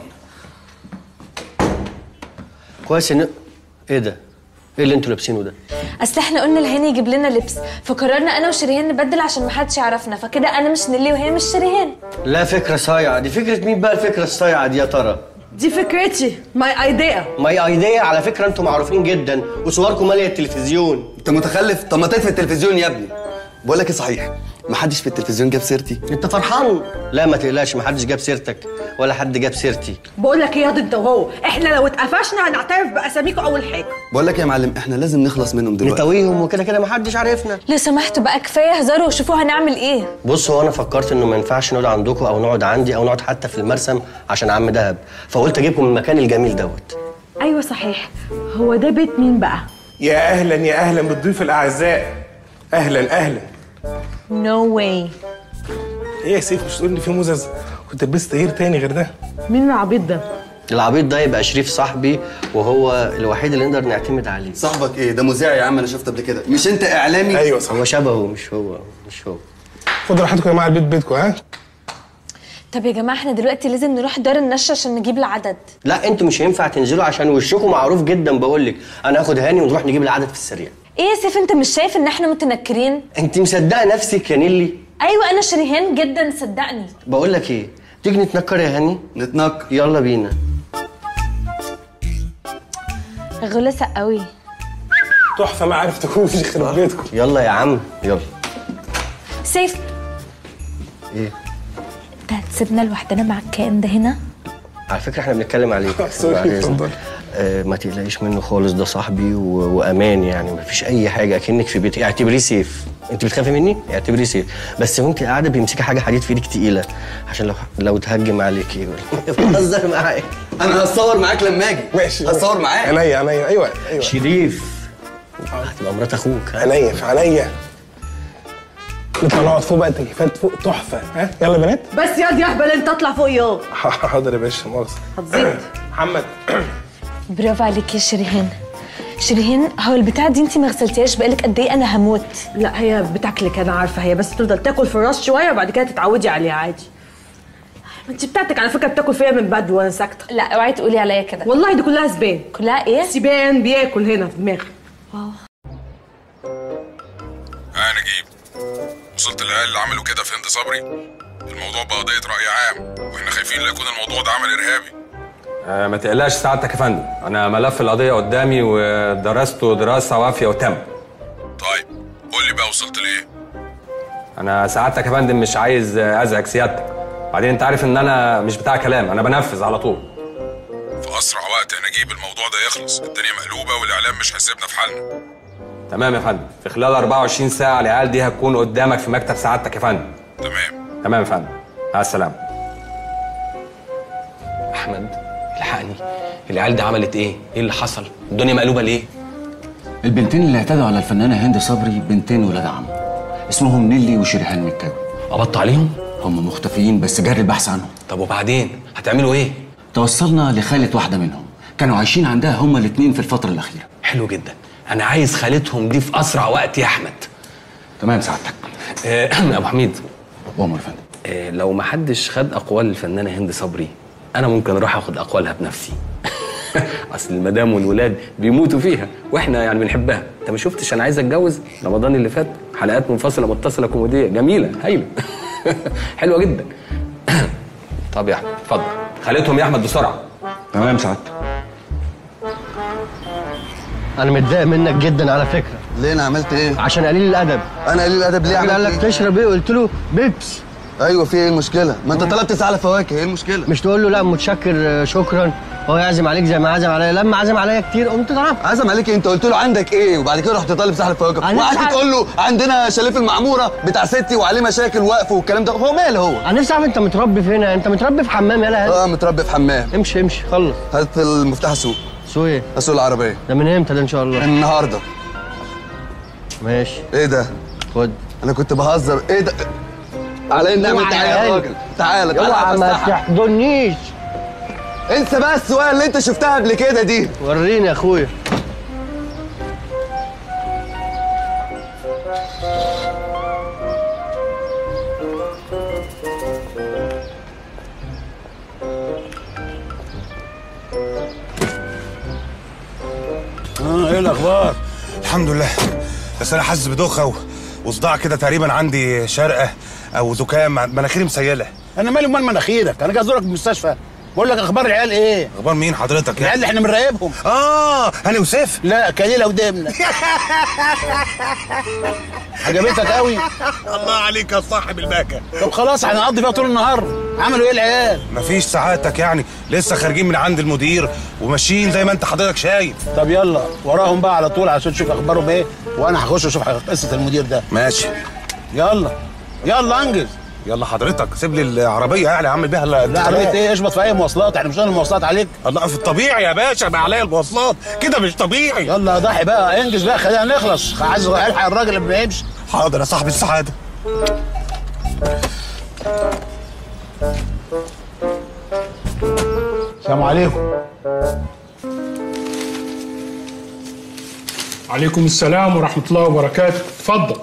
كويس ان ايه ده ايه اللي انتوا لابسينه ده اصل احنا قلنا لهاني يجيب لنا لبس فقررنا انا وشريهان نبدل عشان محدش يعرفنا فكده انا مش نيلي وهي مش شريهان لا فكره صايعه دي فكره مين بقى الفكره الصايعه دي يا ترى دي فكرتي ماي ايديا ماي ايديا على فكره انتوا معروفين جدا وصوركم ماليه التلفزيون انت متخلف طب ما تقفل التلفزيون يا ابني بقول لك ايه صحيح محدش في التلفزيون جاب سيرتي انت فرحان لا ما تقلقش محدش جاب سيرتك ولا حد جاب سيرتي بقول لك ايه يا انت وهو احنا لو اتقفشنا هنعترف باساميكم اول حاجه بقول لك يا معلم احنا لازم نخلص منهم دلوقتي نتويهم وكده كده محدش عارفنا لو سمحتوا بقى كفايه هزاروا وشوفوا هنعمل ايه بص هو انا فكرت انه ما ينفعش نقعد عندكم او نقعد عندي او نقعد حتى في المرسم عشان عم دهب فقلت اجيبكم من المكان الجميل دوت ايوه صحيح هو ده بيت مين بقى يا اهلا يا اهلا بالضيوف الاعزاء اهلا اهلا نو واي ايه يا سيف مش تقول لي في مزز كنت لبست غير تاني غير ده مين العبيط ده العبيط ده يبقى شريف صاحبي وهو الوحيد اللي نقدر نعتمد عليه صاحبك ايه ده مذيع يا عم انا شفته قبل كده مش انت اعلامي ايوه صح هو شبهه مش هو مش هو خدوا راحتكم يا جماعه البيت بيتكم ها طب يا جماعه احنا دلوقتي لازم نروح دار النشر عشان نجيب العدد لا انتوا مش هينفع تنزلوا عشان وشكم معروف جدا بقول لك انا هاخد هاني ونروح نجيب العدد في السريع ايه يا سيف انت مش شايف ان احنا متنكرين انت مصدقه نفسك يا نيلي ايوه انا شريهان جدا صدقني بقول لك ايه تيجي نتنكر يا هاني نتنكر يلا بينا غلسة قوي تحفه ما عرفتكوش يخرب بيتكم يلا يا عم يلا سيف ايه انت هتسيبنا لوحدنا مع الكائن ده هنا على فكره احنا بنتكلم عليك سوري، بعد إذنك. اتفضل. آه ما تقلقيش منه خالص ده صاحبي و... وامان يعني ما فيش اي حاجه اكنك في بيتي اعتبريه سيف انت بتخافي مني اعتبريه سيف بس وانت قاعده بيمسكي حاجه حديد في ايدك تقيله عشان لو لو تهجم عليكي بهزر معاك انا هتصور معاك لما اجي ماشي هتصور معاك عينيا عينيا ايوه ايوه شريف هتبقى مرات اخوك ها؟ عينيا في عينيا نطلع نقعد فوق بقى التكييفات فوق تحفه ها يلا يا بنات بس ياض يا اهبل انت اطلع فوق ياض حاضر يا باشا مؤاخذه هتزيد محمد برافو عليك يا شريهان شريهان هو البتاع دي انت ما غسلتيهاش بقالك قد ايه انا هموت لا هي بتاكلك انا عارفه هي بس تفضل تاكل في الراس شويه وبعد كده تتعودي عليها عادي ما انت بتاعتك على فكره بتاكل فيها من بدري وانا ساكته لا اوعي تقولي عليا كده والله دي كلها سبان كلها ايه سبان بياكل هنا في دماغي ها نجيب وصلت للعيال اللي عملوا كده في هند صبري الموضوع بقى قضية رأي عام واحنا خايفين لا يكون الموضوع ده عمل إرهابي آه ما تقلقش سعادتك يا فندم انا ملف القضيه قدامي ودرسته دراسه وافيه وتم طيب قول لي بقى وصلت لإيه انا سعادتك يا فندم مش عايز آه، ازعج سيادتك بعدين انت عارف ان انا مش بتاع كلام انا بنفذ على طول في أسرع وقت يا نجيب الموضوع ده يخلص الدنيا مقلوبة والإعلام مش هيسيبنا في حالنا تمام يا فندم في خلال 24 ساعه العيال دي هتكون قدامك في مكتب سعادتك يا فندم تمام تمام يا فندم مع السلامه احمد الحقني العيال دي عملت ايه ايه اللي حصل الدنيا مقلوبه ليه البنتين اللي اعتدوا على الفنانه هند صبري بنتين ولاد عم اسمهم نيلي وشريهان مكاوي قبضتوا عليهم هم مختفيين بس جاري البحث عنهم طب وبعدين هتعملوا ايه توصلنا لخالة واحده منهم كانوا عايشين عندها هما الاثنين في الفتره الاخيره حلو جدا انا عايز خالتهم دي في اسرع وقت يا احمد تمام سعادتك آه، ابو حميد وامر فندم آه، لو ما حدش خد اقوال الفنانه هند صبري انا ممكن اروح اخد اقوالها بنفسي اصل المدام والولاد بيموتوا فيها واحنا يعني بنحبها انت ما شفتش انا عايز اتجوز رمضان اللي فات حلقات منفصله متصله كوميديه جميله هايله حلوه جدا طب يا احمد اتفضل خليتهم يا احمد بسرعه تمام سعادتك انا متضايق منك جدا على فكره ليه انا عملت ايه عشان قليل الادب انا قليل الادب ليه الراجل عملت قال لك إيه؟ تشرب ايه قلت له بيبس ايوه في ايه المشكله ما انت طلبت سعلة فواكه ايه المشكله مش تقول له لا متشكر آه، شكرا هو يعزم عليك زي ما عزم عليا لما عزم عليا كتير قمت ضربت عزم عليك إيه؟ انت قلت له عندك ايه وبعد كده رحت طالب سحلة فواكه أنا وقعدت نفسي تقول له عندنا شاليه في المعموره بتاع ستي وعليه مشاكل وقف والكلام ده هو ماله هو انا نفسي اعرف انت متربي فين انت متربي في حمام يلا اه متربي في حمام امشي امشي خلص هات المفتاح السوق سوق ايه اسوق العربيه ده من امتى ده ان شاء الله النهارده ماشي ايه ده خد انا كنت بهزر ايه ده على النعمه اوعى تعالى يا يا قلب. راجل تعالى تعالى اوعى ما أفسحك. تحضنيش انسى بقى السؤال اللي انت شفتها قبل كده دي وريني يا اخويا اه ايه الاخبار الحمد لله بس انا حاسس بدوخه و- وصداع كده تقريبا عندي شرقه او زكام مناخيري مسيله انا مالي ومال مناخيرك انا جاي ازورك في المستشفى بقول لك اخبار العيال ايه اخبار مين حضرتك العيال اللي احنا بنراقبهم اه هاني وسيف لا كليله ودمنه عجبتك قوي الله عليك يا صاحب الباكه طب خلاص هنقضي فيها طول النهار عملوا ايه العيال مفيش سعادتك يعني لسه خارجين من عند المدير وماشيين زي ما انت حضرتك شايف طب يلا وراهم بقى على طول عشان تشوف اخبارهم ايه وانا هخش اشوف قصه المدير ده ماشي يلا يلا انجز يلا حضرتك سيب لي العربيه يعني اعمل بيها ال- لا عربيه ايه اشبط في اي مواصلات احنا مش هنعمل المواصلات عليك الله في الطبيعي يا باشا ما عليا المواصلات كده مش طبيعي يلا ضحي بقى انجز بقى خلينا نخلص عايز الحق الراجل اللي ما يمشي حاضر يا صاحب السعاده السلام عليكم عليكم السلام ورحمة الله وبركاته اتفضل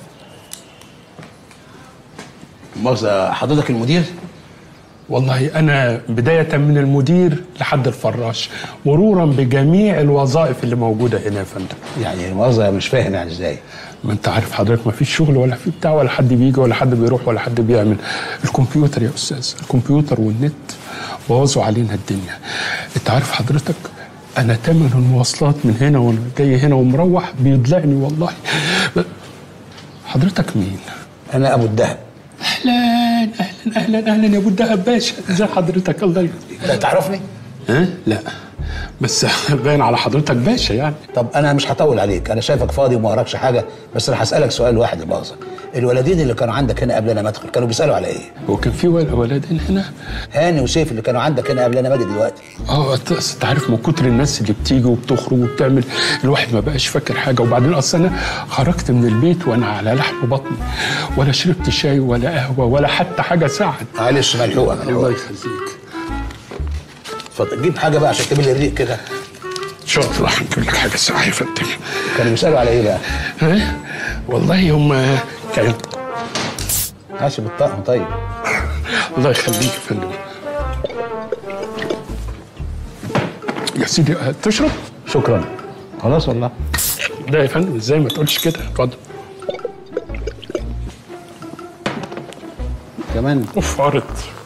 مؤاخذة حضرتك المدير؟ والله أنا بداية من المدير لحد الفراش مرورا بجميع الوظائف اللي موجودة هنا يا فندم يعني مؤاخذة مش فاهم يعني ازاي ما انت عارف حضرتك ما فيش شغل ولا في بتاع ولا حد بيجي ولا حد بيروح ولا حد بيعمل الكمبيوتر يا استاذ الكمبيوتر والنت بوظوا علينا الدنيا انت عارف حضرتك انا تمن المواصلات من هنا وانا جاي هنا ومروح بيضلعني والله حضرتك مين انا ابو الدهب اهلا اهلا اهلا اهلا يا ابو الدهب باشا ازي حضرتك الله يخليك لا تعرفني؟ ها لا بس باين على حضرتك باشا يعني طب انا مش هطول عليك انا شايفك فاضي وما وراكش حاجه بس انا هسالك سؤال واحد لمؤاخذه الولدين اللي كانوا عندك هنا قبل انا ما ادخل كانوا بيسالوا على ايه هو كان في ول- ولدين هنا هاني وسيف اللي كانوا عندك هنا قبل انا ما اجي دلوقتي اه أنت- أصل انت عارف من كتر الناس اللي بتيجي وبتخرج وبتعمل الواحد ما بقاش فاكر حاجه وبعدين اصل انا خرجت من البيت وانا على لحم بطني ولا شربت شاي ولا قهوه ولا حتى حاجه ساعد معلش ملحوقه الله ملحوقه يخليك اتفضل جيب حاجه بقى عشان تملي الريق كده ان شاء الله هنجيب لك حاجه ساعه يا فندم كانوا بيسالوا على ايه بقى؟ ها والله هم كانوا ماشي بالطقم طيب الله يخليك يا فندم يا سيدي آه، تشرب شكرا خلاص والله لا يا فندم ازاي ما تقولش كده اتفضل كمان اوف عرض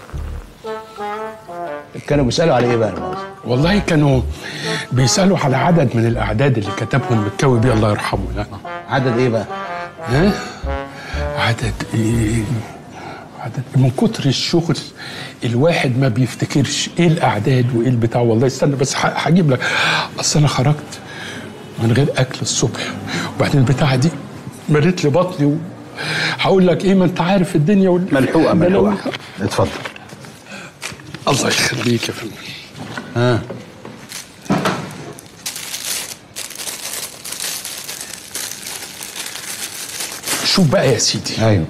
كانوا بيسالوا على ايه بقى المؤاخذه والله كانوا بيسالوا على عدد من الاعداد اللي كتبهم مكاوي بيه الله يرحمه يعني عدد ايه بقى؟ ها عدد ايه عدد من كتر الشغل الواحد ما بيفتكرش ايه الاعداد وايه البتاع والله استنى بس ه- هجيب لك اصل انا خرجت من غير اكل الصبح وبعدين البتاعه دي مريت لي بطني و... هقول لك ايه ما انت عارف الدنيا وال... ملحوقه ملحوقه اتفضل الله يخليك يا فندم ها شوف بقى يا سيدي ايوه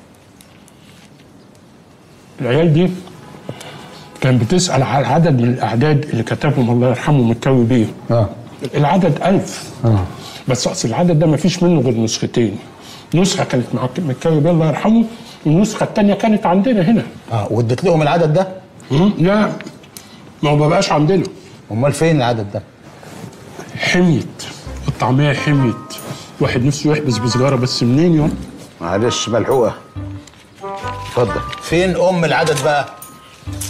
العيال دي كان بتسأل على عدد من الأعداد اللي كتبهم الله يرحمه مكاوي بيه اه العدد ألف اه بس أصل العدد ده ما فيش منه غير نسختين نسخة كانت مع مكاوي بيه الله يرحمه والنسخة التانية كانت عندنا هنا اه واديت لهم العدد ده؟ مم، لا ما هو ما بقاش عندنا امال فين العدد ده؟ حميت الطعمية حميت واحد نفسه يحبس بسجارة بس منين يوم معلش ملحوقه اتفضل فين ام العدد بقى؟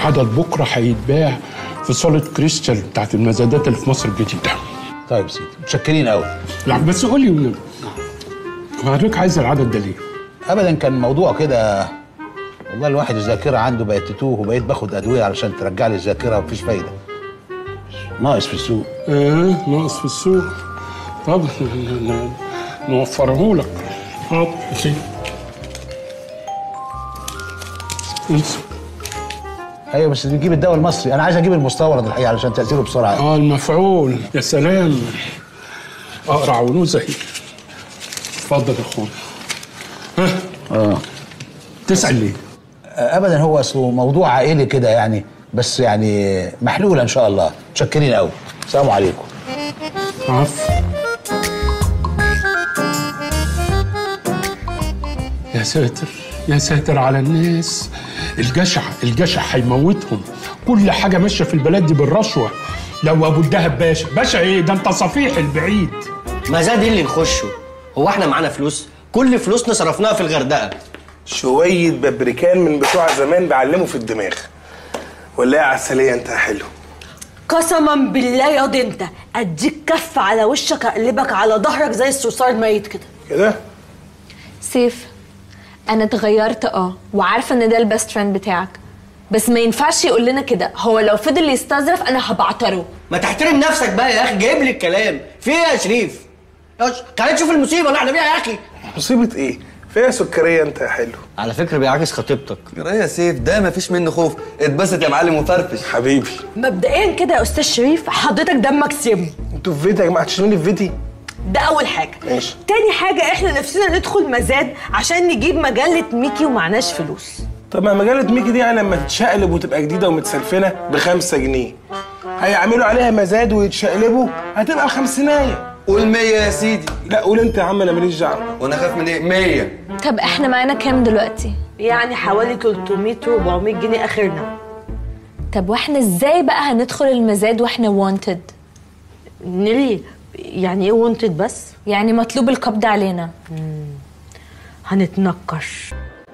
عدد بكره هيتباع في صاله كريستال بتاعت المزادات اللي في مصر الجديده طيب سيدي متشكرين قوي لا بس قول لي والنبي، حضرتك عايز العدد ده ليه؟ ابدا كان موضوع كده والله الواحد الذاكره عنده بقت تتوه وبقيت باخد ادويه علشان ترجع لي الذاكره ومفيش فايده ناقص في السوق اه ناقص في السوق طب ن- ن- نوفره لك حاضر يا سيدي. انسى ايوه بس نجيب الدواء المصري انا عايز اجيب المستورد الحقيقه علشان تاثيره بسرعه اه المفعول يا سلام اقرع ونوزه اتفضل يا اخويا ها اه تسال ليه؟ ابدا هو اصله موضوع عائلي كده يعني بس يعني محلول ان شاء الله متشكرين قوي السلام عليكم عفو يا ساتر يا ساتر على الناس الجشع الجشع هيموتهم كل حاجه ماشيه في البلد دي بالرشوه لو ابو الدهب باشا باشا ايه ده انت صفيح البعيد ما زاد اللي نخشه هو احنا معانا فلوس كل فلوسنا صرفناها في الغردقه شوية ببريكان من بتوع زمان بيعلموا في الدماغ ولا يا عسلية انت يا حلو قسما بالله يا دي انت اديك كف على وشك اقلبك على ظهرك زي الصرصار الميت كده كده سيف انا اتغيرت اه وعارفه ان ده البيست فريند بتاعك بس ما ينفعش يقول لنا كده هو لو فضل يستظرف انا هبعتره ما تحترم نفسك بقى يا اخي جايب لي الكلام في ايه يا شريف يا ش- تعالى نشوف المصيبه اللي احنا فيها يا اخي مصيبة ايه؟ فيها سكرية انت يا حلو على فكره بيعاكس خطيبتك يا سيف ده مفيش منه خوف اتبسط يا معلم وفرفش حبيبي مبدئيا كده يا استاذ شريف حضرتك دمك سم انتوا في فيتي يا جماعة تشتموني في فيتي ده اول حاجه ماشي تاني حاجه احنا نفسنا ندخل مزاد عشان نجيب مجله ميكي ومعناش فلوس طب ما مجلة ميكي دي يعني لما تتشقلب وتبقى جديدة ومتسلفنة بخمسة جنيه هيعملوا عليها مزاد ويتشقلبوا هتبقى خمسيناية قول 100 يا سيدي لا قول انت يا عم انا ماليش دعوة وانا خايف من ايه 100 طب احنا معانا كام دلوقتي يعني حوالي 300 400 جنيه اخرنا طب واحنا ازاي بقى هندخل المزاد واحنا وانتد نيلي يعني ايه وانتد بس يعني مطلوب القبض علينا هنتنكش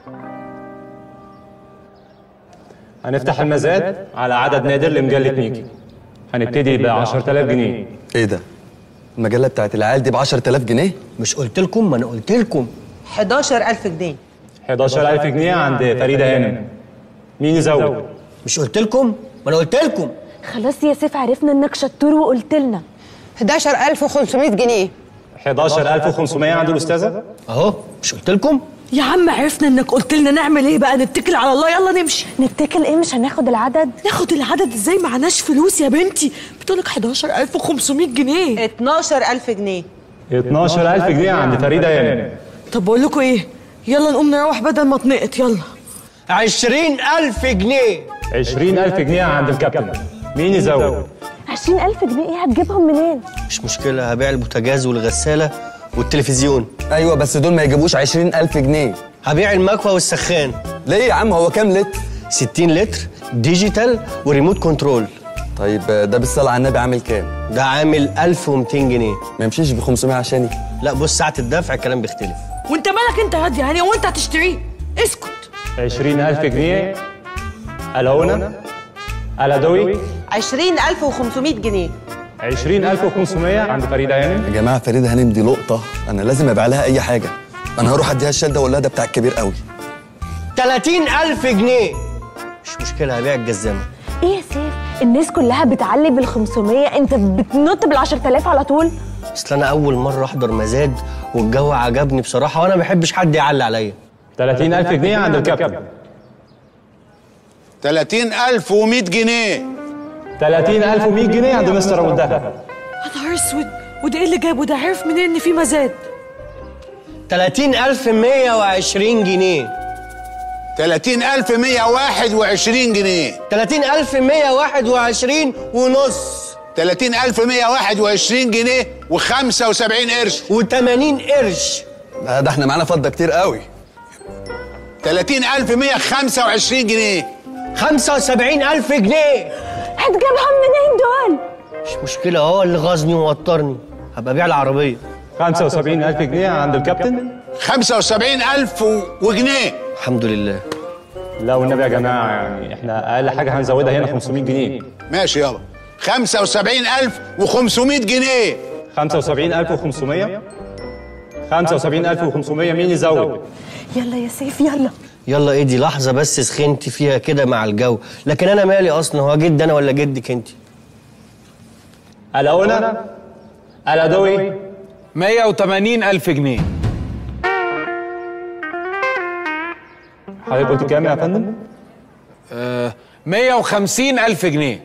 هنفتح المزاد على عدد نادر لمجلة ميكي هنبتدي ب 10000 جنيه ايه ده المجله بتاعت العيال دي ب 10000 جنيه مش قلت لكم ما انا قلت لكم 11000 جنيه 11000 جنيه عند فريده هانم مين يزود مش قلت لكم ما انا قلت لكم خلاص يا سيف عرفنا انك شطور وقلت لنا 11500 جنيه 11500 عند الاستاذه اهو مش قلت لكم يا عم عرفنا انك قلت لنا نعمل ايه بقى نتكل على الله يلا نمشي نتكل ايه مش هناخد العدد ناخد العدد ازاي معناش فلوس يا بنتي بتقولك 11500 جنيه 12000 جنيه 12000 جنيه عند فريده هانم طب بقول لكم ايه يلا نقوم نروح بدل ما اتنقط يلا 20000 جنيه 20000 جنيه عند الكابتن مين يزود 20000 جنيه ايه هتجيبهم منين مش مشكله هبيع البوتاجاز والغساله والتلفزيون ايوه بس دول ما يجيبوش 20000 جنيه هبيع المكوى والسخان ليه يا عم هو كام لتر 60 لتر ديجيتال وريموت كنترول طيب ده بالصلاه على النبي عامل كام ده عامل 1200 جنيه ما يمشيش ب 500 عشاني لا بص ساعه الدفع الكلام بيختلف وانت مالك انت هادي يعني وانت هتشتريه اسكت 20000 جنيه الهونا الادوي 20500 جنيه 20500 عند فريده هانم يا جماعه فريده هانم دي لقطه انا لازم ابيع لها اي حاجه انا هروح اديها الشال ده واقول لها ده بتاع الكبير قوي 30000 جنيه مش مشكله هبيع الجزامه ايه يا سيف الناس كلها بتعلي بال 500 انت بتنط بال 10000 على طول اصل انا اول مره احضر مزاد والجو عجبني بصراحه وانا ما بحبش حد يعلي عليا 30000 جنيه عند الكابتن 30100 جنيه 30100 جنيه عند مستر ابو الدهب يا نهار اسود وده ايه اللي جابه ده عرف منين ان في مزاد 30120 جنيه 30121 جنيه 30121 ونص 30121 جنيه و75 قرش و80 قرش ده, ده احنا معانا فضه كتير قوي 30125 جنيه 75000 جنيه هتجيبهم منين دول مش مشكله هو اللي غزني ووترني هبقى ابيع العربيه 75000 جنيه عند الكابتن 75000 وجنيه الحمد لله لا والنبي يا جماعه يعني احنا اقل حاجه هنزودها هنا 500 جنيه ماشي يابا 75500 جنيه 75500 75500 مين يزود؟ يلا يا سيف يلا يلا ايه دي لحظه بس سخنتي فيها كده مع الجو لكن انا مالي اصلا هو جد انا ولا جدك انت الا انا الا دوي 180 ألف جنيه حضرتك قلت كام يا فندم؟ آه 150 ألف جنيه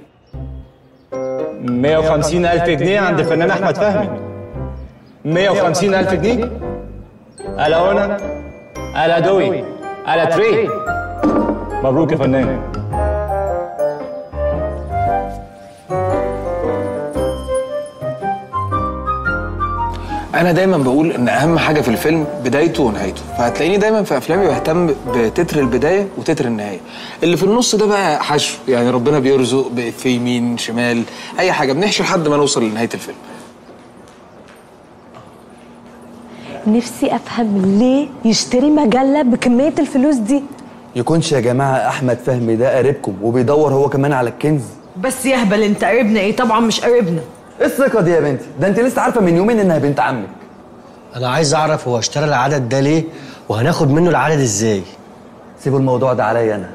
150 ألف جنيه عند الفنان أحمد فهمي 150 ألف جنيه ألا أنا ألا دوي ألا تري مبروك يا فنان انا دايما بقول ان اهم حاجه في الفيلم بدايته ونهايته فهتلاقيني دايما في افلامي بهتم بتتر البدايه وتتر النهايه اللي في النص ده بقى حشو يعني ربنا بيرزق في يمين شمال اي حاجه بنحشي لحد ما نوصل لنهايه الفيلم نفسي افهم ليه يشتري مجله بكميه الفلوس دي يكونش يا جماعه احمد فهمي ده قريبكم وبيدور هو كمان على الكنز بس يهبل انت قريبنا ايه طبعا مش قريبنا ايه الثقه دي يا بنتي ده انت لسه عارفه من يومين انها بنت عمك انا عايز اعرف هو اشترى العدد ده ليه وهناخد منه العدد ازاي سيبوا الموضوع ده عليا انا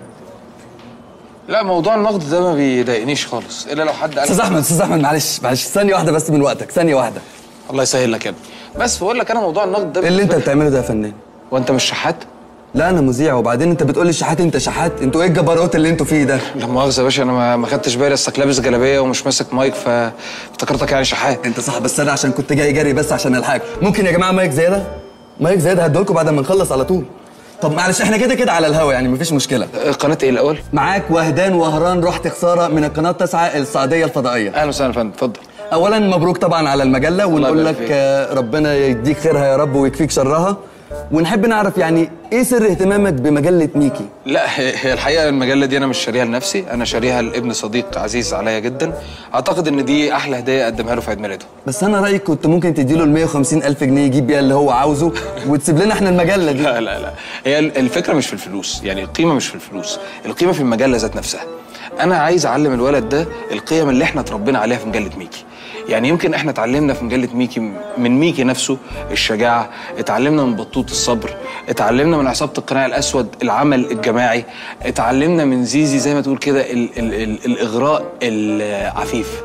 لا موضوع النقد ده ما بيضايقنيش خالص الا لو حد قال استاذ احمد استاذ احمد معلش معلش ثانيه واحده بس من وقتك ثانيه واحده الله يسهل لك يا ابني بس بقول لك انا موضوع النقد ده ايه اللي انت بتعمله ده يا فنان وانت مش شحات لا انا مذيع وبعدين انت بتقول لي شحات انت شحات انتوا ايه الجبروت اللي انتوا فيه ده لا مؤاخذه يا باشا انا ما- ما خدتش بالي اصلك لابس جلابيه ومش ماسك مايك فافتكرتك يعني شحات انت صح بس انا عشان كنت جاي جري بس عشان الحاج ممكن يا جماعه مايك زياده مايك زياده هدولكم بعد ما نخلص على طول طب معلش احنا كده كده على الهوا يعني مفيش مشكله قناه ايه الاول معاك وهدان وهران رحت خساره من القناه 9 السعوديه الفضائيه اهلا وسهلا يا فندم اتفضل اولا مبروك طبعا على المجله ونقول يبارك لك فيك. آه، ربنا يديك خيرها يا رب ويكفيك شرها ونحب نعرف يعني ايه سر اهتمامك بمجله ميكي لا هي هي الحقيقه المجله دي انا مش شاريها لنفسي انا شاريها لابن صديق عزيز عليا جدا اعتقد ان دي احلى هديه اقدمها له في عيد ميلاده بس انا رايي كنت ممكن تديله ال 150 الف جنيه يجيب بيها اللي هو عاوزه وتسيب لنا احنا المجله دي لا لا لا هي ال- الفكره مش في الفلوس يعني القيمه مش في الفلوس القيمه في المجله ذات نفسها انا عايز اعلم الولد ده القيم اللي احنا اتربينا عليها في مجله ميكي يعني يمكن احنا اتعلمنا في مجله ميكي من ميكي نفسه الشجاعه اتعلمنا من بطوط الصبر اتعلمنا من عصابه القناع الاسود العمل الجماعي اتعلمنا من زيزي زي ما تقول كده ال ال ال الاغراء العفيف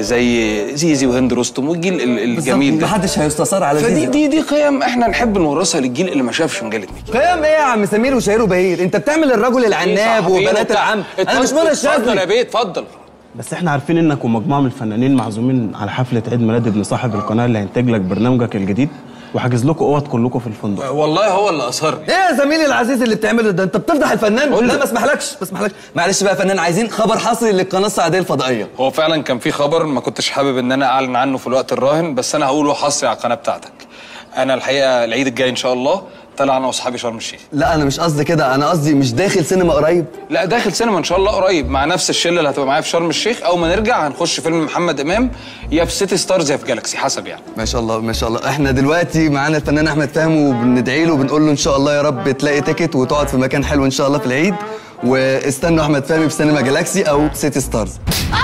زي زيزي وهند رستم والجيل ال- الجميل ده محدش هيستثار على فدي زيزي. دي دي قيم احنا نحب نورثها للجيل اللي ما شافش مجله ميكي قيم ايه يا عم سمير وشهير وبهير انت بتعمل الرجل العناب صحفيين وبنات وبتاع. العم انا مش اتفضل- منى اتفضل يا الشاذلي بيه اتفضل بس احنا عارفين انك ومجموعه من الفنانين معزومين على حفله عيد ميلاد ابن صاحب القناه اللي هينتج لك برنامجك الجديد وحاجز لكم اوض كلكم في الفندق والله هو اللي اصر ايه يا زميلي العزيز اللي بتعمله ده انت بتفضح الفنان لا ما اسمحلكش ما اسمحلكش معلش بقى يا فنان عايزين خبر حصري للقناه السعوديه الفضائيه هو فعلا كان في خبر ما كنتش حابب ان انا اعلن عنه في الوقت الراهن بس انا هقوله حصري على القناه بتاعتك انا الحقيقه العيد الجاي ان شاء الله طالع انا واصحابي شرم الشيخ لا انا مش قصدي كده انا قصدي مش داخل سينما قريب لا داخل سينما ان شاء الله قريب مع نفس الشله اللي هتبقى معايا في شرم الشيخ اول ما نرجع هنخش فيلم محمد امام يا في سيتي ستارز يا في جالاكسي حسب يعني ما شاء الله ما شاء الله احنا دلوقتي معانا الفنان احمد فهمي وبندعي له وبنقول له ان شاء الله يا رب تلاقي تيكت وتقعد في مكان حلو ان شاء الله في العيد واستنوا احمد فهمي في سينما جالاكسي او سيتي ستارز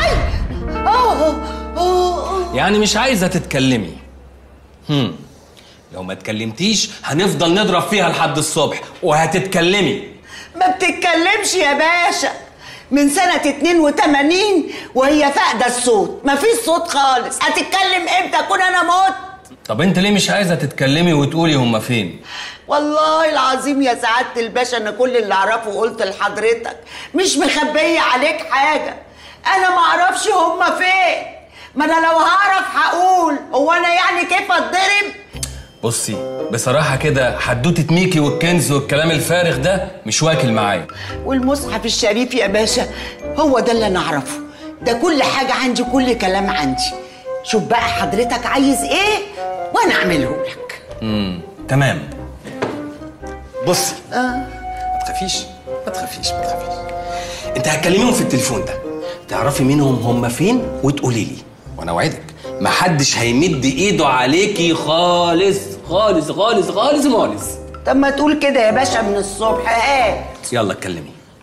يعني مش عايزه تتكلمي هم لو ما اتكلمتيش هنفضل نضرب فيها لحد الصبح وهتتكلمي ما بتتكلمش يا باشا من سنة 82 وهي فاقدة الصوت ما فيش صوت خالص هتتكلم امتى اكون انا موت طب انت ليه مش عايزه تتكلمي وتقولي هما فين والله العظيم يا سعادة الباشا انا كل اللي اعرفه قلت لحضرتك مش مخبية عليك حاجة انا ما اعرفش هما فين ما انا لو هعرف هقول هو انا يعني كيف اتضرب بصي بصراحه كده حدوته ميكي والكنز والكلام الفارغ ده مش واكل معايا والمصحف الشريف يا باشا هو ده اللي انا اعرفه ده كل حاجة عندي كل كلام عندي شوف بقى حضرتك عايز ايه وانا اعمله لك امم تمام بصي آه. ما تخافيش ما تخافيش ما تخافيش انت هتكلميهم في التليفون ده تعرفي منهم هم فين وتقولي لي وانا اوعدك محدش هيمد ايده عليكي خالص خالص خالص خالص خالص طب ما تقول كده يا باشا من الصبح هات يلا اتكلمي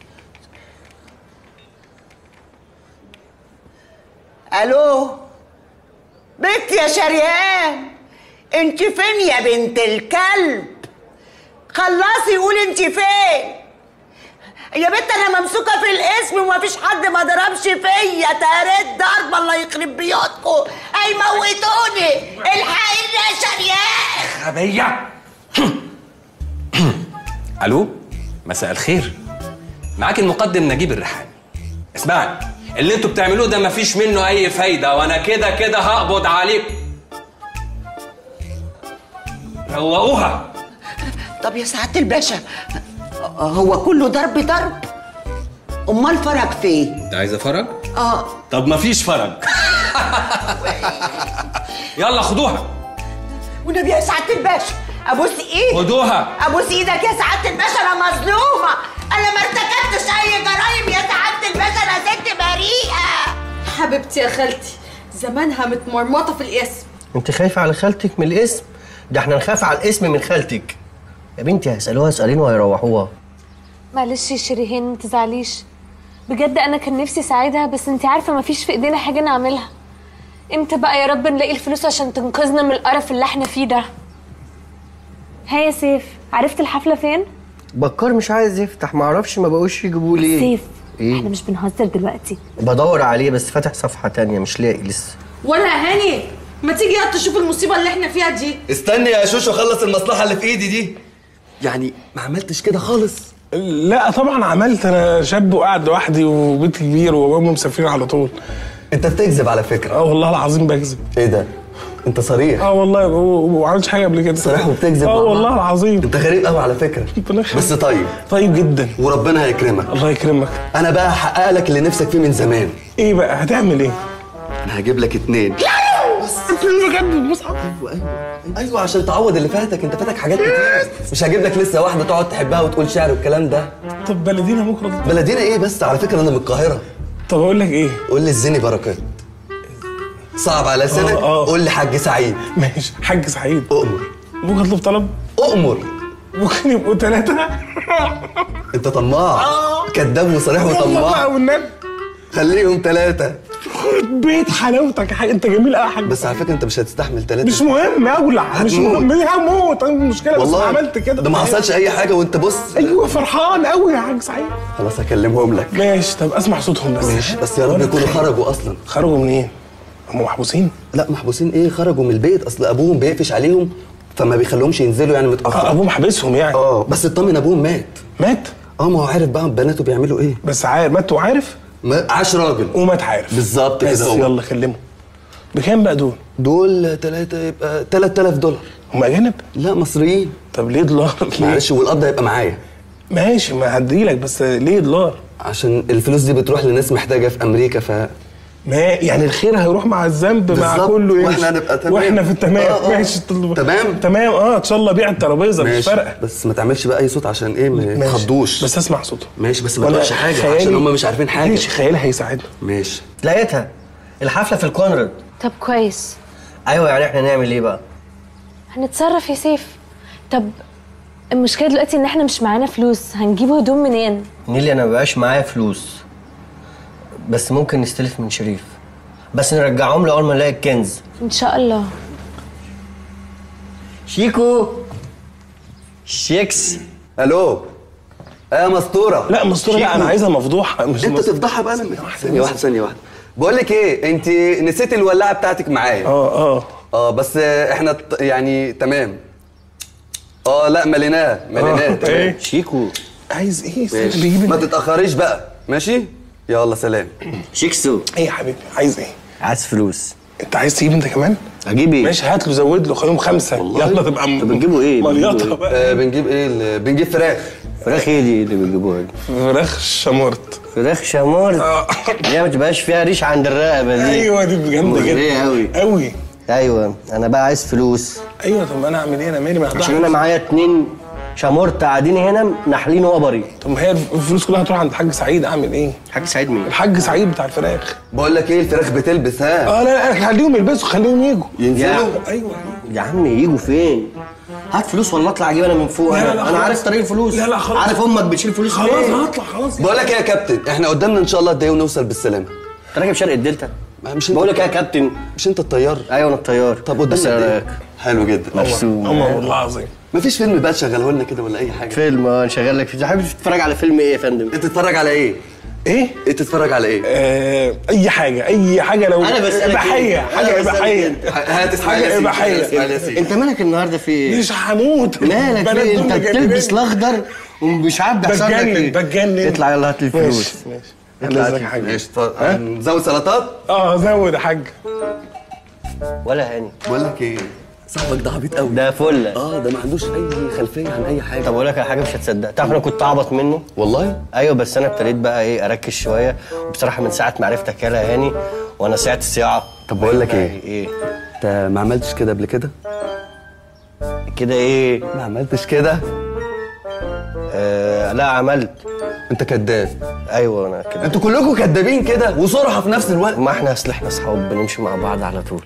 الو بنت يا شريهان انت فين يا بنت الكلب خلصي قولي انت فين يا بنت انا ممسوكه في الاسم ومفيش حد ما ضربش فيا تاريت ضرب الله يخرب بيوتكم هيموتوني الحقيني يا شريان غبية الو مساء الخير معاك المقدم نجيب الريحاني اسمعني اللي انتوا بتعملوه ده مفيش منه اي فايده وانا كده كده هقبض عليكم روقوها طب يا سعاده الباشا هو كله ضرب ضرب امال فرج فين انت عايزه فرج اه طب مفيش فرج يلا خدوها والنبي يا سعاده الباشا ابوس ايدك خدوها. ابوس ايدك يا سعاده الباشا انا مظلومه انا ما ارتكبتش اي جرايم يا سعاده الباشا انا ست بريئه حبيبتي يا خالتي زمانها متمرمطه في الاسم انت خايفه على خالتك من الاسم ده احنا نخاف على الاسم من خالتك يا بنتي هيسالوها سؤالين وهيروحوها معلش يا شيرين ما تزعليش بجد انا كان نفسي اساعدها بس انت عارفه ما فيش في ايدينا حاجه نعملها امتى بقى يا رب نلاقي الفلوس عشان تنقذنا من القرف اللي احنا فيه ده ها يا سيف عرفت الحفله فين بكار مش عايز يفتح معرفش ما بقوش يجيبوا لي ايه سيف ايه احنا مش بنهزر دلوقتي بدور عليه بس فاتح صفحه تانية مش لاقي لسه ولا هاني ما تيجي يا تشوف المصيبه اللي احنا فيها دي استني يا شوشو اخلص المصلحه اللي في ايدي دي يعني ما عملتش كده خالص لا طبعا عملت انا شاب وقاعد لوحدي وبيت كبير وابويا مسافرين على طول انت بتكذب على فكره اه والله العظيم بكذب ايه ده انت صريح اه والله وما عملتش حاجه قبل كده صريح وبتكذب اه مع والله بعض. العظيم انت غريب قوي على فكره بس طيب طيب جدا وربنا هيكرمك الله يكرمك انا بقى هحقق لك اللي نفسك فيه من زمان ايه بقى هتعمل ايه انا هجيب لك اتنين بجد المصحف ايوه عشان تعوض اللي فاتك انت فاتك حاجات كتير مش هجيب لك لسه واحده تقعد تحبها وتقول شعر والكلام ده طب بلدينا بكره بلدينا ايه بس على فكره انا من القاهره طب اقول لك ايه قول لي الزني بركات صعب على لسانك قول لي حاج سعيد ماشي حاج سعيد اؤمر ممكن اطلب طلب اؤمر ممكن يبقوا ثلاثه انت طماع كذاب وصريح وطماع والنبي خليهم ثلاثه بيت حلاوتك يا حاج انت جميل قوي يا حاج بس على فكره انت مش هتستحمل ثلاثه مش مهم اولع مش هتموت. مهم ليه هموت انا المشكله بس والله عملت كده ده ما حصلش اي حاجه وانت بص ايوه فرحان قوي يا حاج سعيد خلاص هكلمهم لك ماشي طب اسمع صوتهم بس ماشي بس يا رب يكونوا خرجوا اصلا خرجوا منين؟ هم محبوسين؟ لا محبوسين ايه خرجوا من البيت اصل ابوهم بيقفش عليهم فما بيخليهمش ينزلوا يعني متاخر ابوهم حابسهم يعني اه بس اطمن ابوهم مات مات؟ اه ما هو عارف بقى بناته بيعملوا ايه بس عارف مات وعارف؟ ما عاش راجل ومات عارف بالظبط بس كده هو يلا كلمه بكام بقى دول؟ دول ثلاثة يبقى 3000 دولار هم اجانب؟ لا مصريين طب ليه دولار؟ ليه؟ معلش والقبض هيبقى معايا ماشي ما هديلك بس ليه دولار؟ عشان الفلوس دي بتروح لناس محتاجه في امريكا ف ما يعني الخير هيروح مع الذنب مع بالظبط. كله يمشي. واحنا هنبقى تمام. واحنا في التمام آه، آه. ماشي تمام تمام اه ان شاء الله بيع الترابيزه مش ماشي فارقه بس ما تعملش بقى اي صوت عشان ايه ما ماشي. يتخضوش بس اسمع صوته ماشي بس ما وأنا تقولش حاجه خيالي- عشان هم مش عارفين حاجه ماشي خيالي هيساعدنا ماشي لقيتها الحفله في الكونراد طب كويس ايوه يعني احنا نعمل ايه بقى هنتصرف يا سيف طب المشكله دلوقتي ان احنا مش معانا فلوس هنجيب هدوم منين نيلي انا مبقاش معايا فلوس بس ممكن نستلف من شريف بس نرجعهم له اول ما نلاقي الكنز ان شاء الله شيكو شيكس الو يا مسطوره لا مسطوره لا انا عايزها مفضوحه مش انت مس- تفضحها بقى انا ثانيه واحده ثانيه واحده بقول لك ايه انت نسيت الولاعه بتاعتك معايا اه اه اه بس احنا ت- يعني تمام اه لا مليناه مليناه آه، تمام إيه؟ شيكو عايز ايه ماشي. بيجيب ما تتاخريش بقى ماشي يلا سلام شيكسو ايه يا حبيبي عايز ايه عايز فلوس انت عايز تجيب انت كمان هجيب ايه ماشي هات له زود له خليهم خمسه يلا تبقى م- بتجيبوا ايه مليطه بقى آه بنجيب ايه ال- بنجيب فراخ فراخ ايه دي اللي بتجيبوها دي فراخ شمرت فراخ شامور هي ما تبقاش فيها ريش عند الرقبه دي ايوه دي جامده مغرية جدا قوي قوي ايوه انا بقى عايز فلوس ايوه طب انا اعمل ايه انا مالي ما عشان انا معايا اتنين شامورت قاعدين هنا ناحلين وبري طب ما هي الفلوس كلها هتروح عند الحاج سعيد اعمل ايه؟ حاج سعيد مين؟ الحاج سعيد بتاع الفراخ بقول لك ايه الفراخ بتلبس ها اه لا لا خليهم يلبسوا خليهم يجوا ينزلوا ايوه يا عم يجوا فين؟ هات فلوس ولا اطلع اجيب انا من فوق لا، انا لا، انا خلاص. عارف طريق الفلوس لا، لا، خلاص. عارف امك بتشيل فلوس خلاص فين؟ هطلع خلاص بقول لك ايه يا كابتن احنا قدامنا ان شاء الله قد ايه ونوصل بالسلامه انت راكب شرق الدلتا مش انت بقول لك إيه يا كابتن مش انت الطيار ايوه انا الطيار طب قدامنا بس قد أنا- ايه حلو جدا مبسوط الله والله العظيم مفيش فيلم بقى تشغله لنا كده ولا اي حاجه فيلم اه نشغل لك فيلم حابب تتفرج على فيلم ايه يا فندم انت تتفرج على ايه ايه انت تتفرج على ايه آه اي حاجه اي حاجه لو انا بسالك اباحيه إيه؟ حاجه أنا بسألك اباحيه أنت. هات اسماعيل حاجه ياسين، اباحيه اسماعيل ياسين. انت مالك النهارده في ايه؟ مش هموت مالك في ايه؟ انت بتلبس الاخضر ومش عارف بيحصل لك بتجنن ايه بتجنن اطلع يلا هات لي الفلوس ماشي ماشي اطلع هات هنزلك لي حاجه ماشي طب نزود سلطات اه زود يا حاج ولا هاني بقول لك ايه صاحبك ده عبيط قوي ده فله اه ده ما عندوش اي خلفيه عن اي حاجه طب اقول لك على حاجه مش هتصدق تعرف انا كنت اعبط منه والله ايوه بس انا ابتديت بقى ايه اركز شويه وبصراحه من ساعه ما عرفتك يالا هاني وانا ساعه الصياعه طب بقول لك ايه ايه انت ما عملتش كده قبل كده كده ايه ما عملتش كده آه لا عملت انت كذاب ايوه انا كده انتوا كلكم كدابين كده وصرحه في نفس الوقت ما احنا اصل احنا اصحاب بنمشي مع بعض على طول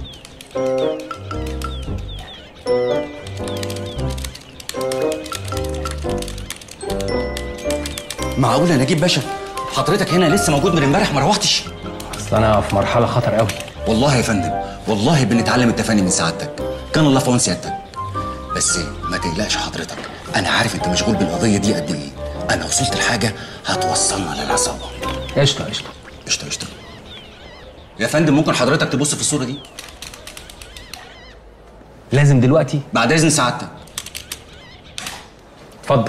معقول يا نجيب باشا حضرتك هنا لسه موجود من امبارح ما روحتش اصل انا في مرحله خطر قوي والله يا فندم والله بنتعلم التفاني من سعادتك كان الله في عون سيادتك بس ما تقلقش حضرتك انا عارف انت مشغول بالقضيه دي قد ايه انا وصلت لحاجه هتوصلنا للعصابه قشطه قشطه قشطه قشطه يا فندم ممكن حضرتك تبص في الصوره دي لازم دلوقتي بعد اذن سعادتك اتفضل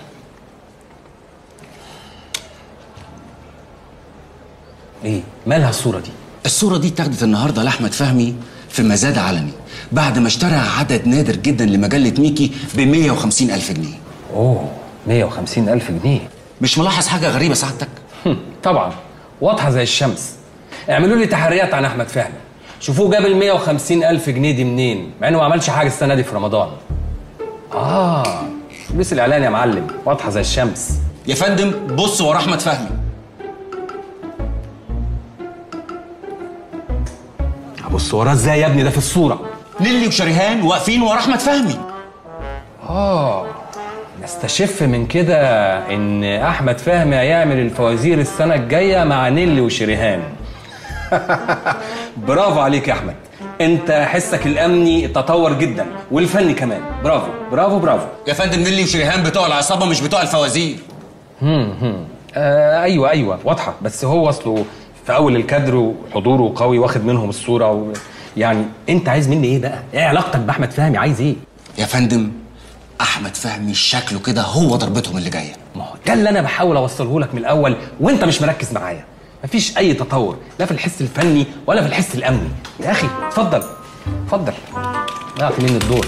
ايه مالها الصوره دي الصوره دي اتاخدت النهارده لاحمد فهمي في مزاد علني بعد ما اشترى عدد نادر جدا لمجله ميكي ب 150 الف جنيه اوه 150 الف جنيه مش ملاحظ حاجه غريبه سعادتك هم، طبعا واضحه زي الشمس اعملوا لي تحريات عن احمد فهمي شوفوه جاب ال 150 الف جنيه دي منين مع انه ما عملش حاجه السنه دي في رمضان اه فلوس الاعلان يا معلم واضحه زي الشمس يا فندم بص ورا احمد فهمي بص وراه ازاي يا ابني ده في الصوره نيلي وشريهان واقفين ورا احمد فهمي اه نستشف من كده ان احمد فهمي هيعمل الفوازير السنه الجايه مع نيلي وشريهان برافو عليك يا احمد انت حسك الامني تطور جدا والفني كمان برافو برافو برافو يا فندم نيلي وشريهان بتوع العصابه مش بتوع الفوازير هم هم آه ايوه ايوه واضحه بس هو اصله في اول الكادر وحضوره قوي واخد منهم الصوره و... يعني انت عايز مني ايه بقى؟ ايه علاقتك باحمد فهمي عايز ايه؟ يا فندم احمد فهمي شكله كده هو ضربتهم اللي جايه ما هو ده اللي انا بحاول اوصله لك من الاول وانت مش مركز معايا مفيش اي تطور لا في الحس الفني ولا في الحس الامني يا اخي اتفضل اتفضل ضيعت مني الدور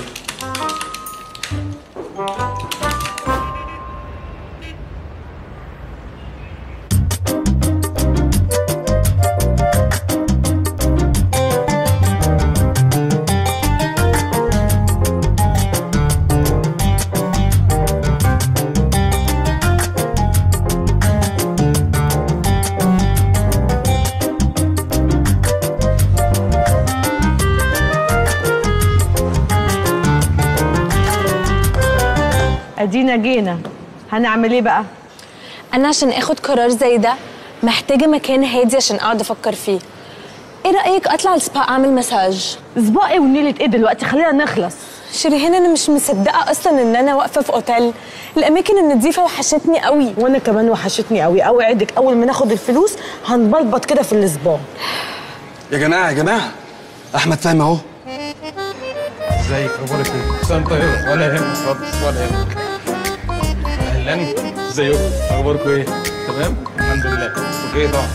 ادينا جينا هنعمل ايه بقى انا عشان اخد قرار زي ده محتاجه مكان هادي عشان اقعد افكر فيه ايه رايك اطلع السبا اعمل مساج سبا ايه ونيلة ايه دلوقتي خلينا نخلص شريهان انا مش مصدقه اصلا ان انا واقفه في اوتيل الاماكن النظيفه وحشتني قوي وانا كمان وحشتني قوي اوعدك اول ما ناخد الفلوس هنبلبط كده في الاسبوع يا جماعه يا جماعه احمد فهمي اهو ازيك اخبارك ايه؟ سنة طيبة ولا يهمك خالص ولا يهمك اهلا ازيكم اخباركم ايه؟ تمام؟ الحمد لله اوكي طبعا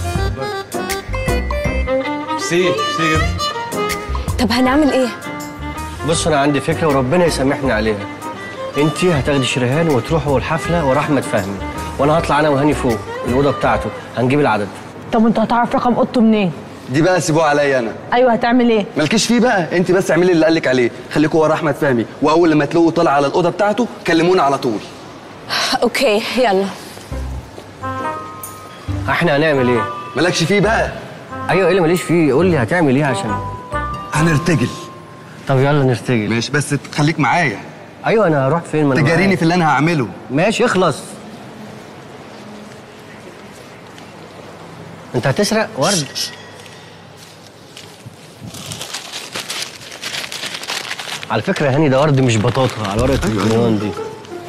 ميرسي ميرسي جدا طب هنعمل ايه بص انا عندي فكره وربنا يسامحني عليها انت هتاخدي شريهان وتروحوا الحفله ورا احمد فهمي وانا هطلع انا وهاني فوق الاوضه بتاعته هنجيب العدد طب انت هتعرف رقم اوضته منين دي بقى سيبوها عليا انا ايوه هتعمل ايه مالكيش فيه بقى انت بس اعملي اللي قالك عليه خليكوا ورا احمد فهمي واول لما تلاقوه طالع على الاوضه بتاعته كلمونا على طول اوكي يلا احنا هنعمل ايه مالكش فيه بقى ايوه ايه اللي ماليش فيه قول لي هتعمل ايه عشان هنرتجل طب يلا نرتجل ماشي بس خليك معايا ايوه انا هروح فين ما أنا تجاريني معاك. في اللي انا هعمله ماشي اخلص انت هتسرق ورد على فكره يا هاني ده ورد مش بطاطا على ورقه العنوان دي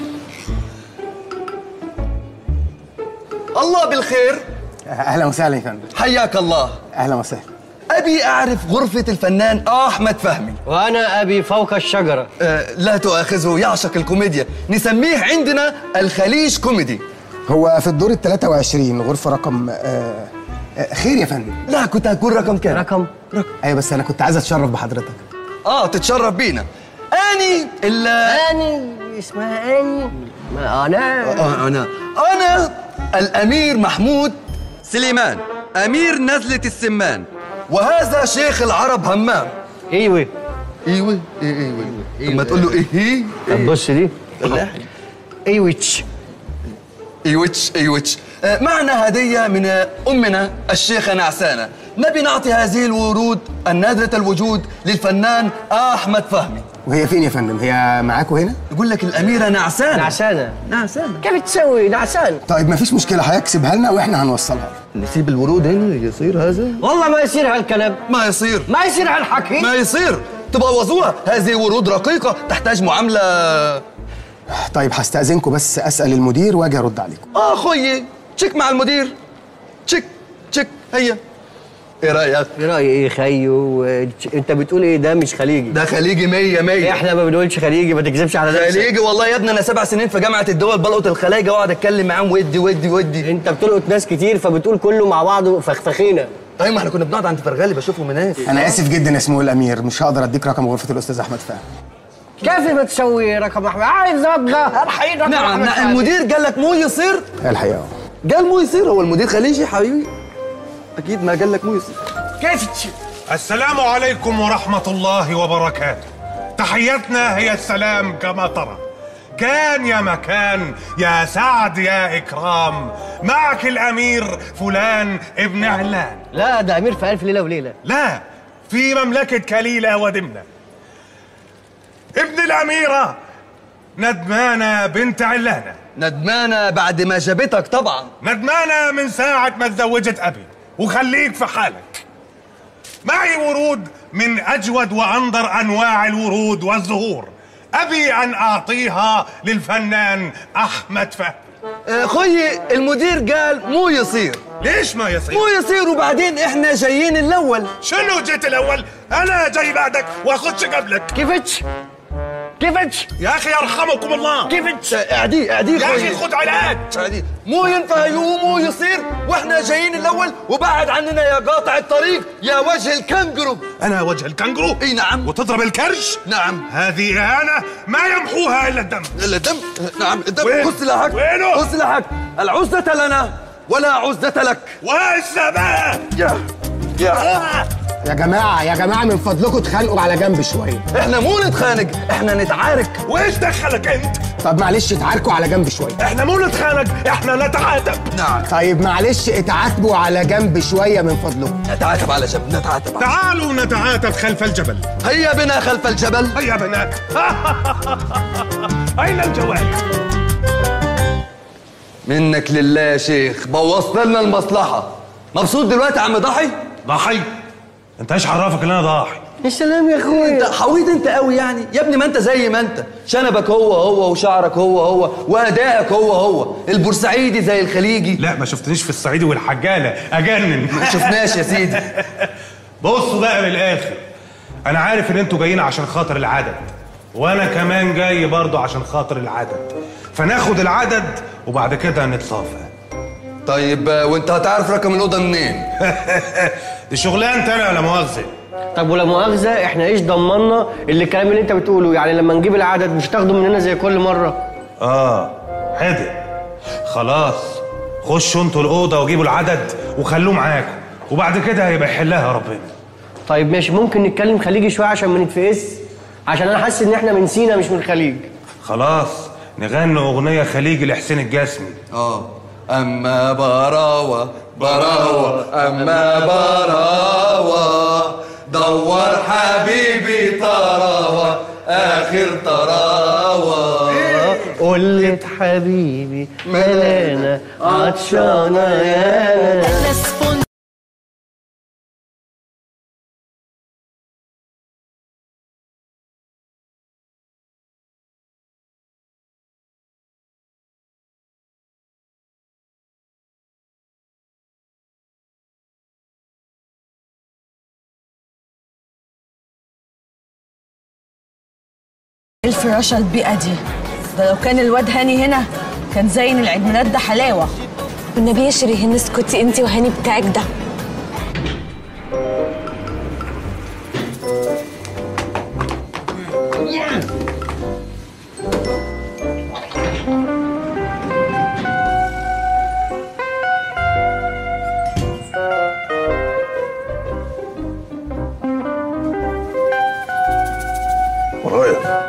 الله بالخير اهلا وسهلا يا فندم حياك الله اهلا وسهلا ابي اعرف غرفه الفنان احمد فهمي وانا ابي فوق الشجره آه لا تؤاخذه يعشق الكوميديا نسميه عندنا الخليج كوميدي هو في الدور ال 23 غرفه رقم آه آه خير يا فندم لا كنت هكون رقم كام رقم رقم ايوه بس انا كنت عايز اتشرف بحضرتك اه تتشرف بينا اني ال اني اسمها اني ما انا آه انا انا الامير محمود سليمان امير نزله السمان وهذا شيخ العرب همام ايوه ايوه ايه ايوه طب ما تقول له ايه هي طب بص دي لا ايوتش ايوتش ايوتش آه، معنا هدية من آه، أمنا الشيخة نعسانة نبي نعطي هذه الورود النادرة الوجود للفنان أحمد فهمي وهي فين يا فندم هي معاكوا هنا يقول لك الأميرة نعسانة نعسانة نعسانة كيف تسوي نعسان طيب مفيش مشكله هيكسبها لنا واحنا هنوصلها نسيب الورود هنا يصير هذا والله ما يصير هالكلام ما يصير ما يصير هالحكي ما يصير تبوظوها هذه ورود رقيقة تحتاج معاملة طيب هستأذنكم بس أسأل المدير واجي أرد عليكم آه خويي تشيك مع المدير تشيك تشيك هيا ايه رأيك؟ ايه رأيي ايه خيو انت بتقول ايه ده مش خليجي ده خليجي مية مية احنا ما بنقولش خليجي ما تكذبش على نفسك خليجي والله يا ابني انا سبع سنين في جامعه الدول بلقط الخلايجه واقعد اتكلم معاهم ودي ودي ودي انت بتلقط ناس كتير فبتقول كله مع بعضه فخفخينه طيب ما احنا كنا بنقعد عند فرغالي بشوفهم هناك أنا آسف جدا يا سمو الأمير مش هقدر أديك رقم غرفة الأستاذ أحمد فهمي كيف بتسوي رقم احمد عايز ابقى الحين رقم نعم أحمد نعم فهمي. المدير قال لك مو يصير هي الحقيقة أهو. قال مو يصير هو المدير خليجي حبيبي اكيد ما قال لك مو يصير كيف تشوف السلام عليكم ورحمة الله وبركاته تحيتنا هي السلام كما ترى كان يا مكان يا سعد يا إكرام معك الأمير فلان ابن علان لا ده امير في الف ليله وليله لا في مملكة كليلة ودمنة ابن الأميرة ندمانة بنت علانة ندمانه بعد ما جابتك طبعا ندمانة من ساعة ما تزوجت أبي وخليك في حالك معي ورود من أجود وأنظر أنواع الورود والزهور أبي أن أعطيها للفنان أحمد فهمي آه، خوي المدير قال مو يصير ليش ما يصير؟ مو يصير وبعدين احنا جايين الاول شنو جيت الأول؟ أنا جاي بعدك وأخدش قبلك كيفتش كيفتش يا أخي يرحمكم الله كيفتش اعدي اعدي يا أخي خد علاج اعدي مو ينفع يقوم مو يصير واحنا جايين الاول وبعد عننا يا قاطع الطريق يا وجه الكنجرو أنا وجه الكنجرو اي نعم وتضرب الكرش نعم هذه إهانة ما يمحوها إلا الدم الا الدم نعم الدم وين؟ خذ سلاحك وينه؟ خذ سلاحك العزة لنا ولا عزة لك والسماء يا يا يا جماعة يا جماعة من فضلكم اتخانقوا على جنب شوية احنا مو نتخانق احنا نتعارك وإيش دخلك أنت؟ طب معلش اتعاركوا على جنب شوية احنا مو نتخانق احنا نتعاتب نعم طيب معلش اتعاتبوا على جنب شوية من فضلكم نتعاتب على جنب نتعاتب على تعالوا نتعاتب خلف الجبل هيا بنا خلف الجبل هيا بنات أين الجوال؟ منك لله يا شيخ بوظت لنا المصلحة مبسوط دلوقتي يا عم ضحي؟ ضحي انت ايش عرفك ان انا ضاحي يا سلام يا اخويا انت حويط انت قوي يعني يا ابني ما انت زي ما انت شنبك هو هو وشعرك هو هو وادائك هو هو البورسعيدي زي الخليجي لا ما شفتنيش في الصعيدي والحجاله اجنن ما شفناش يا سيدي بصوا بقى من الاخر انا عارف ان انتوا جايين عشان خاطر العدد وانا كمان جاي برضو عشان خاطر العدد فناخد العدد وبعد كده نتصافى طيب آه، وانت هتعرف رقم الأوضة منين؟ دي شغلانتي انا ولا مؤاخذه طب ولا مؤاخذه احنا ايش ضمننا اللي الكلام اللي انت بتقوله يعني لما نجيب العدد مش تاخده مننا زي كل مره اه حدق خلاص خشوا انتوا الاوضه وجيبوا العدد وخلوه معاكم وبعد كده هيبقى يحلها ربنا طيب ماشي ممكن نتكلم خليجي شويه عشان ما نتفقس عشان انا حاسس ان احنا من سينا مش من الخليج خلاص نغني اغنيه خليجي لحسين الجسمي اه اما براوة براوة اما براوة دور حبيبي طراوة اخر طراوة قلت حبيبي ملانا عطشانه يانا الفراشه البيئه دي ده لو كان الواد هاني هنا كان زين العيد ميلاد ده حلاوه والنبي يا شيرين اسكتي انت وهاني بتاعك ده ورايا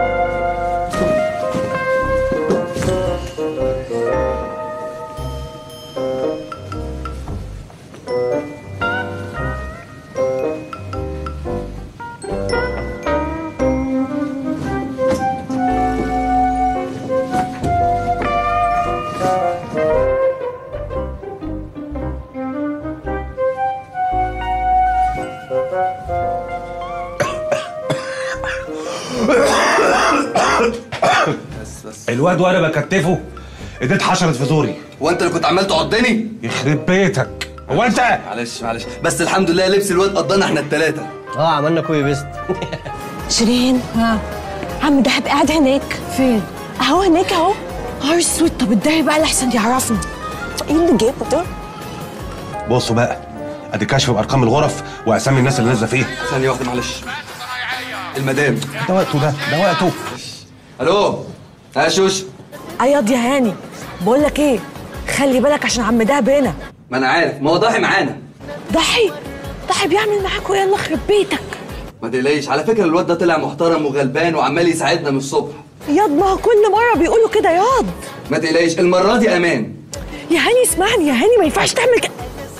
الواد وانا بكتفه ايديت حشرت في زوري وانت اللي كنت عمال تعضني يخرب بيتك هو انت معلش معلش بس الحمد لله لبس الواد قضانا احنا الثلاثه اه عملنا كوبي بيست شيرين ها عم دهب قاعد هناك فين؟ اهو هناك اهو نهار اسود طب اتضايق بقى لحسن يعرفنا ايه اللي جابه ده؟ بصوا بقى ادي كشف بارقام الغرف واسامي الناس اللي نازله فيها ثانيه واحده معلش المدام ده وقته ده ده وقته الو ها شوش اياض يا هاني بقول لك ايه خلي بالك عشان عم دهب هنا ما انا عارف ما هو ضاحي معانا ضحي ضحي بيعمل معاكوا يلا يخرب بيتك ما تقلقيش على فكره الواد ده طلع محترم وغلبان وعمال يساعدنا من الصبح ياض ما هو كل مره بيقولوا كده ياض ما تقلقيش المره دي امان يا هاني اسمعني يا هاني ما ينفعش تعمل كده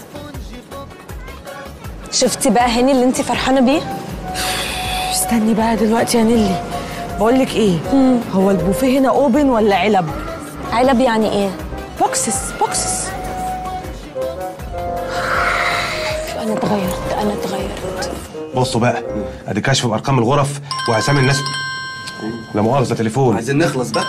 شفتي بقى هاني اللي انت فرحانه بيه؟ استني بقى دلوقتي يا نيلي بقول لك ايه هو البوفيه هنا اوبن ولا علب علب يعني ايه بوكسس بوكسس انا اتغيرت انا اتغيرت بصوا بقى ادي كشف بارقام الغرف واسامي الناس لا مؤاخذه تليفون عايزين نخلص بقى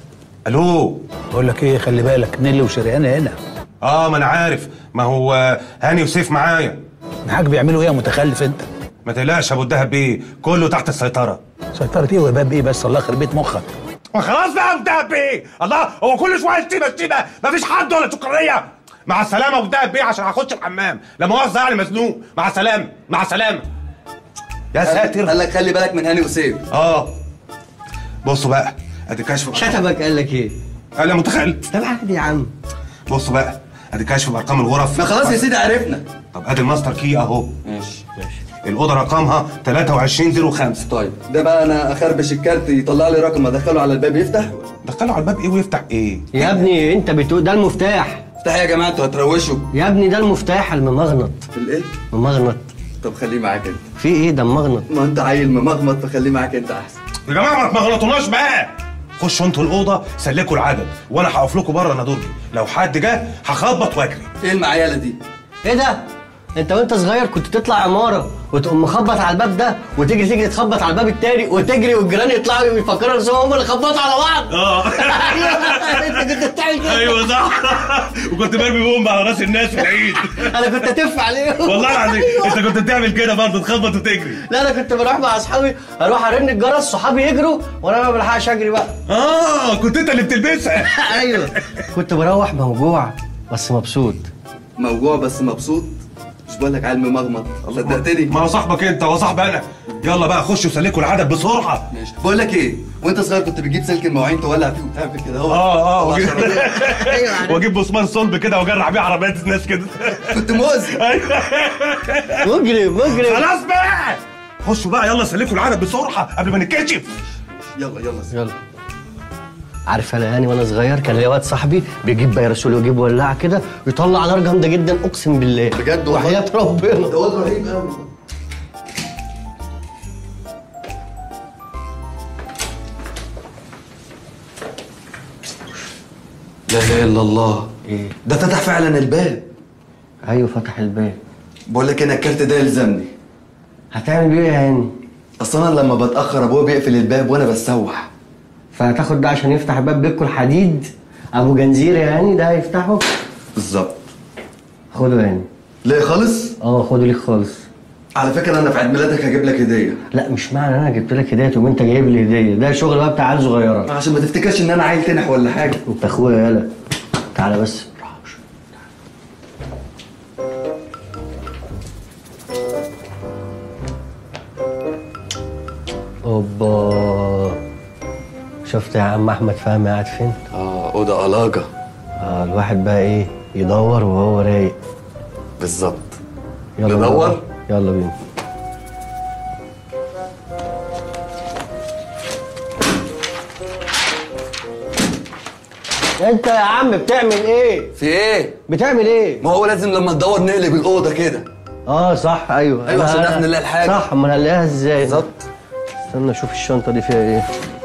الو بقول لك ايه خلي بالك نيلي وشريان هنا اه ما انا عارف ما هو هاني وسيف معايا معاك بيعملوا ايه يا متخلف انت ما تقلقش يا ابو الدهب بيه كله تحت السيطره سيطرة ايه وباب ايه بس الله يخرب بيت مخك ما خلاص بقى يا ابو الدهب بيه الله هو كل شويه شتيمه شتيمه مفيش حد ولا سكريه مع السلامه يا ابو الدهب بيه عشان هخش الحمام لا مؤاخذه يعني مزنوق مع السلامه مع السلامه يا ساتر قال لك خلي بالك من هاني وسيف اه بصوا بقى ادي كشف شتمك قال لك ايه؟ قال يا متخلف طب عادي يا عم بصوا بقى ادي كشف بارقام الغرف ما خلاص يا سيدي عرفنا طب ادي الماستر كي اهو ماشي ماشي الاوضه رقمها 2305 طيب ده بقى انا اخربش الكارت يطلع لي رقم ادخله على الباب يفتح دخله على الباب ايه ويفتح ايه يا ابني انت بتقول ده المفتاح افتح يا جماعه انتوا هتروشوا يا ابني ده المفتاح الممغنط الايه ممغنط طب خليه معاك انت في ايه ده ممغنط ما انت عيل ممغمط فخليه معاك انت احسن يا جماعه ما تغلطوناش بقى خشوا انتوا الاوضه سلكوا العدد وانا هقف لكم بره انا درجي لو حد جه هخبط واجري ايه المعياله دي ايه ده؟ انت وانت صغير كنت تطلع عماره وتقوم مخبط على الباب ده وتجري تجري تخبط على الباب التاني وتجري والجيران يطلعوا يفكروا ان هم اللي خبطوا على بعض اه انت كنت بتعمل كده ايوه صح وكنت برمي بوم على راس الناس في العيد انا كنت اتف عليهم والله العظيم انت كنت بتعمل كده برضه تخبط وتجري لا انا كنت بروح مع اصحابي اروح ارن الجرس صحابي يجروا وانا ما بلحقش اجري بقى اه كنت انت اللي بتلبسها ايوه كنت بروح موجوع بس مبسوط موجوع بس مبسوط مش بقول لك عيل ممغمط صدقتني ما هو صاحبك انت هو صاحبي انا يلا بقى خشوا سلكوا العدد بسرعه ماشي بقول لك ايه وانت صغير كنت بتجيب سلك المواعين تولع فيه وتعمل كده اهو اه اه طلع واجيب- شراب. واجيب بسمان صلب كده واجرع بيه عربيات الناس كده كنت مؤذي مجرم مجرم خلاص بقى خشوا بقى يلا سلكوا العدد بسرعه قبل ما نتكشف يلا يلا يلا عارف انا يعني وانا صغير كان ليا واد صاحبي بيجيب بيرسول ويجيب ولاعه كده ويطلع نار جامده جدا اقسم بالله بجد وحياه ربنا ده واد رهيب قوي لا اله الا الله ايه ده فتح فعلا الباب ايوه فتح الباب بقول لك انا الكارت ده يلزمني هتعمل بيه ايه يا هاني اصل انا لما بتاخر ابويا بيقفل الباب وانا بسوح فهتاخد ده عشان يفتح باب بيتكم الحديد ابو جنزير يا هاني ده هيفتحه بالظبط خده يا هاني ليه خالص اه خده ليك خالص على فكره انا في عيد ميلادك هجيب لك هديه لا مش معنى انا جبت لك هديه تقوم انت جايب لي هديه ده شغل بقى بتاع عيال صغيره عشان ما تفتكرش ان انا عيل تنح ولا حاجه انت اخويا يالا تعالى بس اوبا شفت يا عم احمد فهمي قاعد فين؟ اه اوضه علاجه اه الواحد بقى ايه يدور وهو رايق بالظبط يلا ندور؟ بينا. يلا بينا انت يا عم بتعمل ايه؟ في ايه؟ بتعمل ايه؟ ما هو لازم لما ندور نقلب الاوضه كده اه صح ايوه أيوة، عشان أنا- نعرف نلاقي الحاجة. صح امال هنلاقيها ازاي؟ بالظبط استنى اشوف الشنطه دي فيها ايه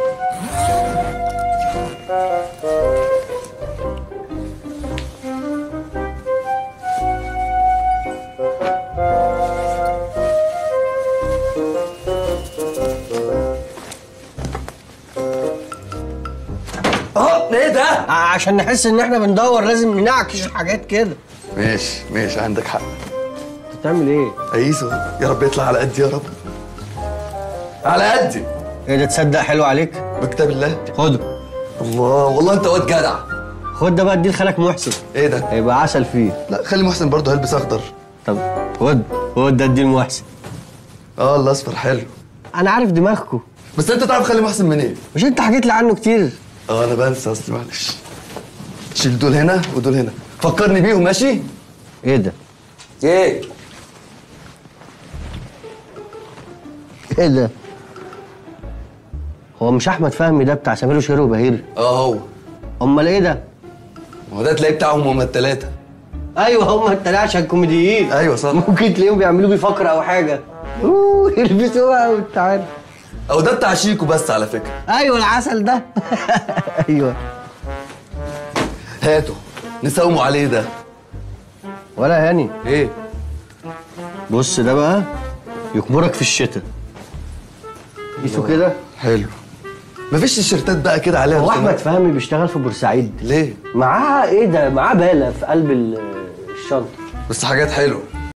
اه ايه ده؟ عشان نحس ان احنا بندور لازم ننعكش الحاجات كده ماشي ماشي عندك حق بتعمل ايه؟ ايزو يا رب يطلع على قدي يا رب على قدي ايه ده تصدق حلو عليك؟ بكتاب الله خده الله والله انت واد جدع خد ده بقى اديه لخالك محسن ايه ده؟ هيبقى عسل فيه لا خلي محسن برضه هيلبس اخضر طب خد خد ده اديه لمحسن اه الاصفر حلو انا عارف دماغكم بس انت تعرف خلي محسن منين؟ مش انت حكيت لي عنه كتير اه انا بنسى اصلي معلش شيل دول هنا ودول هنا فكرني بيهم ماشي؟ ايه ده؟ ايه؟ ايه ده؟ هو مش احمد فهمي ده بتاع سمير وشهير وبهير؟ اه هو امال ايه ده؟ ما هو ده تلاقيه بتاعهم هما التلاتة ايوه هم التلاته عشان كوميديين ايوه صح ممكن تلاقيهم بيعملوا بيه فقره او حاجه اوه يلبسوها وانت عارف او ده بتاع شيكو بس على فكرة ايوه العسل ده ايوه هاته نساوموا عليه ده ولا هاني ايه بص ده بقى يكبرك في الشتاء قيسه كده حلو مفيش تيشيرتات بقى كده عليها هو رسومات؟ احمد فهمي بيشتغل في بورسعيد ليه؟ معاه ايه ده معاه باله في قلب ال- الشنطه بس حاجات حلوه